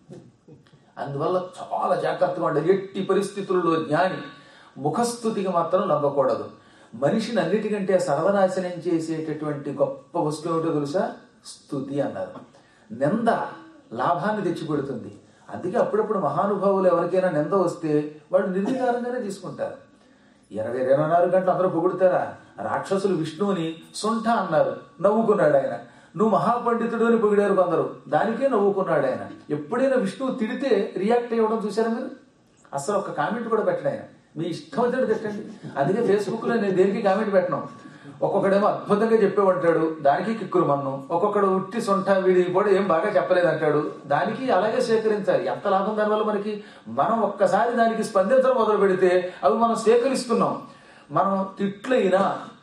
అందువల్ల చాలా జాగ్రత్తగా ఉండాలి ఎట్టి పరిస్థితుల్లో జ్ఞాని ముఖస్థుతికి మాత్రం లొంగకూడదు మనిషిని అన్నిటికంటే సర్వనాశనం చేసేటటువంటి గొప్ప వస్తువు ఏమిటో తెలుసా స్థుతి అన్నారు నింద లాభాన్ని తెచ్చిపెడుతుంది అందుకే అప్పుడప్పుడు మహానుభావులు ఎవరికైనా నింద వస్తే వాళ్ళు నిర్వికారంగానే తీసుకుంటారు ఇరవై ఇరవై నాలుగు గంటలు అందరూ పొగుడుతారా రాక్షసులు విష్ణువుని సొంఠ అన్నారు నవ్వుకున్నాడు ఆయన నువ్వు మహాపండితుడు అని పొగిడారు కొందరు దానికే నవ్వుకున్నాడు ఆయన ఎప్పుడైనా విష్ణువు తిడితే రియాక్ట్ అయ్యడం చూసారా మీరు అసలు ఒక కామెంట్ కూడా పెట్టడు ఆయన మీ ఇష్టం వచ్చినట్టు పెట్టండి అందుకే ఫేస్బుక్ లో నేను దేనికి కామెంట్ పెట్టను ఒక్కొక్కడేమో అద్భుతంగా చెప్పేవంటాడు దానికి కిక్కురు మన్ను ఒక్కొక్కడు ఉట్టి సొంట వీడి కూడా ఏం బాగా చెప్పలేదు అంటాడు దానికి అలాగే స్వీకరించాలి ఎంత లాభం దానివల్ల మనకి మనం ఒక్కసారి దానికి స్పందించడం మొదలు పెడితే అవి మనం స్వీకరిస్తున్నాం మనం తిట్లైనా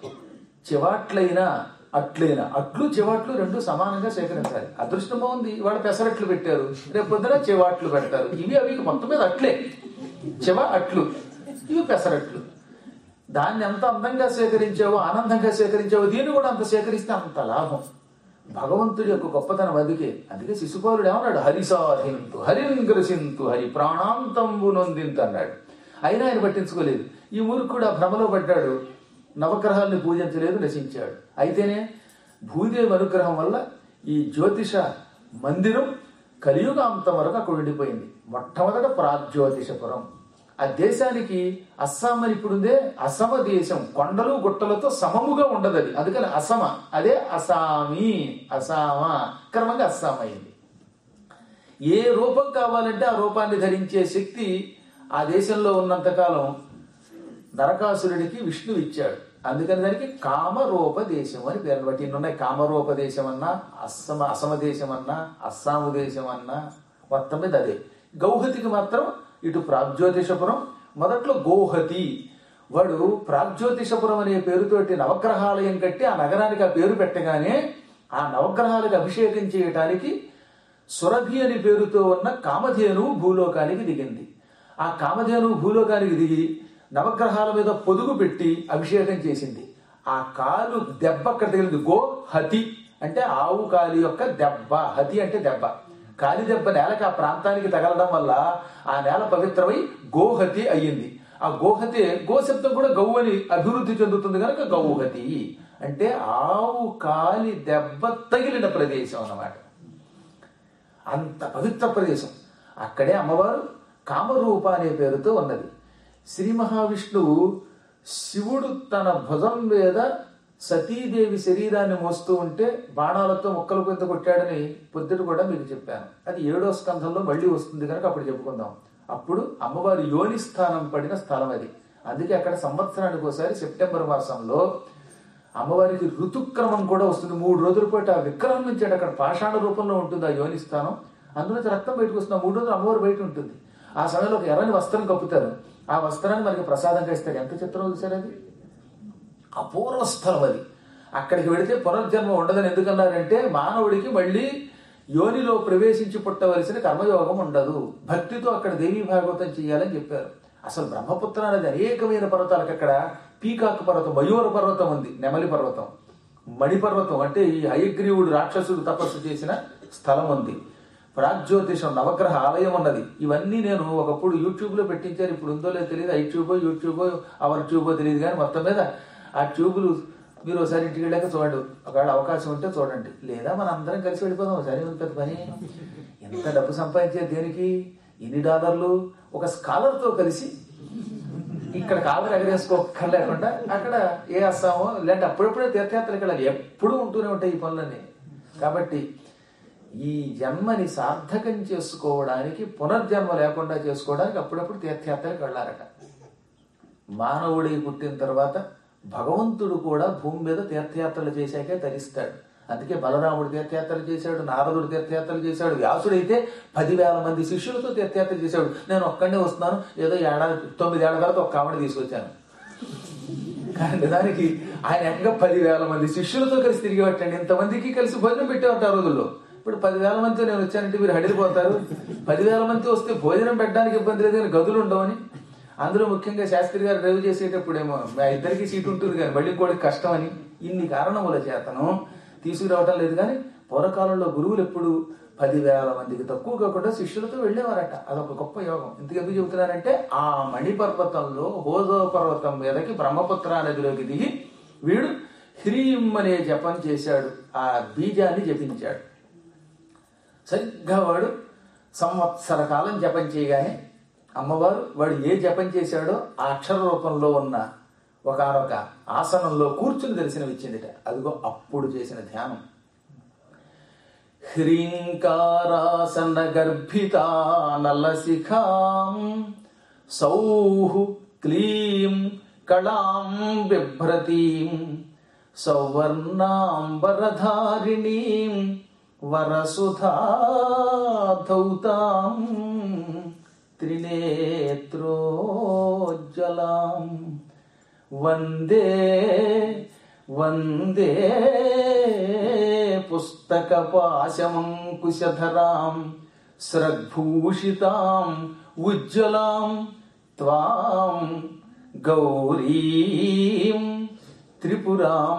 చివాట్లైనా అట్లైనా అట్లు చివాట్లు రెండు సమానంగా సేకరించాలి అదృష్టం బాగుంది వాళ్ళు పెసరట్లు పెట్టారు రేపు పొద్దున చివాట్లు పెడతారు ఇవి అవి మొత్తం మీద అట్లే చివ అట్లు ఇవి పెసరట్లు దాన్ని ఎంత అందంగా సేకరించావో ఆనందంగా సేకరించావో దీన్ని కూడా అంత సేకరిస్తే అంత లాభం భగవంతుడి యొక్క గొప్పతనం అందుకే అందుకే శిశుపాలుడు ఏమన్నాడు హరిసాధింతు హరిన్ గ్రసింతు హరి ప్రాణాంతంబు నొందింతు అన్నాడు అయినా ఆయన పట్టించుకోలేదు ఈ ఊరికి కూడా భ్రమలో పడ్డాడు నవగ్రహాల్ని పూజించలేదు నశించాడు అయితేనే భూదేవి అనుగ్రహం వల్ల ఈ జ్యోతిష మందిరం కలియుగాంతం వరకు అక్కడ ఉండిపోయింది మొట్టమొదట ప్రాగ్జ్యోతిషపురం ఆ దేశానికి అస్సాం అని ఇప్పుడుందే అసమ దేశం కొండలు గుట్టలతో సమముగా ఉండదు అది అందుకని అసమ అదే అసామి అసామ క్రమంగా అస్సాం అయింది ఏ రూపం కావాలంటే ఆ రూపాన్ని ధరించే శక్తి ఆ దేశంలో ఉన్నంతకాలం నరకాసురుడికి విష్ణు ఇచ్చాడు అందుకని దానికి కామరూప దేశం అని పేరు బట్టి ఇన్ని ఉన్నాయి కామరూప దేశం అన్నా అస్సమ అసమ దేశం అన్నా అస్సాము దేశం అన్నా మొత్తం మీద అదే గౌహతికి మాత్రం ఇటు ప్రాగ్జ్యోతిషపురం మొదట్లో గోహతి వాడు ప్రాగ్జ్యోతిషపురం అనే పేరుతోటి నవగ్రహాలయం కట్టి ఆ నగరానికి ఆ పేరు పెట్టగానే ఆ నవగ్రహాలకు అభిషేకం చేయటానికి సురభి అని పేరుతో ఉన్న కామధేనువు భూలోకానికి దిగింది ఆ కామధేనువు భూలోకానికి దిగి నవగ్రహాల మీద పొదుగు పెట్టి అభిషేకం చేసింది ఆ కాలు దెబ్బ అక్కడ తగిలింది గో హతి అంటే ఆవు కాలి యొక్క దెబ్బ హతి అంటే దెబ్బ కాలి దెబ్బ నేలకి ఆ ప్రాంతానికి తగలడం వల్ల ఆ నేల పవిత్రమై గోహతి అయ్యింది ఆ గోహతి గోశబ్దం కూడా గౌ అని అభివృద్ధి చెందుతుంది కనుక గౌహతి అంటే ఆవు కాలి దెబ్బ తగిలిన ప్రదేశం అన్నమాట అంత పవిత్ర ప్రదేశం అక్కడే అమ్మవారు కామరూప అనే పేరుతో ఉన్నది శ్రీ మహావిష్ణువు శివుడు తన భుజం మీద సతీదేవి శరీరాన్ని మోస్తూ ఉంటే బాణాలతో ముక్కలు కింద కొట్టాడని పొద్దుట కూడా మీకు చెప్పాను అది ఏడో స్కంధంలో మళ్ళీ వస్తుంది కనుక అప్పుడు చెప్పుకుందాం అప్పుడు అమ్మవారి యోని స్థానం పడిన స్థలం అది అందుకే అక్కడ సంవత్సరానికి ఒకసారి సెప్టెంబర్ మాసంలో అమ్మవారికి ఋతుక్రమం కూడా వస్తుంది మూడు రోజుల పాటు ఆ విగ్రహం నుంచి అక్కడ పాషాణ రూపంలో ఉంటుంది ఆ యోని స్థానం అందులో నుంచి రక్తం బయటకు వస్తుంది ఆ మూడు రోజులు అమ్మవారు బయట ఉంటుంది ఆ సమయంలో ఒక ఎర్రని వస్త్రం కప్పుతారు ఆ వస్త్రాన్ని మనకి ప్రసాదంగా ఇస్తారు ఎంత చిత్రం చూసారు అది అపూర్వ స్థలం అది అక్కడికి వెళితే పునర్జన్మ ఉండదని ఎందుకన్నారంటే మానవుడికి మళ్ళీ యోనిలో ప్రవేశించి పుట్టవలసిన కర్మయోగం ఉండదు భక్తితో అక్కడ దేవీ భాగవతం చేయాలని చెప్పారు అసలు బ్రహ్మపుత్ర అనేది అనేకమైన పర్వతాలకు అక్కడ పీకాక్ పర్వతం మయూర పర్వతం ఉంది నెమలి పర్వతం మణి పర్వతం అంటే ఈ హయగ్రీవుడు రాక్షసుడు తపస్సు చేసిన స్థలం ఉంది ప్రాగ్జ్యోతిషం నవగ్రహ ఆలయం ఉన్నది ఇవన్నీ నేను ఒకప్పుడు యూట్యూబ్ లో పెట్టించారు ఇప్పుడు ఉందో లేదో తెలియదు ఐ ట్యూబో యూట్యూబో అవర్ ట్యూబో తెలియదు కానీ మొత్తం మీద ఆ ట్యూబులు మీరు ఒకసారి ఇంటికి వెళ్ళాక చూడండి ఒకవేళ అవకాశం ఉంటే చూడండి లేదా మన అందరం కలిసి వెళ్ళిపోదాం ఒకసారి ఉంది పెద్ద పని ఎంత డబ్బు సంపాదించేది దేనికి ఎన్ని డాలర్లు ఒక స్కాలర్తో కలిసి ఇక్కడ కాలు ఎగరేసుకోక్కర్ లేకుండా అక్కడ ఏ అస్సామో లేదంటే అప్పుడప్పుడే తీర్థయాత్రకి వెళ్ళాలి ఎప్పుడూ ఉంటూనే ఉంటాయి ఈ పనులన్నీ కాబట్టి ఈ జన్మని సార్థకం చేసుకోవడానికి పునర్జన్మ లేకుండా చేసుకోవడానికి అప్పుడప్పుడు తీర్థయాత్రకి వెళ్ళారట మానవుడి పుట్టిన తర్వాత భగవంతుడు కూడా భూమి మీద తీర్థయాత్రలు చేశాకే తరిస్తాడు అందుకే బలరాముడు తీర్థయాత్రలు చేశాడు నారదుడు తీర్థయాత్రలు చేశాడు వ్యాసుడైతే పదివేల మంది శిష్యులతో తీర్థయాత్ర చేశాడు నేను ఒక్కడే వస్తున్నాను ఏదో ఏడాది తొమ్మిదేళ్ల తర్వాత ఒక కామెడీ తీసుకొచ్చాను కానీ దానికి ఆయన ఏకంగా పదివేల మంది శిష్యులతో కలిసి తిరిగి పెట్టండి ఇంతమందికి కలిసి భోజనం పెట్టేవారు ఆ రోజుల్లో ఇప్పుడు పదివేల మందితో నేను వచ్చానంటే మీరు హడిలిపోతారు పదివేల మంది వస్తే భోజనం పెట్టడానికి ఇబ్బంది లేదు కానీ గదులు ఉండవని అందులో ముఖ్యంగా శాస్త్రి గారు డ్రైవ్ చేసేటప్పుడేమో మా ఇద్దరికి సీట్ ఉంటుంది కానీ మళ్ళీ ఇంకోటికి కష్టం అని ఇన్ని కారణముల చేతను తీసుకురావటం లేదు కానీ పూర్వకాలంలో గురువులు ఎప్పుడు పదివేల మందికి తక్కువ కాకుండా శిష్యులతో వెళ్ళేవారట అదొక గొప్ప యోగం ఎందుకు ఎందుకు చెబుతున్నారంటే ఆ మణిపర్వతంలో హోజో పర్వతం మీదకి బ్రహ్మపుత్ర నదిలోకి దిగి వీడు హ్రీం అనే జపం చేశాడు ఆ బీజాన్ని జపించాడు సరిగ్గా వాడు సంవత్సర కాలం జపం చేయగానే అమ్మవారు వాడు ఏ జపం చేశాడో ఆ అక్షర రూపంలో ఉన్న ఒకనొక ఆసనంలో కూర్చుని దర్శనమిచ్చిందిట అదిగో అప్పుడు చేసిన ధ్యానం హ్రీంకారాసన గర్భితా నలశిఖాం సౌః క్లీం కళాం బిభ్రతీం సౌవర్ణాంబరధారిణీం వరసుధాధౌతాం త్రినేత్రోజ్వలాం వందే వందే పుస్తకపాశమంకుశధరాం స్రగ్భూషితాం ఉజ్వలాం త్వాం గౌరీం త్రిపురాం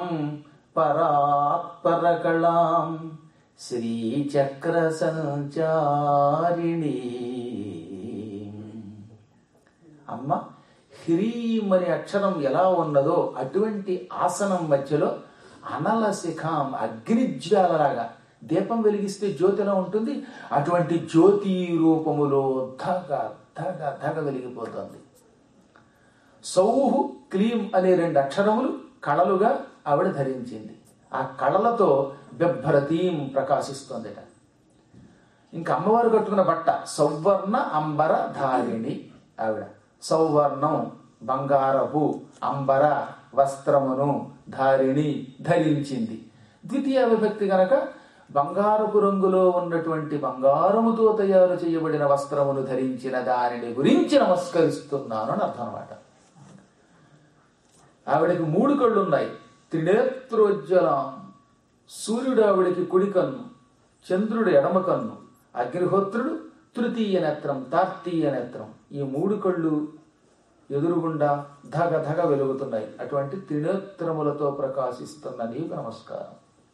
పరాత్పరకళాం శ్రీచక్ర సంచారిణీ అమ్మ హ్రీం అనే అక్షరం ఎలా ఉన్నదో అటువంటి ఆసనం మధ్యలో అనల శిఖాం అగ్నిజ్వాలలాగా దీపం వెలిగిస్తే జ్యోతి ఎలా ఉంటుంది అటువంటి జ్యోతి రూపములో ధగ ధగ ధగ వెలిగిపోతుంది సౌహు క్లీం అనే రెండు అక్షరములు కళలుగా ఆవిడ ధరించింది ఆ కళలతో బెబ్బరతీం ప్రకాశిస్తోందిట ఇంకా అమ్మవారు కట్టుకున్న బట్ట సౌవర్ణ అంబర ధారిణి ఆవిడ సౌవర్ణం బంగారపు అంబర వస్త్రమును ధారిణి ధరించింది ద్వితీయ విభక్తి గనక బంగారపు రంగులో ఉన్నటువంటి బంగారముతో తయారు చేయబడిన వస్త్రమును ధరించిన దానిని గురించి నమస్కరిస్తున్నాను అని అర్థం అనమాట ఆవిడకి మూడు కళ్ళు ఉన్నాయి త్రినేత్రోజ్వలం సూర్యుడు ఆవిడకి కుడి కన్ను చంద్రుడు ఎడమ కన్ను అగ్నిహోత్రుడు తృతీయ నేత్రం తార్తీయ నేత్రం ఈ మూడు కళ్ళు ఎదురుగుండా ధగ ధగ వెలుగుతున్నాయి అటువంటి త్రినేత్రములతో ప్రకాశిస్తున్న నీకు నమస్కారం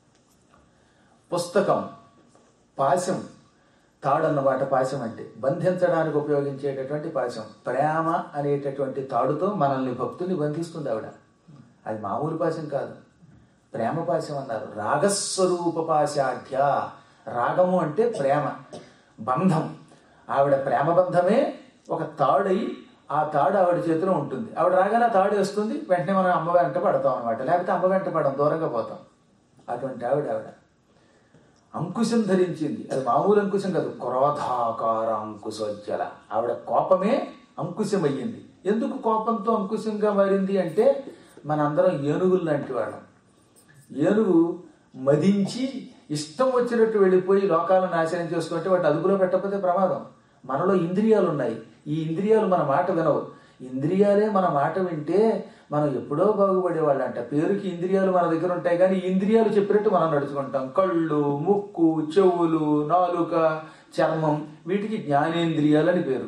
పుస్తకం పాశం తాడన్నమాట పాశం అంటే బంధించడానికి ఉపయోగించేటటువంటి పాశం ప్రేమ అనేటటువంటి తాడుతో మనల్ని భక్తుని బంధిస్తుంది ఆవిడ అది మామూలు పాశం కాదు ప్రేమ పాశం అన్నారు రాగస్వరూప పాశాఢ్య రాగము అంటే ప్రేమ బంధం ఆవిడ ప్రేమ బంధమే ఒక తాడై ఆ తాడు ఆవిడ చేతిలో ఉంటుంది ఆవిడ రాగానే ఆ తాడు వేస్తుంది వెంటనే మనం అమ్మ వెంట పడతాం అనమాట లేకపోతే అమ్మ వెంట పడడం దూరంగా పోతాం అటువంటి ఆవిడ ఆవిడ అంకుశం ధరించింది అది మామూలు అంకుశం కాదు క్రోధాకార అంకుశోజ్వల ఆవిడ కోపమే అంకుశం అయ్యింది ఎందుకు కోపంతో అంకుశంగా మారింది అంటే మనందరం ఏనుగులు లాంటి వాళ్ళం ఏనుగు మదించి ఇష్టం వచ్చినట్టు వెళ్ళిపోయి లోకాలను నాశనం చేసుకుంటే వాటిని అదుపులో పెట్టకపోతే ప్రమాదం మనలో ఇంద్రియాలు ఉన్నాయి ఈ ఇంద్రియాలు మన మాట వినవు ఇంద్రియాలే మన మాట వింటే మనం ఎప్పుడో బాగుపడేవాళ్ళు అంట పేరుకి ఇంద్రియాలు మన దగ్గర ఉంటాయి కానీ ఈ ఇంద్రియాలు చెప్పినట్టు మనం నడుచుకుంటాం కళ్ళు ముక్కు చెవులు నాలుక చర్మం వీటికి జ్ఞానేంద్రియాలు అని పేరు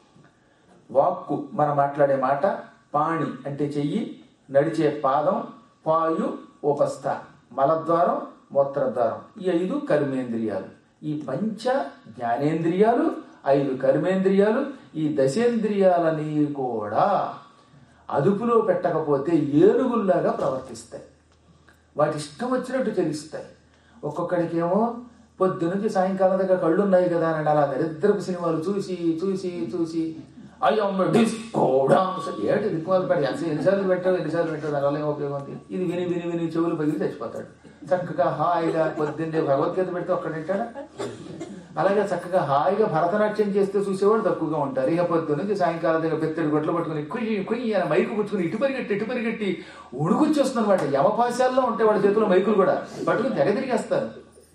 వాక్కు మనం మాట్లాడే మాట పాణి అంటే చెయ్యి నడిచే పాదం పాయు ఉపస్థ మలద్వారం మూత్రద్వారం ఈ ఐదు కర్మేంద్రియాలు ఈ పంచ జ్ఞానేంద్రియాలు ఐదు కర్మేంద్రియాలు ఈ దశేంద్రియాలని కూడా అదుపులో పెట్టకపోతే ఏనుగుల్లాగా ప్రవర్తిస్తాయి వాటి ఇష్టం వచ్చినట్టు తెలుస్తాయి ఒక్కొక్కడికేమో పొద్దు నుంచి సాయంకాలం దగ్గర కళ్ళు ఉన్నాయి కదా అని అలా దరిద్రపు సినిమాలు చూసి చూసి చూసి అయ్యో డిస్కో డాన్స్ ఏటి దిక్కుమాలు పెట్టి ఎంత ఎన్నిసార్లు పెట్టావు ఎన్నిసార్లు పెట్టావు దానివల్ల ఏం ఉపయోగం ఉంది ఇది విని విని విని చెవులు పగిలి చచ్చిపోతాడు చక్కగా హాయిగా పొద్దున్నే భగవద్గీత పెడితే ఒక్కడ తింటాడా అలాగే చక్కగా హాయిగా భరతనాట్యం చేస్తే చూసేవాడు తక్కువగా ఉంటారు ఇక పొద్దు నుంచి సాయంకాలం దగ్గర పెత్తడి గొడ్లు పట్టుకుని కుయ్యి కుయ్యి అని మైకు పుచ్చుకుని ఇటు పరిగెట్టి ఇటు పరిగెట్టి ఉడుకొచ్చేస్తుంది అనమాట యమపాశాల్లో ఉంటాయి వాళ్ళ చేతిలో మైకులు కూడా పట్టుకుని తెగ తిరిగేస్తారు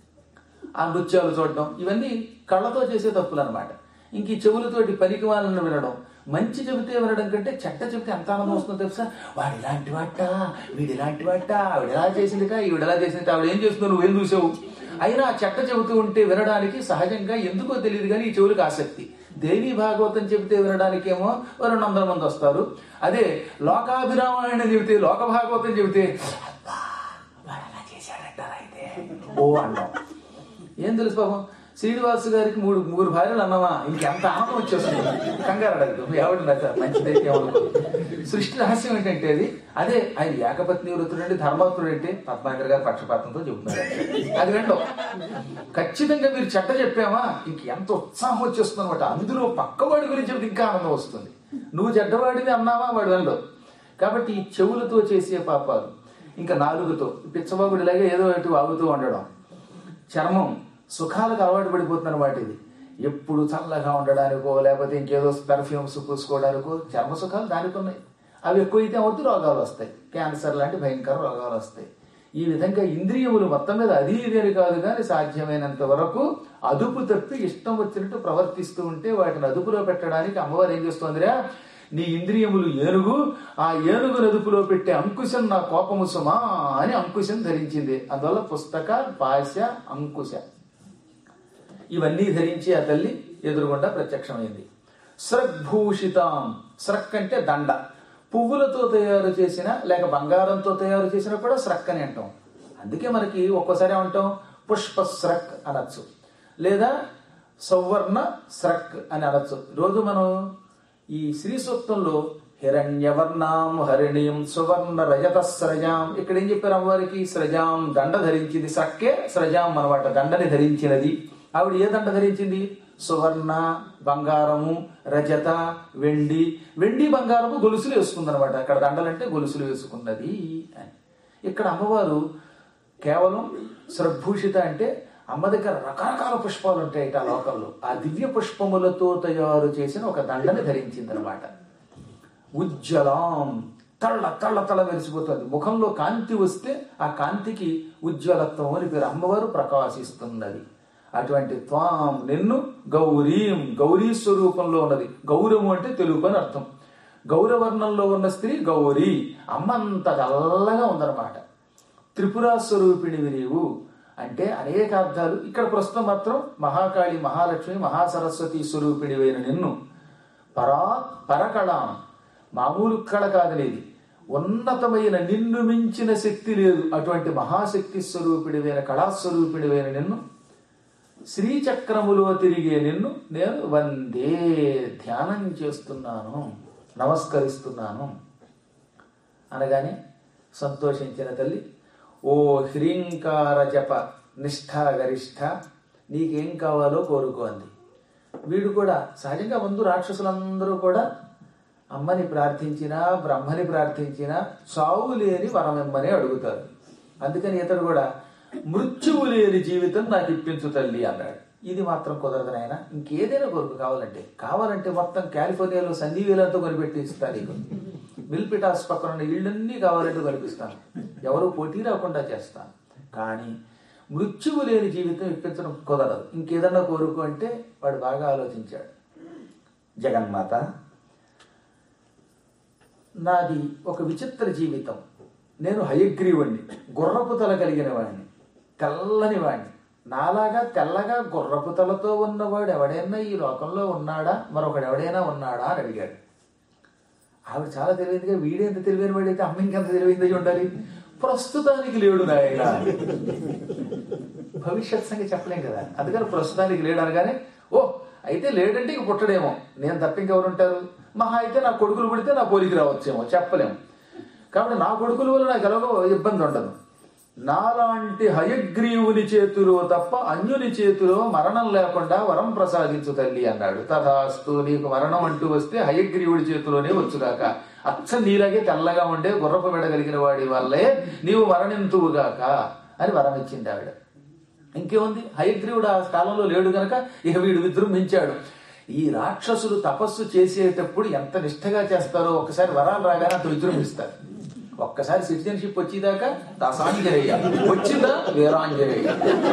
ఆ నృత్యాలు చూడడం ఇవన్నీ కళ్ళతో చేసే తప్పులు అనమాట ఇంక ఈ చెవులతోటి పనికి వాళ్ళని వినడం మంచి చెబితే వినడం కంటే చెడ్డ చెబితే ఎంత ఆనందం వస్తుందో తెలుసా వాడు ఇలాంటి వాట వీడు ఇలాంటి వాట ఆవిడ ఎలా చేసిందిట ఈవిడ ఎలా చేసింది ఆవిడ ఏం చేస్తున్నావు నువ్వేం చూసావు అయినా ఆ చెట్ట చెబుతూ ఉంటే వినడానికి సహజంగా ఎందుకో తెలియదు కానీ ఈ చెవులకు ఆసక్తి దేవి భాగవతం చెబితే వినడానికేమో ఓ రెండు వందల మంది వస్తారు అదే లోకాభిరామాయణ చెబితే లోక భాగవతం చెబితే "అబ్బా, వాడు అలా చేశాడంటారా అయితే ఓ అన్నాం ఏం తెలుసు పాపం శ్రీనివాస్ గారికి మూడు మూడు భార్యలు అన్నావా ఇంకెంత ఆనందం వచ్చేస్తుంది కంగారు అడగదు ఎవడు నాకు మంచిదైతే ఎవరు సృష్టి రహస్యం ఏంటంటే అది అదే ఆయన ఏకపత్ని వృత్తుడండి ధర్మవృత్తుడు అంటే పద్మాకర్ గారు పక్షపాతంతో చెబుతున్నారు అది వెంటో ఖచ్చితంగా మీరు చెడ్డ చెప్పావా ఇంక ఎంత ఉత్సాహం వచ్చేస్తుంది అనమాట అందులో పక్కవాడి గురించి చెబితే ఇంకా ఆనందం వస్తుంది నువ్వు చెడ్డవాడిని అన్నావా వాడు వెండో కాబట్టి ఈ చెవులతో చేసే పాపాలు ఇంకా నాలుగుతో పిచ్చబాబుడు ఇలాగే ఏదో ఒకటి వాగుతూ ఉండడం చర్మం సుఖాలకు అలవాటు పడిపోతున్నారు వాటి ఇది ఎప్పుడు చల్లగా ఉండడానికో లేకపోతే ఇంకేదో పెర్ఫ్యూమ్స్ పూసుకోవడానికో చర్మ సుఖాలు దానికి ఉన్నాయి అవి ఎక్కువైతే అవుతూ రోగాలు వస్తాయి క్యాన్సర్ లాంటి భయంకర రోగాలు వస్తాయి ఈ విధంగా ఇంద్రియములు మొత్తం మీద అది ఇది అని కాదు కానీ సాధ్యమైనంత వరకు అదుపు తప్పి ఇష్టం వచ్చినట్టు ప్రవర్తిస్తూ ఉంటే వాటిని అదుపులో పెట్టడానికి అమ్మవారు ఏం చేస్తోందిరా నీ ఇంద్రియములు ఏనుగు ఆ ఏనుగు అదుపులో పెట్టే అంకుశం నా కోపము సుమా అని అంకుశం ధరించింది అందువల్ల పుస్తక పాశ అంకుశ ఇవన్నీ ధరించి ఆ తల్లి ఎదురుగుండా ప్రత్యక్షమైంది స్రగ్భూషితాం స్రక్ అంటే దండ పువ్వులతో తయారు చేసిన లేక బంగారంతో తయారు చేసిన కూడా స్రక్ అని అంటాం అందుకే మనకి ఒక్కోసారి ఏమంటాం పుష్ప స్రక్ అనొచ్చు లేదా సౌవర్ణ స్రక్ అని అనొచ్చు రోజు మనం ఈ శ్రీ సూక్తంలో హిరణ్యవర్ణాం హరిణీం సువర్ణ రజత స్రజాం ఇక్కడ ఏం చెప్పారు అమ్మవారికి స్రజాం దండ ధరించింది సక్కే స్రజాం అనమాట దండని ధరించినది ఆవిడ ఏ దండ ధరించింది సువర్ణ బంగారము రజత వెండి వెండి బంగారము గొలుసులు వేసుకుందనమాట అక్కడ దండలంటే గొలుసులు వేసుకున్నది అని ఇక్కడ అమ్మవారు కేవలం సద్భూషిత అంటే అమ్మ దగ్గర రకరకాల పుష్పాలు ఉంటాయి ఆ లోకంలో ఆ దివ్య పుష్పములతో తయారు చేసిన ఒక దండని ధరించిందనమాట ఉజ్వలం తళ్ళ తళ్ళ తళ్ళ మెరిసిపోతుంది ముఖంలో కాంతి వస్తే ఆ కాంతికి ఉజ్వలత్వం అని పేరు అమ్మవారు ప్రకాశిస్తున్నది అటువంటి త్వాం నిన్ను గౌరీం గౌరీ స్వరూపంలో ఉన్నది గౌరము అంటే తెలుగు అని అర్థం గౌరవర్ణంలో ఉన్న స్త్రీ గౌరీ అమ్మంత చల్లగా ఉందన్నమాట త్రిపురా స్వరూపిణివి నీవు అంటే అనేక అర్థాలు ఇక్కడ ప్రస్తుతం మాత్రం మహాకాళి మహాలక్ష్మి మహాసరస్వతి స్వరూపిణివైన నిన్ను పరా పరకళాం మామూలు కళ కాదు నీది ఉన్నతమైన నిన్ను మించిన శక్తి లేదు అటువంటి మహాశక్తి స్వరూపిడివైన కళాస్వరూపిడివైన నిన్ను శ్రీచక్రములో తిరిగే నిన్ను నేను వందే ధ్యానం చేస్తున్నాను నమస్కరిస్తున్నాను అనగానే సంతోషించిన తల్లి ఓ హ్రీంకార జప నిష్ఠా గరిష్ఠ నీకేం కావాలో కోరుకోండి వీడు కూడా సహజంగా ముందు రాక్షసులందరూ కూడా అమ్మని ప్రార్థించినా బ్రహ్మని ప్రార్థించినా చావు లేని వరమిమ్మని అడుగుతారు అందుకని ఇతడు కూడా మృత్యువు లేని జీవితం నాకు ఇప్పించు తల్లి అన్నాడు ఇది మాత్రం కుదరదు నాయన ఇంకేదైనా కోరుకు కావాలంటే కావాలంటే మొత్తం కాలిఫోర్నియాలో సన్నివేలంతో కొనిపెట్టి ఇస్తారు నీకు మిల్పిటాస్ పక్కన ఉన్న ఇళ్ళన్నీ కావాలంటే కల్పిస్తాను ఎవరు పోటీ రాకుండా చేస్తాను కానీ మృత్యువు లేని జీవితం ఇప్పించడం కుదరదు ఇంకేదన్నా కోరుకో అంటే వాడు బాగా ఆలోచించాడు జగన్మాత నాది ఒక విచిత్ర జీవితం నేను హయగ్రీవుణ్ణి గుర్రపు తల కలిగిన వాడిని తెల్లని వాడిని నాలాగా తెల్లగా గుర్రపు తలతో ఉన్నవాడు ఎవడైనా ఈ లోకంలో ఉన్నాడా మరొకడు ఎవడైనా ఉన్నాడా అని అడిగాడు ఆవిడ చాలా తెలివైందిగా వీడెంత తెలివైన వాడైతే అమ్మ ఇంకెంత తెలివైంది ఉండాలి ప్రస్తుతానికి లేడు నాయన భవిష్యత్ సంగతి చెప్పలేం కదా అందుకని ప్రస్తుతానికి లేడు అనగానే ఓ అయితే లేడంటే ఇక పుట్టడేమో నేను తప్ప ఇంకెవరుంటారు మహా అయితే నా కొడుకులు పుడితే నా పోలికి రావచ్చేమో చెప్పలేము కాబట్టి నా కొడుకుల వల్ల నాకు ఎలాగో ఇబ్బంది ఉండదు నాలాంటి హయగ్రీవుని చేతిలో తప్ప అన్యుని చేతిలో మరణం లేకుండా వరం ప్రసాదించు తల్లి అన్నాడు తథాస్తు నీకు మరణం అంటూ వస్తే హయగ్రీవుడి చేతిలోనే వచ్చుగాక అచ్చ నీలాగే తెల్లగా ఉండే గుర్రపు మెడగలిగిన వాడి వల్లే నీవు మరణింతువుగాక అని వరం ఇచ్చింది ఆవిడ ఇంకేముంది హయగ్రీవుడు ఆ కాలంలో లేడు గనక ఇక వీడు విజృంభించాడు ఈ రాక్షసులు తపస్సు చేసేటప్పుడు ఎంత నిష్ఠగా చేస్తారో ఒకసారి వరాలు రాగానే అంత విజృంభిస్తారు ఒక్కసారి సిటిజన్షిప్ వచ్చేదాకా దాసాంజనేయ వచ్చిందా వీరాంజనేయ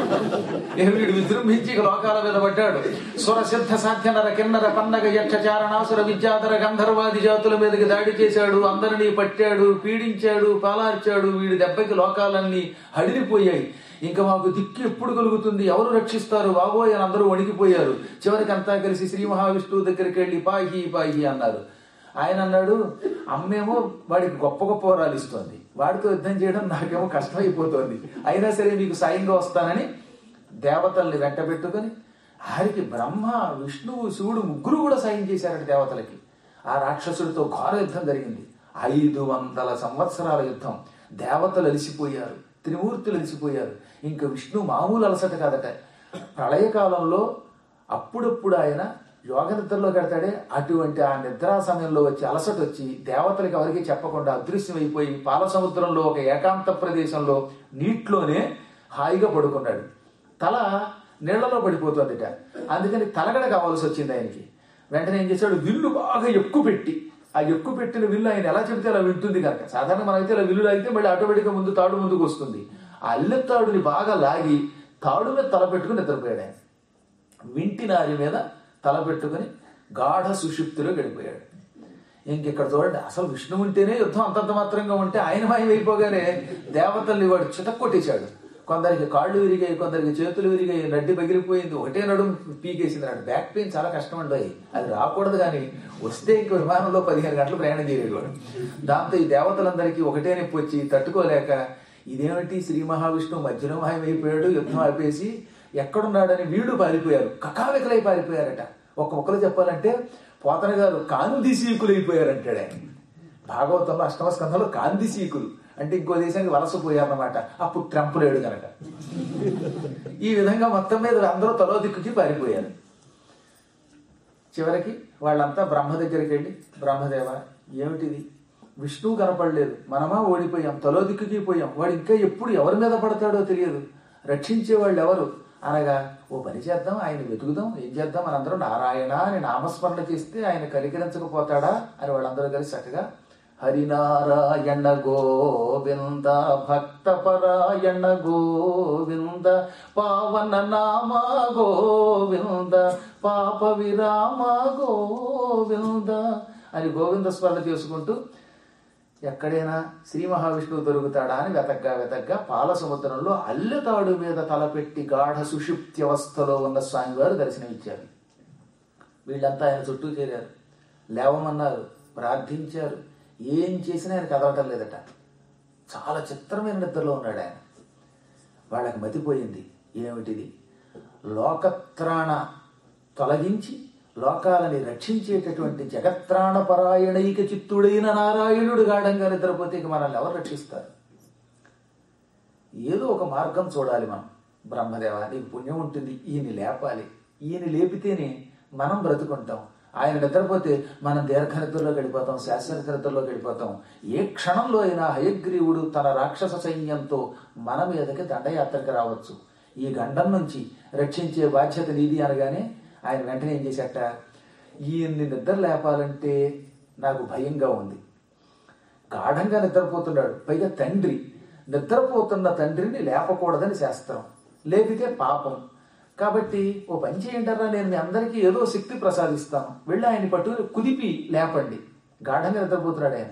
ఇక వీడు విజృంభించి ఇక లోకాల మీద పడ్డాడు సుర సిద్ధ సాధ్య నర కిన్నర పన్నగ యక్ష చారణాసుర విద్యాధర గంధర్వాది జాతుల మీదకి దాడి చేశాడు అందరినీ పట్టాడు పీడించాడు పాలార్చాడు వీడి దెబ్బకి లోకాలన్నీ హడిలిపోయాయి ఇంకా మాకు దిక్కు ఎప్పుడు కలుగుతుంది ఎవరు రక్షిస్తారు బాబోయ్ అని అందరూ వణికిపోయారు చివరికి అంతా కలిసి శ్రీ మహావిష్ణువు దగ్గరికి వెళ్ళి పాహి పాహి అన్నారు ఆయన అన్నాడు అమ్మేమో వాడికి గొప్ప గొప్ప వరాలు ఇస్తుంది వాడితో యుద్ధం చేయడం నాకేమో కష్టమైపోతుంది అయినా సరే మీకు సాయంగా వస్తానని దేవతల్ని వెంట పెట్టుకొని ఆరికి బ్రహ్మ విష్ణువు శివుడు ముగ్గురు కూడా సాయం చేశారట దేవతలకి ఆ రాక్షసుడితో ఘోర యుద్ధం జరిగింది ఐదు వందల సంవత్సరాల యుద్ధం దేవతలు అలిసిపోయారు త్రిమూర్తులు అలిసిపోయారు ఇంకా విష్ణు మామూలు అలసట కాదట ప్రళయకాలంలో అప్పుడప్పుడు ఆయన యోగ నిద్రలో కడతాడే అటువంటి ఆ నిద్రా సమయంలో వచ్చి అలసట వచ్చి దేవతలకు ఎవరికి చెప్పకుండా అదృశ్యమైపోయి పాల సముద్రంలో ఒక ఏకాంత ప్రదేశంలో నీటిలోనే హాయిగా పడుకున్నాడు తల నీళ్లలో పడిపోతుందిట అందుకని తలగడ కావాల్సి వచ్చింది ఆయనకి వెంటనే ఏం చేశాడు విల్లు బాగా ఎక్కువ పెట్టి ఆ ఎక్కువ పెట్టిన విల్లు ఆయన ఎలా చెబితే అలా వింటుంది కనుక సాధారణ మనమైతే ఇలా విల్లు లాగితే మళ్ళీ ఆటోమేటిక్గా ముందు తాడు ముందుకు వస్తుంది ఆ అల్లె తాడుని బాగా లాగి తాడు మీద తల పెట్టుకుని నిద్రపోయాడు ఆయన వింటి నారి మీద తల పెట్టుకుని గాఢ సుషుప్తిలో గడిపోయాడు ఇంకెక్కడ చూడండి అసలు విష్ణు ఉంటేనే యుద్ధం అంతంత మాత్రంగా ఉంటే ఆయన మాయమైపోగానే దేవతల్ని వాడు చితక్కొట్టేశాడు కొందరికి కాళ్ళు విరిగాయి కొందరికి చేతులు విరిగాయి నడ్డి పగిలిపోయింది ఒకటే నడుము పీకేసింది నాడు బ్యాక్ పెయిన్ చాలా కష్టం అండి అది రాకూడదు కానీ వస్తే ఇంక విమానంలో పదిహేను గంటలు ప్రయాణం చేయలేదు వాడు దాంతో ఈ దేవతలందరికీ ఒకటే నొప్పి వచ్చి తట్టుకోలేక ఇదేమిటి శ్రీ మహావిష్ణువు మధ్యలో మాయమైపోయాడు యుద్ధం ఆపేసి ఎక్కడున్నాడని వీడు పారిపోయారు కకావికలై పారిపోయారట ఒక ముక్కలు చెప్పాలంటే పోతన గారు కాను తీసీకులైపోయారంటాడు ఆయన భాగవతంలో అష్టమ స్కంధంలో కాందిశీకులు అంటే ఇంకో దేశానికి వలసపోయారన్నమాట అప్పుడు ట్రంప్ లేడు కనుక ఈ విధంగా మొత్తం మీద అందరూ తలో దిక్కుకి పారిపోయారు చివరికి వాళ్ళంతా బ్రహ్మ దగ్గరికి వెళ్ళి బ్రహ్మదేవ ఏమిటిది విష్ణువు కనపడలేదు మనమా ఓడిపోయాం తలో దిక్కుకి పోయాం వాడు ఇంకా ఎప్పుడు ఎవరి మీద పడతాడో తెలియదు రక్షించే వాళ్ళు ఎవరు అనగా ఓ పని చేద్దాం ఆయన వెతుకుదాం ఏం చేద్దాం మనందరం నారాయణ అని నామస్మరణ చేస్తే ఆయన కలికరించకపోతాడా అని వాళ్ళందరూ కలిసి చక్కగా హరినారాయణ గోవింద భక్త పరాయణ గోవింద పావన నామ గోవింద పాప విరామ గోవింద అని గోవింద స్మరణ చేసుకుంటూ ఎక్కడైనా శ్రీ మహావిష్ణువు దొరుకుతాడా అని వెతగ్గా వెతగ్గా పాల సముద్రంలో అల్లెతాడు మీద తలపెట్టి గాఢ సుషుప్తి అవస్థలో ఉన్న స్వామివారు దర్శనమిచ్చారు వీళ్ళంతా ఆయన చుట్టూ చేరారు లేవమన్నారు ప్రార్థించారు ఏం చేసినా ఆయన కదవటం లేదట చాలా చిత్రమైన నిద్రలో ఉన్నాడు ఆయన వాళ్ళకి మతిపోయింది ఏమిటిది లోకత్రాణ తొలగించి లోకాలని రక్షించేటటువంటి జగత్రాణ పరాయణైక చిత్తుడైన నారాయణుడు గాఢంగా నిద్రపోతే ఇక మనల్ని ఎవరు రక్షిస్తారు ఏదో ఒక మార్గం చూడాలి మనం బ్రహ్మదేవ నీకు పుణ్యం ఉంటుంది ఈయన లేపాలి ఈయన లేపితేనే మనం బ్రతుకుంటాం ఆయన నిద్రపోతే మనం దీర్ఘ నిద్రలో గడిపోతాం శాశ్వత నిద్రలో గడిపోతాం ఏ క్షణంలో అయినా హయగ్రీవుడు తన రాక్షస సైన్యంతో మన మీదకి దండయాత్రకు రావచ్చు ఈ గండం నుంచి రక్షించే బాధ్యత నీది అనగానే ఆయన వెంటనే ఏం చేశాట ఈయన్ని నిద్ర లేపాలంటే నాకు భయంగా ఉంది గాఢంగా నిద్రపోతున్నాడు పైగా తండ్రి నిద్రపోతున్న తండ్రిని లేపకూడదని శాస్త్రం లేపితే పాపం కాబట్టి ఓ పని చేయంటారా నేను మీ అందరికీ ఏదో శక్తి ప్రసాదిస్తాను వెళ్ళి ఆయన్ని పట్టుకుని కుదిపి లేపండి గాఢంగా నిద్రపోతున్నాడు ఆయన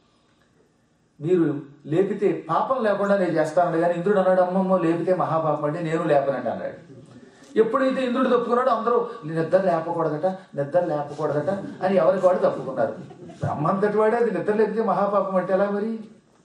మీరు లేపితే పాపం లేకుండా నేను చేస్తానండి కానీ ఇంద్రుడు అన్నాడు అమ్మమ్మ లేపితే మహాపాపం అంటే నేను లేపనండి అన్నాడు ఎప్పుడైతే ఇంద్రుడు తప్పుకున్నాడో అందరూ నిద్ర లేపకూడదట నిద్ర లేపకూడదట అని ఎవరికి వాడు తప్పుకున్నారు బ్రహ్మంతటి వాడే అది నిద్ర లేపితే మహాపాపం అంటే ఎలా మరి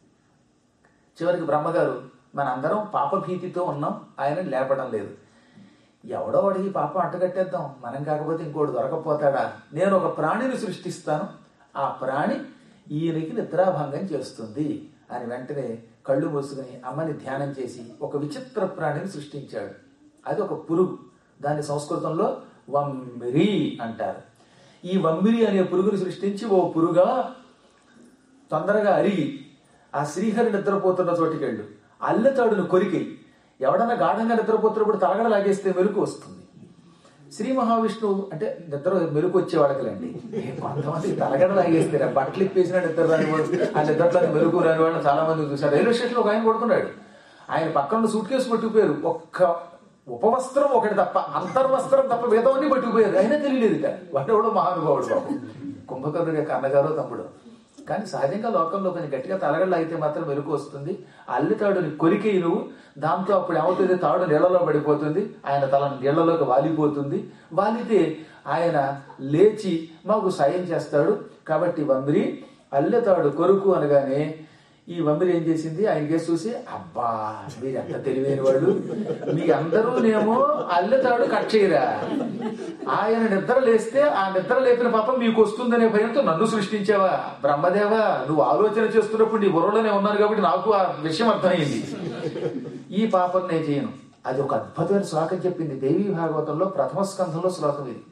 చివరికి బ్రహ్మగారు మనందరం పాపభీతితో ఉన్నాం ఆయన లేపడం లేదు ఎవడో వాడికి పాపం అంటగట్టేద్దాం మనం కాకపోతే ఇంకోటి దొరకపోతాడా నేను ఒక ప్రాణిని సృష్టిస్తాను ఆ ప్రాణి ఈయనకి నిద్రాభంగం చేస్తుంది అని వెంటనే కళ్ళు మూసుకుని అమ్మని ధ్యానం చేసి ఒక విచిత్ర ప్రాణిని సృష్టించాడు అది ఒక పురుగు దాన్ని సంస్కృతంలో వమ్మిరి అంటారు ఈ వమ్మిరి అనే పురుగుని సృష్టించి ఓ పురుగా తొందరగా అరిగి ఆ శ్రీహరి నిద్రపోతున్న చోటికెళ్ళు అల్లెతాడును కొరికి ఎవడన్నా గాఢంగా నిద్రపోతున్నప్పుడు తలగడ లాగేస్తే మెరుకు వస్తుంది శ్రీ మహావిష్ణువు అంటే నిద్ర మెరుకు వచ్చే వాళ్ళకిలండి కొంతమంది తలగడ లాగేస్తే బట్టలు ఇప్పేసిన నిద్ర రాని వాడు ఆ నిద్రలో మెరుగు రాని వాళ్ళని చాలా మంది చూశారు రైల్వే స్టేషన్లో ఒక ఆయన పడుకున్నాడు ఆయన పక్కన సూట్ కేసు పట్టుకుపోయారు ఒక్క ఉపవస్త్రం ఒకటి తప్ప అంతర్వస్త్రం తప్ప వేదవన్నీ పట్టుకుపోయారు అయినా తెలియలేదు ఇక వాడు ఎవడో మహానుభావుడు బాబు కుంభకర్ణుడి యొక్క అన్నగారో తమ్ముడు కానీ సహజంగా లోకంలో కొంచెం గట్టిగా తలగడలు అయితే మాత్రం మెరుగు వస్తుంది అల్లి తాడుని కొరికి నువ్వు దాంతో అప్పుడు ఏమవుతుంది తాడు నీళ్లలో పడిపోతుంది ఆయన తల నీళ్లలోకి వాలిపోతుంది వాలితే ఆయన లేచి మాకు సాయం చేస్తాడు కాబట్టి వంబరి అల్లెతాడు కొరుకు అనగానే ఈ వంబరి ఏం చేసింది ఆయన కేసు చూసి అబ్బా మీరు ఎంత తెలివైన వాళ్ళు మీ అందరూనేమో అల్లెతాడు కట్ చేయరా ఆయన నిద్ర లేస్తే ఆ నిద్ర లేపిన పాపం మీకు వస్తుందనే భయంతో నన్ను సృష్టించావా బ్రహ్మదేవా నువ్వు ఆలోచన చేస్తున్నప్పుడు నీ బుర్రలోనే ఉన్నాను కాబట్టి నాకు ఆ విషయం అర్థమైంది ఈ పాపం నేను చేయను అది ఒక అద్భుతమైన శ్లోకం చెప్పింది దేవీ భాగవతంలో ప్రథమ స్కంధంలో శ్లోకం ఇది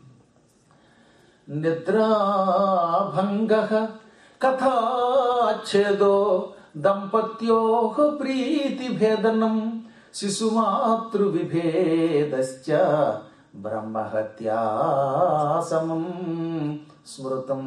నిద్రాభంగ కథాచ్ఛేదో దంపత్యో ప్రీతి భేదనం శిశుమాతృ విభేదశ్చ బ్రహ్మహత్యా సమం స్మృతం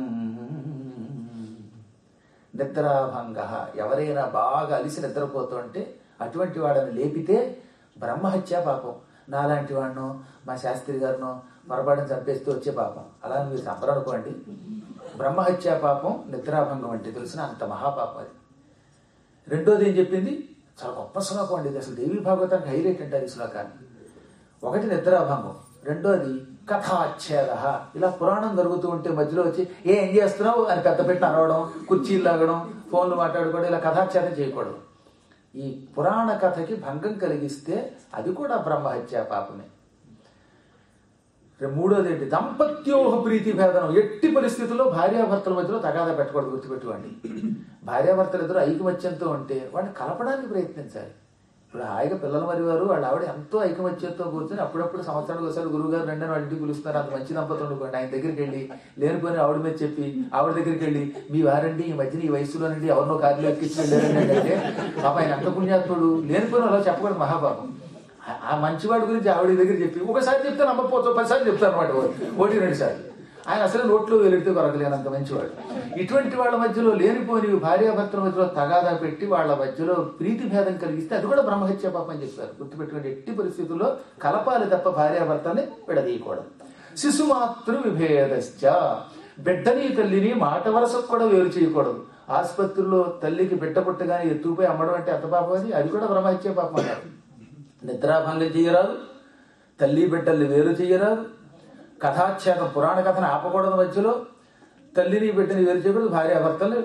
నిద్రాభంగ ఎవరైనా బాగా అలిసి నిద్రపోతుంటే అటువంటి వాడని లేపితే బ్రహ్మహత్య పాపం నాలాంటి వాడినో మా శాస్త్రి గారినో పొరపాటును చంపేస్తూ వచ్చే పాపం అలా మీరు చంపరనుకోండి బ్రహ్మహత్య పాపం నిద్రాభంగం అంటే తెలిసిన అంత మహాపాపం అది రెండోది ఏం చెప్పింది చాలా గొప్ప శ్లోకం అండి ఇది అసలు దేవి భాగవతానికి హైలైట్ అంటారు ఈ శ్లోకాన్ని ఒకటి నిద్రాభంగం రెండోది కథాచ్ఛేద ఇలా పురాణం జరుగుతూ ఉంటే మధ్యలో వచ్చి ఏ ఏం చేస్తున్నావు అని పెద్ద పెట్టి అరవడం కుర్చీలు లాగడం ఫోన్లు మాట్లాడుకోవడం ఇలా కథాచ్ఛేదం చేయకూడదు ఈ పురాణ కథకి భంగం కలిగిస్తే అది కూడా బ్రహ్మహత్య పాపమే రేపు మూడోది ఏంటి దంపత్యోహ ప్రీతి భేదనం ఎట్టి పరిస్థితుల్లో భార్యాభర్తల మధ్యలో తగాదా పెట్టకూడదు గుర్తుపెట్టుకోండి భార్యాభర్తలు ఇద్దరు ఐకమత్యంతో ఉంటే వాడిని కలపడానికి ప్రయత్నించాలి ఇప్పుడు హాయిగా పిల్లల మరి వారు వాళ్ళ ఆవిడ ఎంతో ఐకమత్యంతో కూర్చొని అప్పుడప్పుడు సంవత్సరానికి ఒకసారి గురువు గారు రెండని వాళ్ళ ఇంటికి పిలుస్తారు అంత మంచి దంపతులు అనుకోండి ఆయన దగ్గరికి వెళ్ళి లేనిపోని ఆవిడ మీద చెప్పి ఆవిడ దగ్గరికి వెళ్ళి మీ వారండి ఈ మధ్యన ఈ వయసులోనండి ఎవరినో కార్లో ఎక్కించి వెళ్ళారండి అంటే పాప ఆయన ఎంత పుణ్యాత్ముడు లేనిపోని అలా చెప్పకూడదు మహాపాపం ఆ- ఆ మంచివాడి గురించి ఆవిడ దగ్గర చెప్పి ఒకసారి చెప్తే నమ్మకపోతే పదిసార్లు చెప్తాను అనమాట ఒకటి రెండు సార్లు ఆయన అసలు నోట్లో వెలిడితే కొరకలేనంత మంచివాడు ఇటువంటి వాళ్ళ మధ్యలో లేనిపోని భార్యాభర్తల మధ్యలో తగాదా పెట్టి వాళ్ళ మధ్యలో ప్రీతి భేదం కలిగిస్తే అది కూడా బ్రహ్మహత్య పాపం అని చెప్పారు గుర్తుపెట్టుకుని ఎట్టి పరిస్థితుల్లో కలపాలి తప్ప భార్యాభర్తల్ని విడదీయకూడదు శిశుమాతృ విభేదశ్చ బిడ్డని తల్లిని మాట వరసకు కూడా వేరు చేయకూడదు ఆసుపత్రిలో తల్లికి బిడ్డ పుట్టగానే ఎత్తుపోయి అమ్మడం అంటే ఎంత పాపం అది అది కూడా బ్రహ్మహత్య పాపం అన్నారు నిద్రాభంగం చేయరాదు తల్లి బిడ్డల్ని వేరు చేయరాదు కథాచ్ఛేదం పురాణ కథను ఆపకూడదు మధ్యలో తల్లిని బిడ్డని వేరు చేయకూడదు భార్యాభర్తల్ని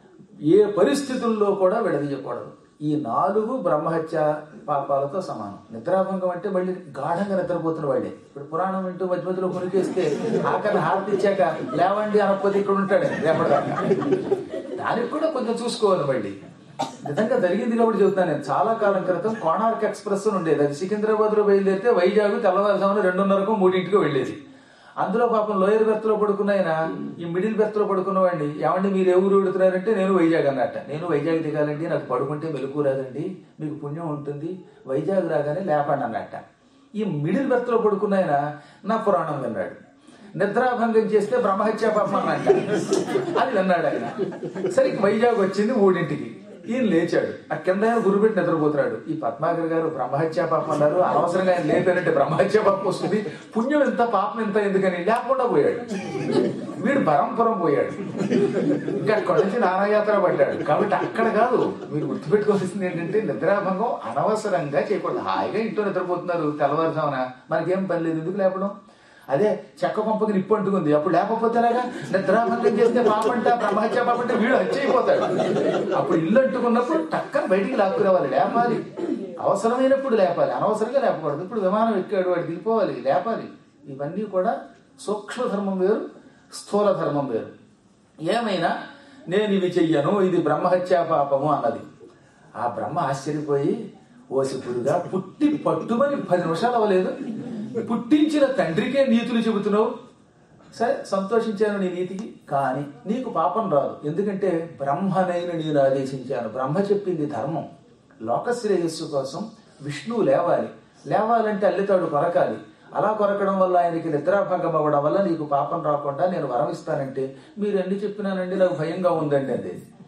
ఏ పరిస్థితుల్లో కూడా విడదీయకూడదు ఈ నాలుగు బ్రహ్మహత్య పాపాలతో సమానం నిద్రాభంగం అంటే మళ్ళీ గాఢంగా నిద్రపోతున్న వాడే ఇప్పుడు పురాణం వింటూ మధ్య మధ్యలో కొనికేస్తే ఆకలి హారతి ఇచ్చాక లేవండి అనకపోతే ఇక్కడ ఉంటాడు రేపటిదాకా దానికి కూడా కొంచెం చూసుకోవాలి మళ్ళీ నిజంగా జరిగింది కాబట్టి చెబుతున్నాను నేను చాలా కాలం క్రితం కోణార్క్ ఎక్స్ప్రెస్ అని ఉండేది అది సికింద్రాబాద్ లో బయలుదేరితే వైజాగ్ తెల్లవారుజామున రెండున్నరకు మూడింటికి వెళ్ళేది అందులో పాపం లోయర్ బెర్త్ లో పడుకున్న ఆయన ఈ మిడిల్ బెర్త్ లో పడుకున్నవాడిని ఏమండి మీరు ఏ ఊరు వెడుతున్నారంటే నేను వైజాగ్ అన్నట్ట నేను వైజాగ్ దిగాలండి నాకు పడుకుంటే మెలకు రాదండి మీకు పుణ్యం ఉంటుంది వైజాగ్ రాగానే లేపండి అన్నట్ట ఈ మిడిల్ బెర్త్ లో పడుకున్న ఆయన నా పురాణం విన్నాడు నిద్రాభంగం చేస్తే బ్రహ్మహత్య పాపం అన్నట్ట అది విన్నాడు ఆయన సరే ఇక వైజాగ్ వచ్చింది మూడింటికి ఈయన లేచాడు ఆ కింద ఆయన గురుపెట్టి నిద్రపోతున్నాడు ఈ పద్మాకర్ గారు బ్రహ్మహత్య పాపం అన్నారు అనవసరంగా ఆయన లేపారంటే బ్రహ్మహత్య పాపం వస్తుంది పుణ్యం ఎంత పాపం ఎంత ఎందుకని లేకుండా పోయాడు వీడు పరంపురం పోయాడు ఇంకా అక్కడి నుంచి నానాయాత్ర పడ్డాడు కాబట్టి అక్కడ కాదు మీరు గుర్తుపెట్టుకోవాల్సింది ఏంటంటే నిద్రాభంగం అనవసరంగా చేయకూడదు హాయిగా ఇంట్లో నిద్రపోతున్నారు తెల్లవారుజామున మనకేం పని లేదు ఎందుకు లేపడం అదే చెక్క పంపకి నిప్పు అంటుకుంది అప్పుడు లేకపోతే ఎలాగా నిద్రాభంగం చేస్తే పాపంట బ్రహ్మహత్య పాపంటే వీడు హత్య అయిపోతాడు అప్పుడు ఇల్లు అంటుకున్నప్పుడు టక్కన బయటికి లాక్కురావాలి లేపాలి అవసరమైనప్పుడు లేపాలి అనవసరంగా లేపకూడదు ఇప్పుడు విమానం ఎక్కాడు వాడు దిగిపోవాలి లేపాలి ఇవన్నీ కూడా సూక్ష్మ ధర్మం వేరు స్థూల ధర్మం వేరు ఏమైనా నేను ఇవి చెయ్యను ఇది బ్రహ్మహత్యా పాపము అన్నది ఆ బ్రహ్మ ఆశ్చర్యపోయి ఓసి పురుగా పుట్టి పట్టుమని పది నిమిషాలు అవ్వలేదు పుట్టించిన తండ్రికే నీతులు చెబుతున్నావు సరే సంతోషించాను నీ నీతికి కానీ నీకు పాపం రాదు ఎందుకంటే బ్రహ్మనైన నేను ఆదేశించాను బ్రహ్మ చెప్పింది ధర్మం లోకశ్రేయస్సు కోసం విష్ణువు లేవాలి లేవాలంటే అల్లితాడు కొరకాలి అలా కొరకడం వల్ల ఆయనకి నిద్రాభంగం అవ్వడం వల్ల నీకు పాపం రాకుండా నేను వరం ఇస్తానంటే మీరు ఎన్ని చెప్పినానండి నాకు భయంగా ఉందండి అది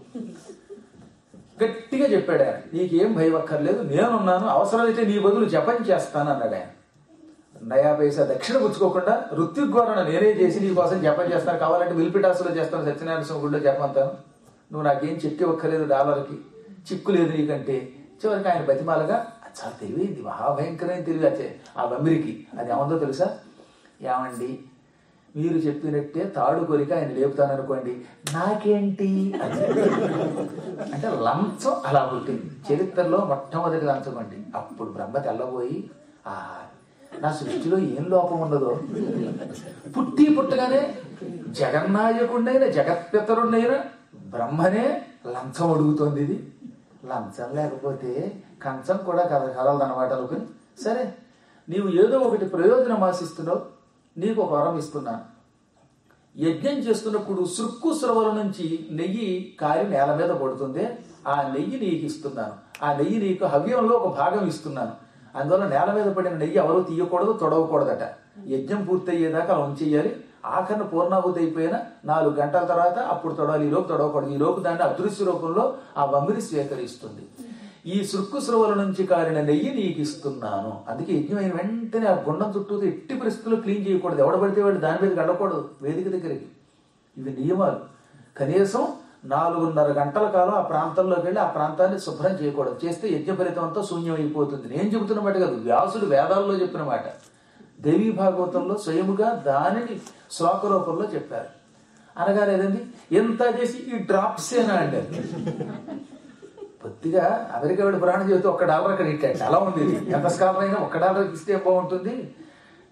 గట్టిగా చెప్పాడు ఆయన నీకేం భయం అక్కర్లేదు నేనున్నాను అవసరమైతే నీ బదులు జపం చేస్తాను అన్నాడు ఆయన నయా పైసా దక్షిణ పుచ్చుకోకుండా ఋత్విగ్వరణ నేనే చేసి నీ కోసం జపం చేస్తాను కావాలంటే విల్పిటాసులో చేస్తాను సత్యనారాయణ స్వామి గుడిలో జపంతాను నువ్వు నాకేం చెక్కి ఒక్కలేదు డాలర్కి చిక్కు లేదు నీకంటే చివరికి ఆయన బతిమాలగా "అది చాలా తెలివింది మహాభయంకరమైన తెలివి అచ్చే ఆ బమ్మిరికి అది ఏమందో తెలుసా ఏమండి మీరు చెప్పినట్టే తాడు కొరిక ఆయన లేపుతాననుకోండి నాకేంటి అని. అంటే లంచం అలా పుట్టింది చరిత్రలో మొట్టమొదటి లంచం అండి అప్పుడు బ్రహ్మ తెల్లబోయి ఆ నా సృష్టిలో ఏం లోపం ఉన్నదో పుట్టి పుట్టగానే జగన్నాయకుడైన జగత్పితరుడైన బ్రహ్మనే లంచం అడుగుతోంది ఇది లంచం లేకపోతే కంచం కూడా కద కదలదన్నమాట అనుకుని సరే నీవు ఏదో ఒకటి ప్రయోజనం ఆశిస్తున్నావు నీకు ఒక వరం ఇస్తున్నాను యజ్ఞం చేస్తున్నప్పుడు సుక్కు స్రవల నుంచి నెయ్యి కారి నేల మీద పడుతుంది ఆ నెయ్యి నీకు ఇస్తున్నాను ఆ నెయ్యి నీకు హవ్యంలో ఒక భాగం ఇస్తున్నాను అందువల్ల నేల మీద పడిన నెయ్యి ఎవరు తీయకూడదు తొడవకూడదట యజ్ఞం పూర్తయ్యేదాకా అలా ఉంచేయాలి ఆఖరణ పూర్ణాహుతి అయిపోయిన నాలుగు గంటల తర్వాత అప్పుడు తొడవాలి ఈ లోపు తొడవకూడదు ఈ లోపు దాన్ని అదృశ్య రూపంలో ఆ బమ్మిని స్వీకరిస్తుంది ఈ సుక్కు స్రవల నుంచి కారిన నెయ్యి నీకు ఇస్తున్నాను అందుకే యజ్ఞం అయిన వెంటనే ఆ గుండం చుట్టూ ఎట్టి పరిస్థితుల్లో క్లీన్ చేయకూడదు ఎవడ పడితే వాడు దాని మీద గడకూడదు వేదిక దగ్గరికి ఇవి నియమాలు కనీసం నాలుగున్నర గంటల కాలం ఆ ప్రాంతంలోకి వెళ్ళి ఆ ప్రాంతాన్ని శుభ్రం చేయకూడదు చేస్తే యజ్ఞ ఫలితం అంతా శూన్యం అయిపోతుంది నేను చెబుతున్న మాట కాదు వ్యాసుడు వేదాల్లో చెప్పిన మాట దేవీ భాగవతంలో స్వయముగా దానిని శ్లోక రూపంలో చెప్పారు అనగా లేదండి ఎంత చేసి ఈ డ్రాప్సేనా అండి అది. కొద్దిగా అమెరికా వెళ్ళి ప్రాణం చేస్తే ఒక్క డాలర్ అక్కడ ఇట్టాడు అలా ఉంది ఇది. ఎంత స్కాలర్ అయినా ఒక్క డాలర్ ఇస్తే బాగుంటుంది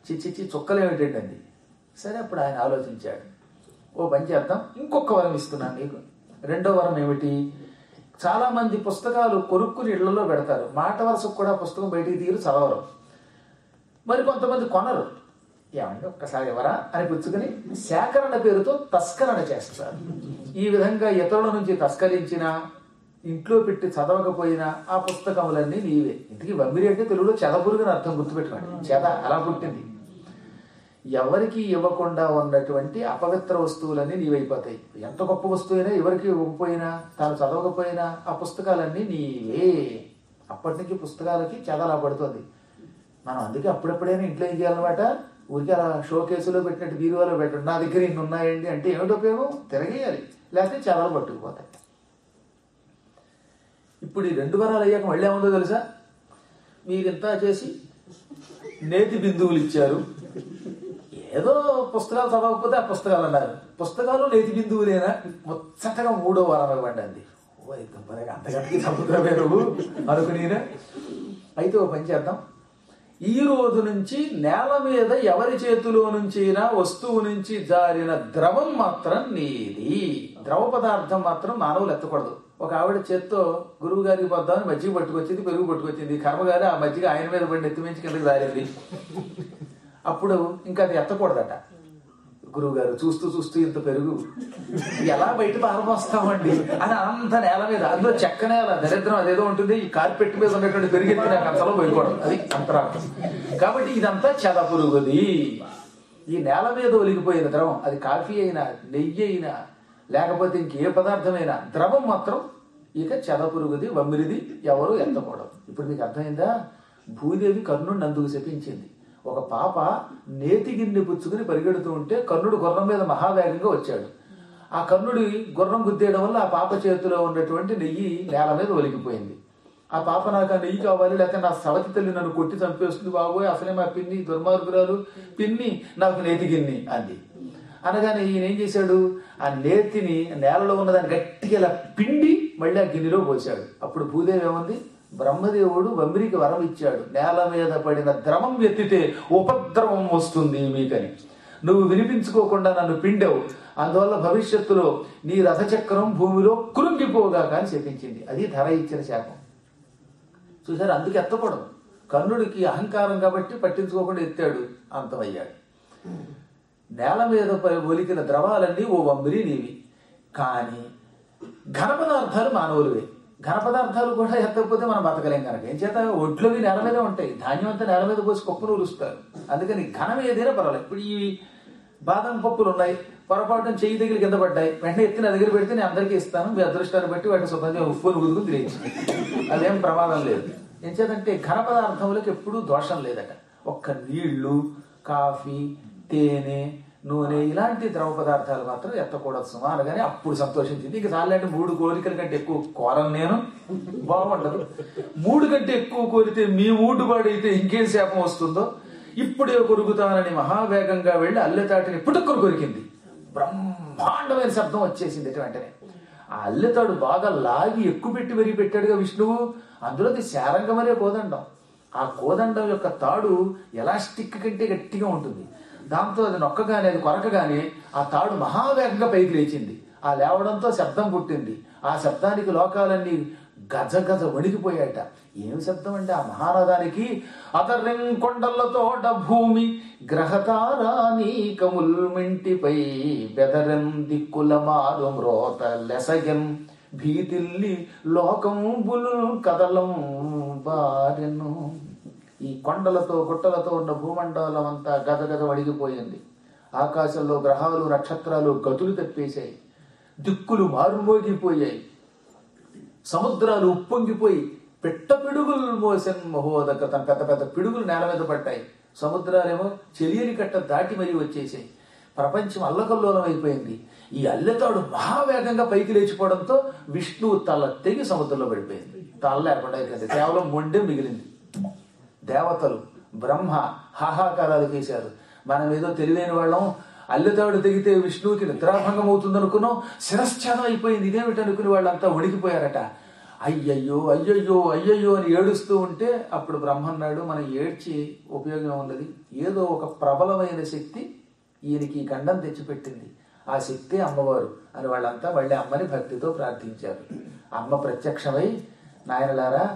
చిచ్చిచ్చి చుక్కలు ఏమిటండి అంది సరే అప్పుడు ఆయన ఆలోచించాడు ఓ పని చేద్దాం ఇంకొక వరం ఇస్తున్నాను నీకు రెండో వరం ఏమిటి చాలా మంది పుస్తకాలు కొనుక్కుని ఇళ్లలో పెడతారు మాట వరుసకు కూడా పుస్తకం బయటికి తీరు చదవరు మరి కొంతమంది కొనరు ఏమండి ఒక్కసారి ఎవరా అని పుచ్చుకుని సేకరణ పేరుతో తస్కరణ చేస్తారు ఈ విధంగా ఇతరుల నుంచి తస్కరించిన ఇంట్లో పెట్టి చదవకపోయినా ఆ పుస్తకములన్నీ నీవే ఇంటికి వమ్మిరి అంటే తెలుగులో చెదపురుగుని అర్థం గుర్తుపెట్టుకోండి చెద అలా పుట్టింది ఎవరికి ఇవ్వకుండా ఉన్నటువంటి అపవిత్ర వస్తువులన్నీ నీవైపోతాయి ఎంత గొప్ప వస్తువైనా ఎవరికి ఇవ్వకపోయినా తాను చదవకపోయినా ఆ పుస్తకాలన్నీ నీవే అప్పటి నుంచి పుస్తకాలకి చెదలా పడుతుంది మనం అందుకే అప్పుడప్పుడైనా ఇంట్లో ఏం చేయాలన్నమాట ఊరికి అలా షో కేసులో పెట్టినట్టు బీరువాలో పెట్టండి నా దగ్గర ఇన్ని ఉన్నాయండి అంటే ఏమిటి ఉపయోగం తిరగేయాలి లేకపోతే చెదలు పట్టుకుపోతాయి ఇప్పుడు ఈ రెండు వరాలు అయ్యాక మళ్ళీ ఏముందో తెలుసా మీరింతా చేసి నేతి బిందువులు ఇచ్చారు ఏదో పుస్తకాలు చదవకపోతే ఆ పుస్తకాలు అన్నారు పుస్తకాలు నేతి బిందువులేనా ముచ్చటగా మూడో వారం ఇవ్వండి అంది ఓ ఇది గొప్పదిగా అంతగంటకి సముద్రమే నువ్వు అనుకునేనా అయితే ఓ పని చేద్దాం ఈ రోజు నుంచి నేల మీద ఎవరి చేతిలో నుంచైనా వస్తువు నుంచి జారిన ద్రవం మాత్రం నీది ద్రవ పదార్థం మాత్రం మానవులు ఎత్తకూడదు ఒక ఆవిడ చేత్తో గురువు గారికి పొద్దామని మజ్జిగ పట్టుకొచ్చింది పెరుగు పట్టుకొచ్చింది కర్మగారి ఆ మజ్జిగ ఆయన మీద పడి ఎత్తి మించి కిందకి జారింది అప్పుడు ఇంకా అది ఎత్తకూడదట గురువు గారు చూస్తూ చూస్తూ ఇంత పెరుగు ఎలా బయట పారబోస్తామండి అని అంత నేల మీద అందులో చెక్క నేల దరిద్రం అదేదో ఉంటుంది ఈ కార్పెట్ మీద ఉన్నటువంటి పెరిగెత్తి నాకు అంతలో పోయకూడదు అది అంతరార్థం కాబట్టి ఇదంతా చెద పురుగుది ఈ నేల మీద ఒలిగిపోయిన ద్రవం అది కాఫీ అయినా నెయ్యి అయినా లేకపోతే ఇంకే పదార్థమైనా ద్రవం మాత్రం ఇక చెద పురుగుది వమ్మిరిది ఎవరు ఎత్తకూడదు ఇప్పుడు మీకు అర్థమైందా భూదేవి కర్ణుడిని అందుకు శపించింది ఒక పాప నేతి గిన్నె పుచ్చుకుని పరిగెడుతూ ఉంటే కర్ణుడు గుర్రం మీద మహావేగంగా వచ్చాడు ఆ కర్ణుడి గుర్రం గుద్దేయడం వల్ల ఆ పాప చేతిలో ఉన్నటువంటి నెయ్యి నేల మీద ఒలిగిపోయింది ఆ పాప నాకు ఆ నెయ్యి కావాలి లేకపోతే నా సవతి తల్లి నన్ను కొట్టి చంపేస్తుంది బాబోయ్ అసలే మా పిన్ని దుర్మార్గురాలు పిన్ని నాకు నేతి గిన్ని అంది అనగానే ఈయన ఏం చేశాడు ఆ నేతిని నేలలో ఉన్నదాన్ని గట్టిగా ఇలా పిండి మళ్ళీ ఆ గిన్నెలో పోశాడు అప్పుడు భూదేవి ఏముంది బ్రహ్మదేవుడు వమ్మిరికి వరం ఇచ్చాడు నేల మీద పడిన ద్రవం ఎత్తితే ఉపద్రవం వస్తుంది మీకని నువ్వు వినిపించుకోకుండా నన్ను పిండావు అందువల్ల భవిష్యత్తులో నీ రథచక్రం భూమిలో కురుంగిపోగా కానీ చెప్పించింది అది ధర ఇచ్చిన శాపం చూసారు అందుకు ఎత్తకూడదు కర్ణుడికి అహంకారం కాబట్టి పట్టించుకోకుండా ఎత్తాడు అంతమయ్యాడు నేల మీద ప- ఒలికిన ద్రవాలన్నీ ఓ వమ్మిరి నీవి కానీ ఘన పదార్థాలు మానవులవే ఘన పదార్థాలు కూడా ఎత్తకపోతే మనం బతకలేం కనుక ఏం చేత ఒడ్లవి నేల మీదే ఉంటాయి ధాన్యం అంతా నేల మీద పోసి కుప్పను ఊరుస్తారు అందుకని ఘనం ఏదైనా పర్వాలేదు ఇప్పుడు ఈ బాదం పప్పులు ఉన్నాయి పొరపాటున చెయ్యి దగ్గర కింద పడ్డాయి వెంటనే ఎత్తి నా దగ్గర పెడితే నేను అందరికీ ఇస్తాను మీ అదృష్టాన్ని బట్టి వాటిని శుభ్రంగా ఉప్పుని ఉదుకుని తినేసి అదేం ప్రమాదం లేదు ఏం చేతంటే ఘన పదార్థములకు ఎప్పుడూ దోషం లేదట ఒక్క నీళ్లు కాఫీ తేనె నూనె ఇలాంటి ద్రవ పదార్థాలు మాత్రం ఎత్తకూడదు సుమా అనగానే అప్పుడు సంతోషించింది ఇక చాలంటే మూడు కోరికల కంటే ఎక్కువ కోరను నేను బాగుండదు మూడు కంటే ఎక్కువ కోరితే మీ ఊటు పాడైతే ఇంకేం శాపం వస్తుందో ఇప్పుడే కొరుకుతానని మహావేగంగా వెళ్ళి అల్లెతాటిని పుట్టుకొని కొరికింది బ్రహ్మాండమైన శబ్దం వచ్చేసింది ఇటు వెంటనే ఆ అల్లెతాడు బాగా లాగి ఎక్కువ పెట్టి మరీ పెట్టాడుగా విష్ణువు అందులోది శారంగమనే కోదండం ఆ కోదండం యొక్క తాడు ఎలాస్టిక్ కంటే గట్టిగా ఉంటుంది దాంతో అది నొక్కగానే అది కొరకగానే ఆ తాడు మహావేగంగా పైకి లేచింది ఆ లేవడంతో శబ్దం పుట్టింది ఆ శబ్దానికి లోకాలన్నీ గజ గజ వణికిపోయాట ఏం శబ్దం అంటే ఆ మహారాజానికి అతర్యం కొండలతోట భూమి గ్రహతారానీకముల్ మింటిపై బెదరం దిక్కుల మారు మ్రోత లెసగెం భీతిల్లి లోకం బులు కదలం బారెను ఈ కొండలతో గుట్టలతో ఉన్న భూమండలం అంతా గదగద వడిగిపోయింది ఆకాశంలో గ్రహాలు నక్షత్రాలు గతులు తెప్పేశాయి దిక్కులు మారుమోగిపోయాయి సముద్రాలు ఉప్పొంగిపోయి పెట్ట పిడుగులు మోసన్ మహోదక తన పెద్ద పెద్ద పిడుగులు నేల మీద పడ్డాయి సముద్రాలేమో చెలియని కట్ట దాటి మరీ వచ్చేసాయి ప్రపంచం అల్లకల్లోలం అయిపోయింది ఈ అల్లెతాడు మహావేగంగా పైకి లేచిపోవడంతో విష్ణువు తల తెగి సముద్రంలో పడిపోయింది తల లేకుండా అయిపోయింది కేవలం మొండే మిగిలింది దేవతలు బ్రహ్మ హాహాకారాలు చేశారు మనం ఏదో తెలివైన వాళ్ళం అల్లెతాడు తెగితే విష్ణువుకి నిద్రాభంగం అవుతుంది అనుకున్నాం శిరశ్చాదం అయిపోయింది ఇదేమిటి అనుకుని వాళ్ళంతా వణికిపోయారట అయ్యయ్యో అయ్యయ్యో అయ్యయ్యో అని ఏడుస్తూ ఉంటే అప్పుడు బ్రహ్మ అన్నాడు మనం ఏడ్చి ఉపయోగం ఉన్నది ఏదో ఒక ప్రబలమైన శక్తి ఈయనకి ఈ గండం తెచ్చిపెట్టింది ఆ శక్తి అమ్మవారు అని వాళ్ళంతా మళ్ళీ అమ్మని భక్తితో ప్రార్థించారు అమ్మ ప్రత్యక్షమై నాయనలారా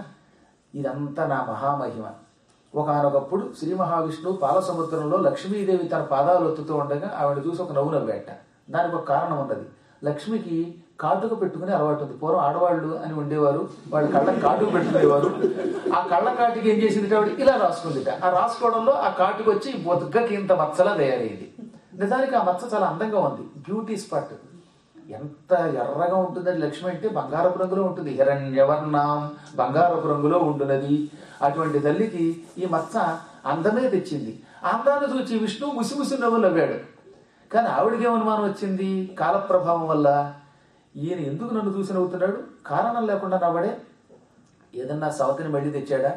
ఇదంతా నా మహామహిమ ఒకనొకప్పుడు శ్రీ మహావిష్ణువు పాలసముద్రంలో లక్ష్మీదేవి తన పాదాలు ఒత్తుతూ ఉండగా ఆవిడ చూసి ఒక నవ్వు నవ్వేట దానికి ఒక కారణం ఉన్నది లక్ష్మికి కాటుక పెట్టుకునే అలవాటు ఉంది పూర్వం ఆడవాళ్ళు అని ఉండేవారు వాళ్ళ కళ్ళ కాటుక పెట్టుకునేవారు ఆ కళ్ళ కాటికి ఏం చేసింది ఆవిడ ఇలా రాసుకుందిట ఆ రాసుకోవడంలో ఆ కాటుక వచ్చి బొద్దుకి ఇంత మచ్చలా తయారైంది నిజానికి ఆ మచ్చ చాలా అందంగా ఉంది బ్యూటీ స్పాట్ ఎంత ఎర్రగా ఉంటుందని లక్ష్మి అంటే బంగారపు రంగులో ఉంటుంది హిరణ్యవర్ణం బంగారపు రంగులో ఉండునది అటువంటి తల్లికి ఈ మచ్చ అందమే తెచ్చింది ఆ అందాన్ని చూచి విష్ణు ముసిముసి నవ్వులు నవ్వాడు కానీ ఆవిడకి ఏమనుమానం వచ్చింది కాలప్రభావం వల్ల ఈయన ఎందుకు నన్ను చూసి నవ్వుతున్నాడు కారణం లేకుండా నవ్వడే ఏదన్నా సవతిని మళ్ళీ తెచ్చాడా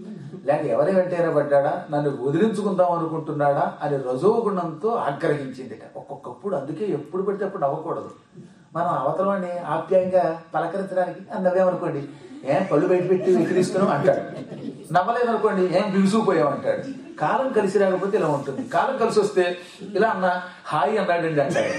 లేక ఎవరి వెంటైనా పడ్డాడా నన్ను వదిలించుకుందాం అనుకుంటున్నాడా అని రజోగుణంతో ఆగ్రహించిందిట ఒక్కొక్కప్పుడు అందుకే ఎప్పుడు పడితే అప్పుడు నవ్వకూడదు మనం అవతల వాడిని ఆప్యాయంగా పలకరించడానికి "ఆ, నవ్వామనుకోండి ఏం పళ్ళు బయట పెట్టి విక్రిస్తున్నాం అంటాడు నవ్వలేదనుకోండి ఏం బిగుసుకుపోయాం అంటాడు కాలం కలిసి రాకపోతే ఇలా ఉంటుంది కాలం కలిసి వస్తే ఇలా అన్న హాయ్ అన్నాడండి అంటాడు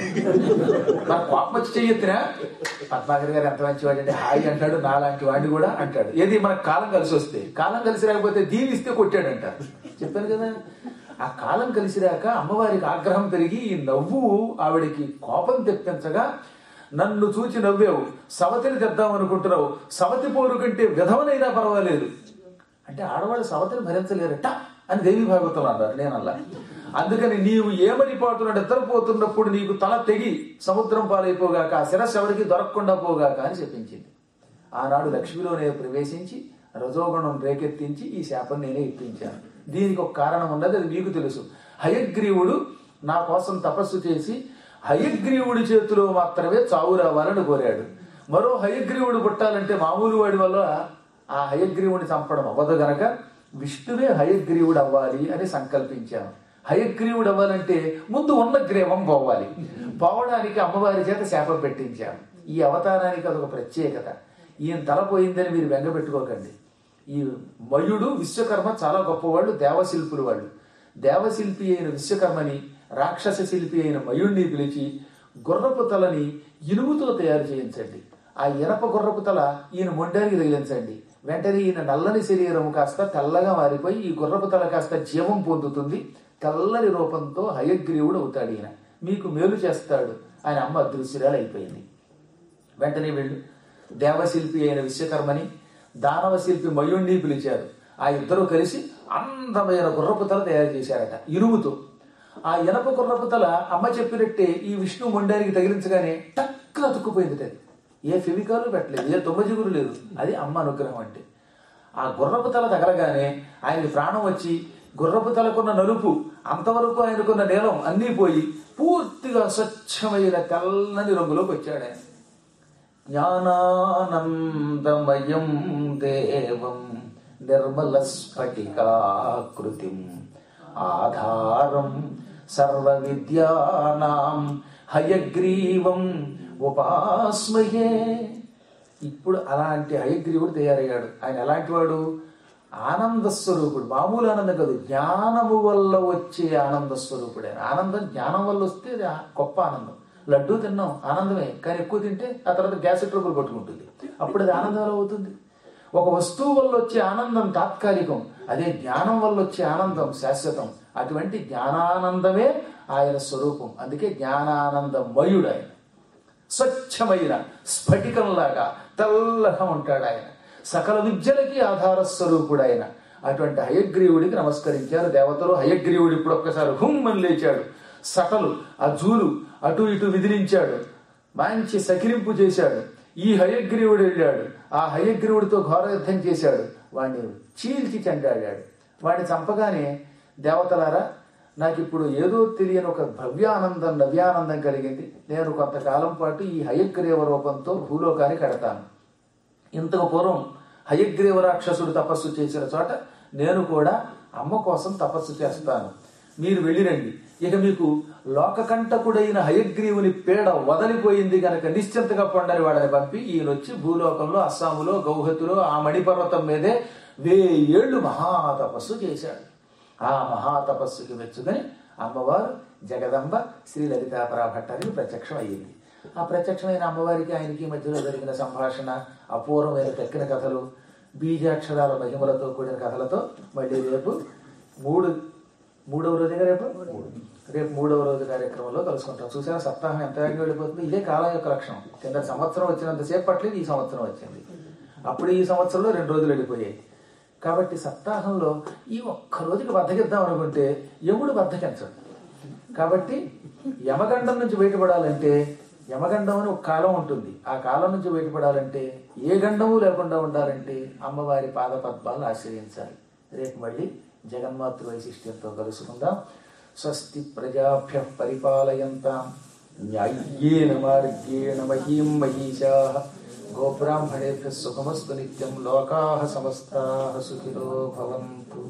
నాకు కోపం వచ్చి చెయ్యొత్తినా పద్మాకర్ గారు ఎంత మంచివాడండి హాయ్ అంటాడు నాలాంటి వాడిని కూడా అంటాడు ఏది మనకు కాలం కలిసి వస్తే కాలం కలిసి రాకపోతే దీవిస్తే కొట్టాడు అంటారు చెప్పాను కదా ఆ కాలం కలిసి రాక అమ్మవారికి ఆగ్రహం పెరిగి ఈ నవ్వు ఆవిడికి కోపం తెప్పించగా నన్ను చూచి నవ్వావు సవతిని తెద్దాం అనుకుంటున్నావు సవతి పోరు కంటే విధవనైనా పర్వాలేదు అంటే ఆడవాళ్ళు సవతిని భరించలేరట అని దేవి భాగవతం అన్నారు నేను అలా అందుకని నీవు ఏమని పాటున నిద్రపోతున్నప్పుడు నీకు తల తెగి సముద్రం పాలైపోగాక ఆ శిరస్సు ఎవరికి దొరకకుండా పోగాక అని చెప్పించింది ఆనాడు లక్ష్మిలోనే ప్రవేశించి రజోగుణం రేకెత్తించి ఈ శాపం నేనే ఇప్పించాను దీనికి ఒక కారణం ఉన్నది అది మీకు తెలుసు హయగ్రీవుడు నా కోసం తపస్సు చేసి హయగ్రీవుడి చేతిలో మాత్రమే చావు రావాలని కోరాడు మరో హయగ్రీవుడు పుట్టాలంటే మామూలు వాడి వల్ల ఆ హయగ్రీవుని చంపడం అవ్వదు గనక విష్ణువే హయగ్రీవుడు అవ్వాలి అని సంకల్పించాను హయగ్రీవుడు అవ్వాలంటే ముందు ఉన్న గ్రీవం పోవాలి పోవడానికి అమ్మవారి చేత శాపం పెట్టించాను ఈ అవతారానికి అదొక ప్రత్యేకత ఈయన తల పోయిందని మీరు బెంగ పెట్టుకోకండి ఈ మయుడు విశ్వకర్మ చాలా గొప్పవాళ్ళు దేవశిల్పులు వాళ్ళు దేవశిల్పి అయిన విశ్వకర్మని రాక్షస శిల్పి అయిన మయుణ్ణి పిలిచి గుర్రపు తలని ఇనుముతో తయారు చేయించండి ఆ ఇనప గుర్రపు తల ఈయన మొండానికి తగిలించండి వెంటనే ఈయన నల్లని శరీరం కాస్త తెల్లగా మారిపోయి ఈ గుర్రపు తల కాస్త జీవం పొందుతుంది తెల్లని రూపంతో హయగ్రీవుడు అవుతాడు ఈయన మీకు మేలు చేస్తాడు ఆయన అమ్మ అదృశ్యురాలు అయిపోయింది వెంటనే వెళ్ళు దేవశిల్పి అయిన విశ్వకర్మని దానవ శిల్పి మయుణ్ణి పిలిచారు ఆ ఇద్దరు కలిసి అందమైన గుర్రపు తల తయారు చేశారట ఇనుముతో ఆ ఇనప గుర్రపు తల అమ్మ చెప్పినట్టే ఈ విష్ణు మొండానికి తగిలించగానే టక్కున అతుక్కుపోయింది అది ఏ ఫెవికాలు పెట్టలేదు ఏ తొమ్మజిగురు లేదు అది అమ్మ అనుగ్రహం అంటే ఆ గుర్రపు తల తగలగానే ఆయనకి ప్రాణం వచ్చి గుర్రపు తలకున్న నలుపు అంతవరకు ఆయనకున్న నీలం అన్నీ పోయి పూర్తిగా స్వచ్ఛమైన తెల్లని రంగులోకి వచ్చాడు ఆయన జ్ఞానానందమయం దేవం నిర్మల స్ఫటికాకృతిం ఆధారం సర్వ విద్యానాం హయగ్రీవం ఉపాస్మయే ఇప్పుడు అలాంటి హయగ్రీవుడు తయారయ్యాడు ఆయన ఎలాంటి వాడు ఆనంద స్వరూపుడు మామూలు ఆనందం కాదు జ్ఞానము వల్ల వచ్చే ఆనంద స్వరూపుడు ఆయన ఆనందం జ్ఞానం వల్ల వస్తే అది ఆ- గొప్ప ఆనందం లడ్డూ తిన్నాం ఆనందమే కానీ ఎక్కువ తింటే ఆ తర్వాత గ్యాస్ ట్రబుల్ కొట్టుకుంటుంది అప్పుడు అది ఆనందం ఎలా అవుతుంది ఒక వస్తువు వల్ల వచ్చే ఆనందం తాత్కాలికం అదే జ్ఞానం వల్ల వచ్చే ఆనందం శాశ్వతం అటువంటి జ్ఞానానందమే ఆయన స్వరూపం అందుకే జ్ఞానానందమయుడు ఆయన స్వచ్ఛమైన స్ఫటికంలాగా తెల్లగా ఉంటాడు ఆయన సకల విద్యలకి ఆధార స్వరూపుడు ఆయన అటువంటి హయగ్రీవుడికి నమస్కరించారు దేవతలు హయగ్రీవుడు ఇప్పుడు ఒక్కసారి హుమ్ అని లేచాడు సకలు ఆ జూలు అటు ఇటు విదిలించాడు మంచి సకిలింపు చేశాడు ఈ హయగ్రీవుడు వెళ్ళాడు ఆ హయగ్రీవుడితో ఘోర యుద్ధం చేశాడు వాడిని చీల్చి చెండాడాడు వాడిని చంపగానే దేవతలారా నాకు ఇప్పుడు ఏదో తెలియని ఒక భవ్యానందం నవ్యానందం కలిగింది నేను కొంతకాలం పాటు ఈ హయగ్రీవ రూపంతో భూలోకానికి కడతాను ఇంతకు పూర్వం హయగ్రీవ రాక్షసుడు తపస్సు చేసిన చోట నేను కూడా అమ్మ కోసం తపస్సు చేస్తాను మీరు వెళ్ళిరండి ఇక మీకు లోకకంటకుడైన హయగ్రీవుని పీడ వదలిపోయింది గనక నిశ్చింతగా పొండని వాళ్ళని పంపి ఈయన వచ్చి భూలోకంలో అస్సాములో గౌహతిలో ఆ మణిపర్వతం మీదే వేయేళ్లు మహాతపస్సు చేశాడు ఆ మహాతపస్సుకి మెచ్చుకొని అమ్మవారు జగదంబ శ్రీ లలితాపరా భట్టారికి ప్రత్యక్షం అయ్యింది ఆ ప్రత్యక్షమైన అమ్మవారికి ఆయనకి మధ్యలో జరిగిన సంభాషణ అపూర్వమైన తక్కిన కథలు బీజాక్షరాల మహిమలతో కూడిన కథలతో మళ్ళీ రేపు మూడు మూడవ రోజుగా రేపు రేపు మూడవ రోజు కార్యక్రమంలో కలుసుకుంటాం చూసారా సప్తాహం ఎంత వేగంగా వెళ్ళిపోతుంది ఇదే కాలం యొక్క లక్షణం కింద సంవత్సరం వచ్చినంతసేపు పట్లేదు ఈ సంవత్సరం వచ్చింది అప్పుడు ఈ సంవత్సరంలో రెండు రోజులు వెళ్ళిపోయాయి కాబట్టి సప్తాహంలో ఈ ఒక్క రోజుకి బద్దకిద్దాం అనుకుంటే యముడు బద్దకించడు కాబట్టి యమగండం నుంచి బయటపడాలంటే యమగండం అని ఒక కాలం ఉంటుంది ఆ కాలం నుంచి బయటపడాలంటే ఏ గండము లేకుండా ఉండాలంటే అమ్మవారి పాద పద్మాలను ఆశ్రయించాలి రేపు మళ్ళీ జగన్మాతృ వైశిష్ట్యంతో కలుసుకుందాం స్వస్తి ప్రజాభ్య పరిపాలయంతాం న్యాయ్యేన మార్గేణ మహీం మహిషా గోబ్రాహ్మణేభ్య సుఖమస్తు నిత్యం లోకా సమస్తా సుఖినో భవంతు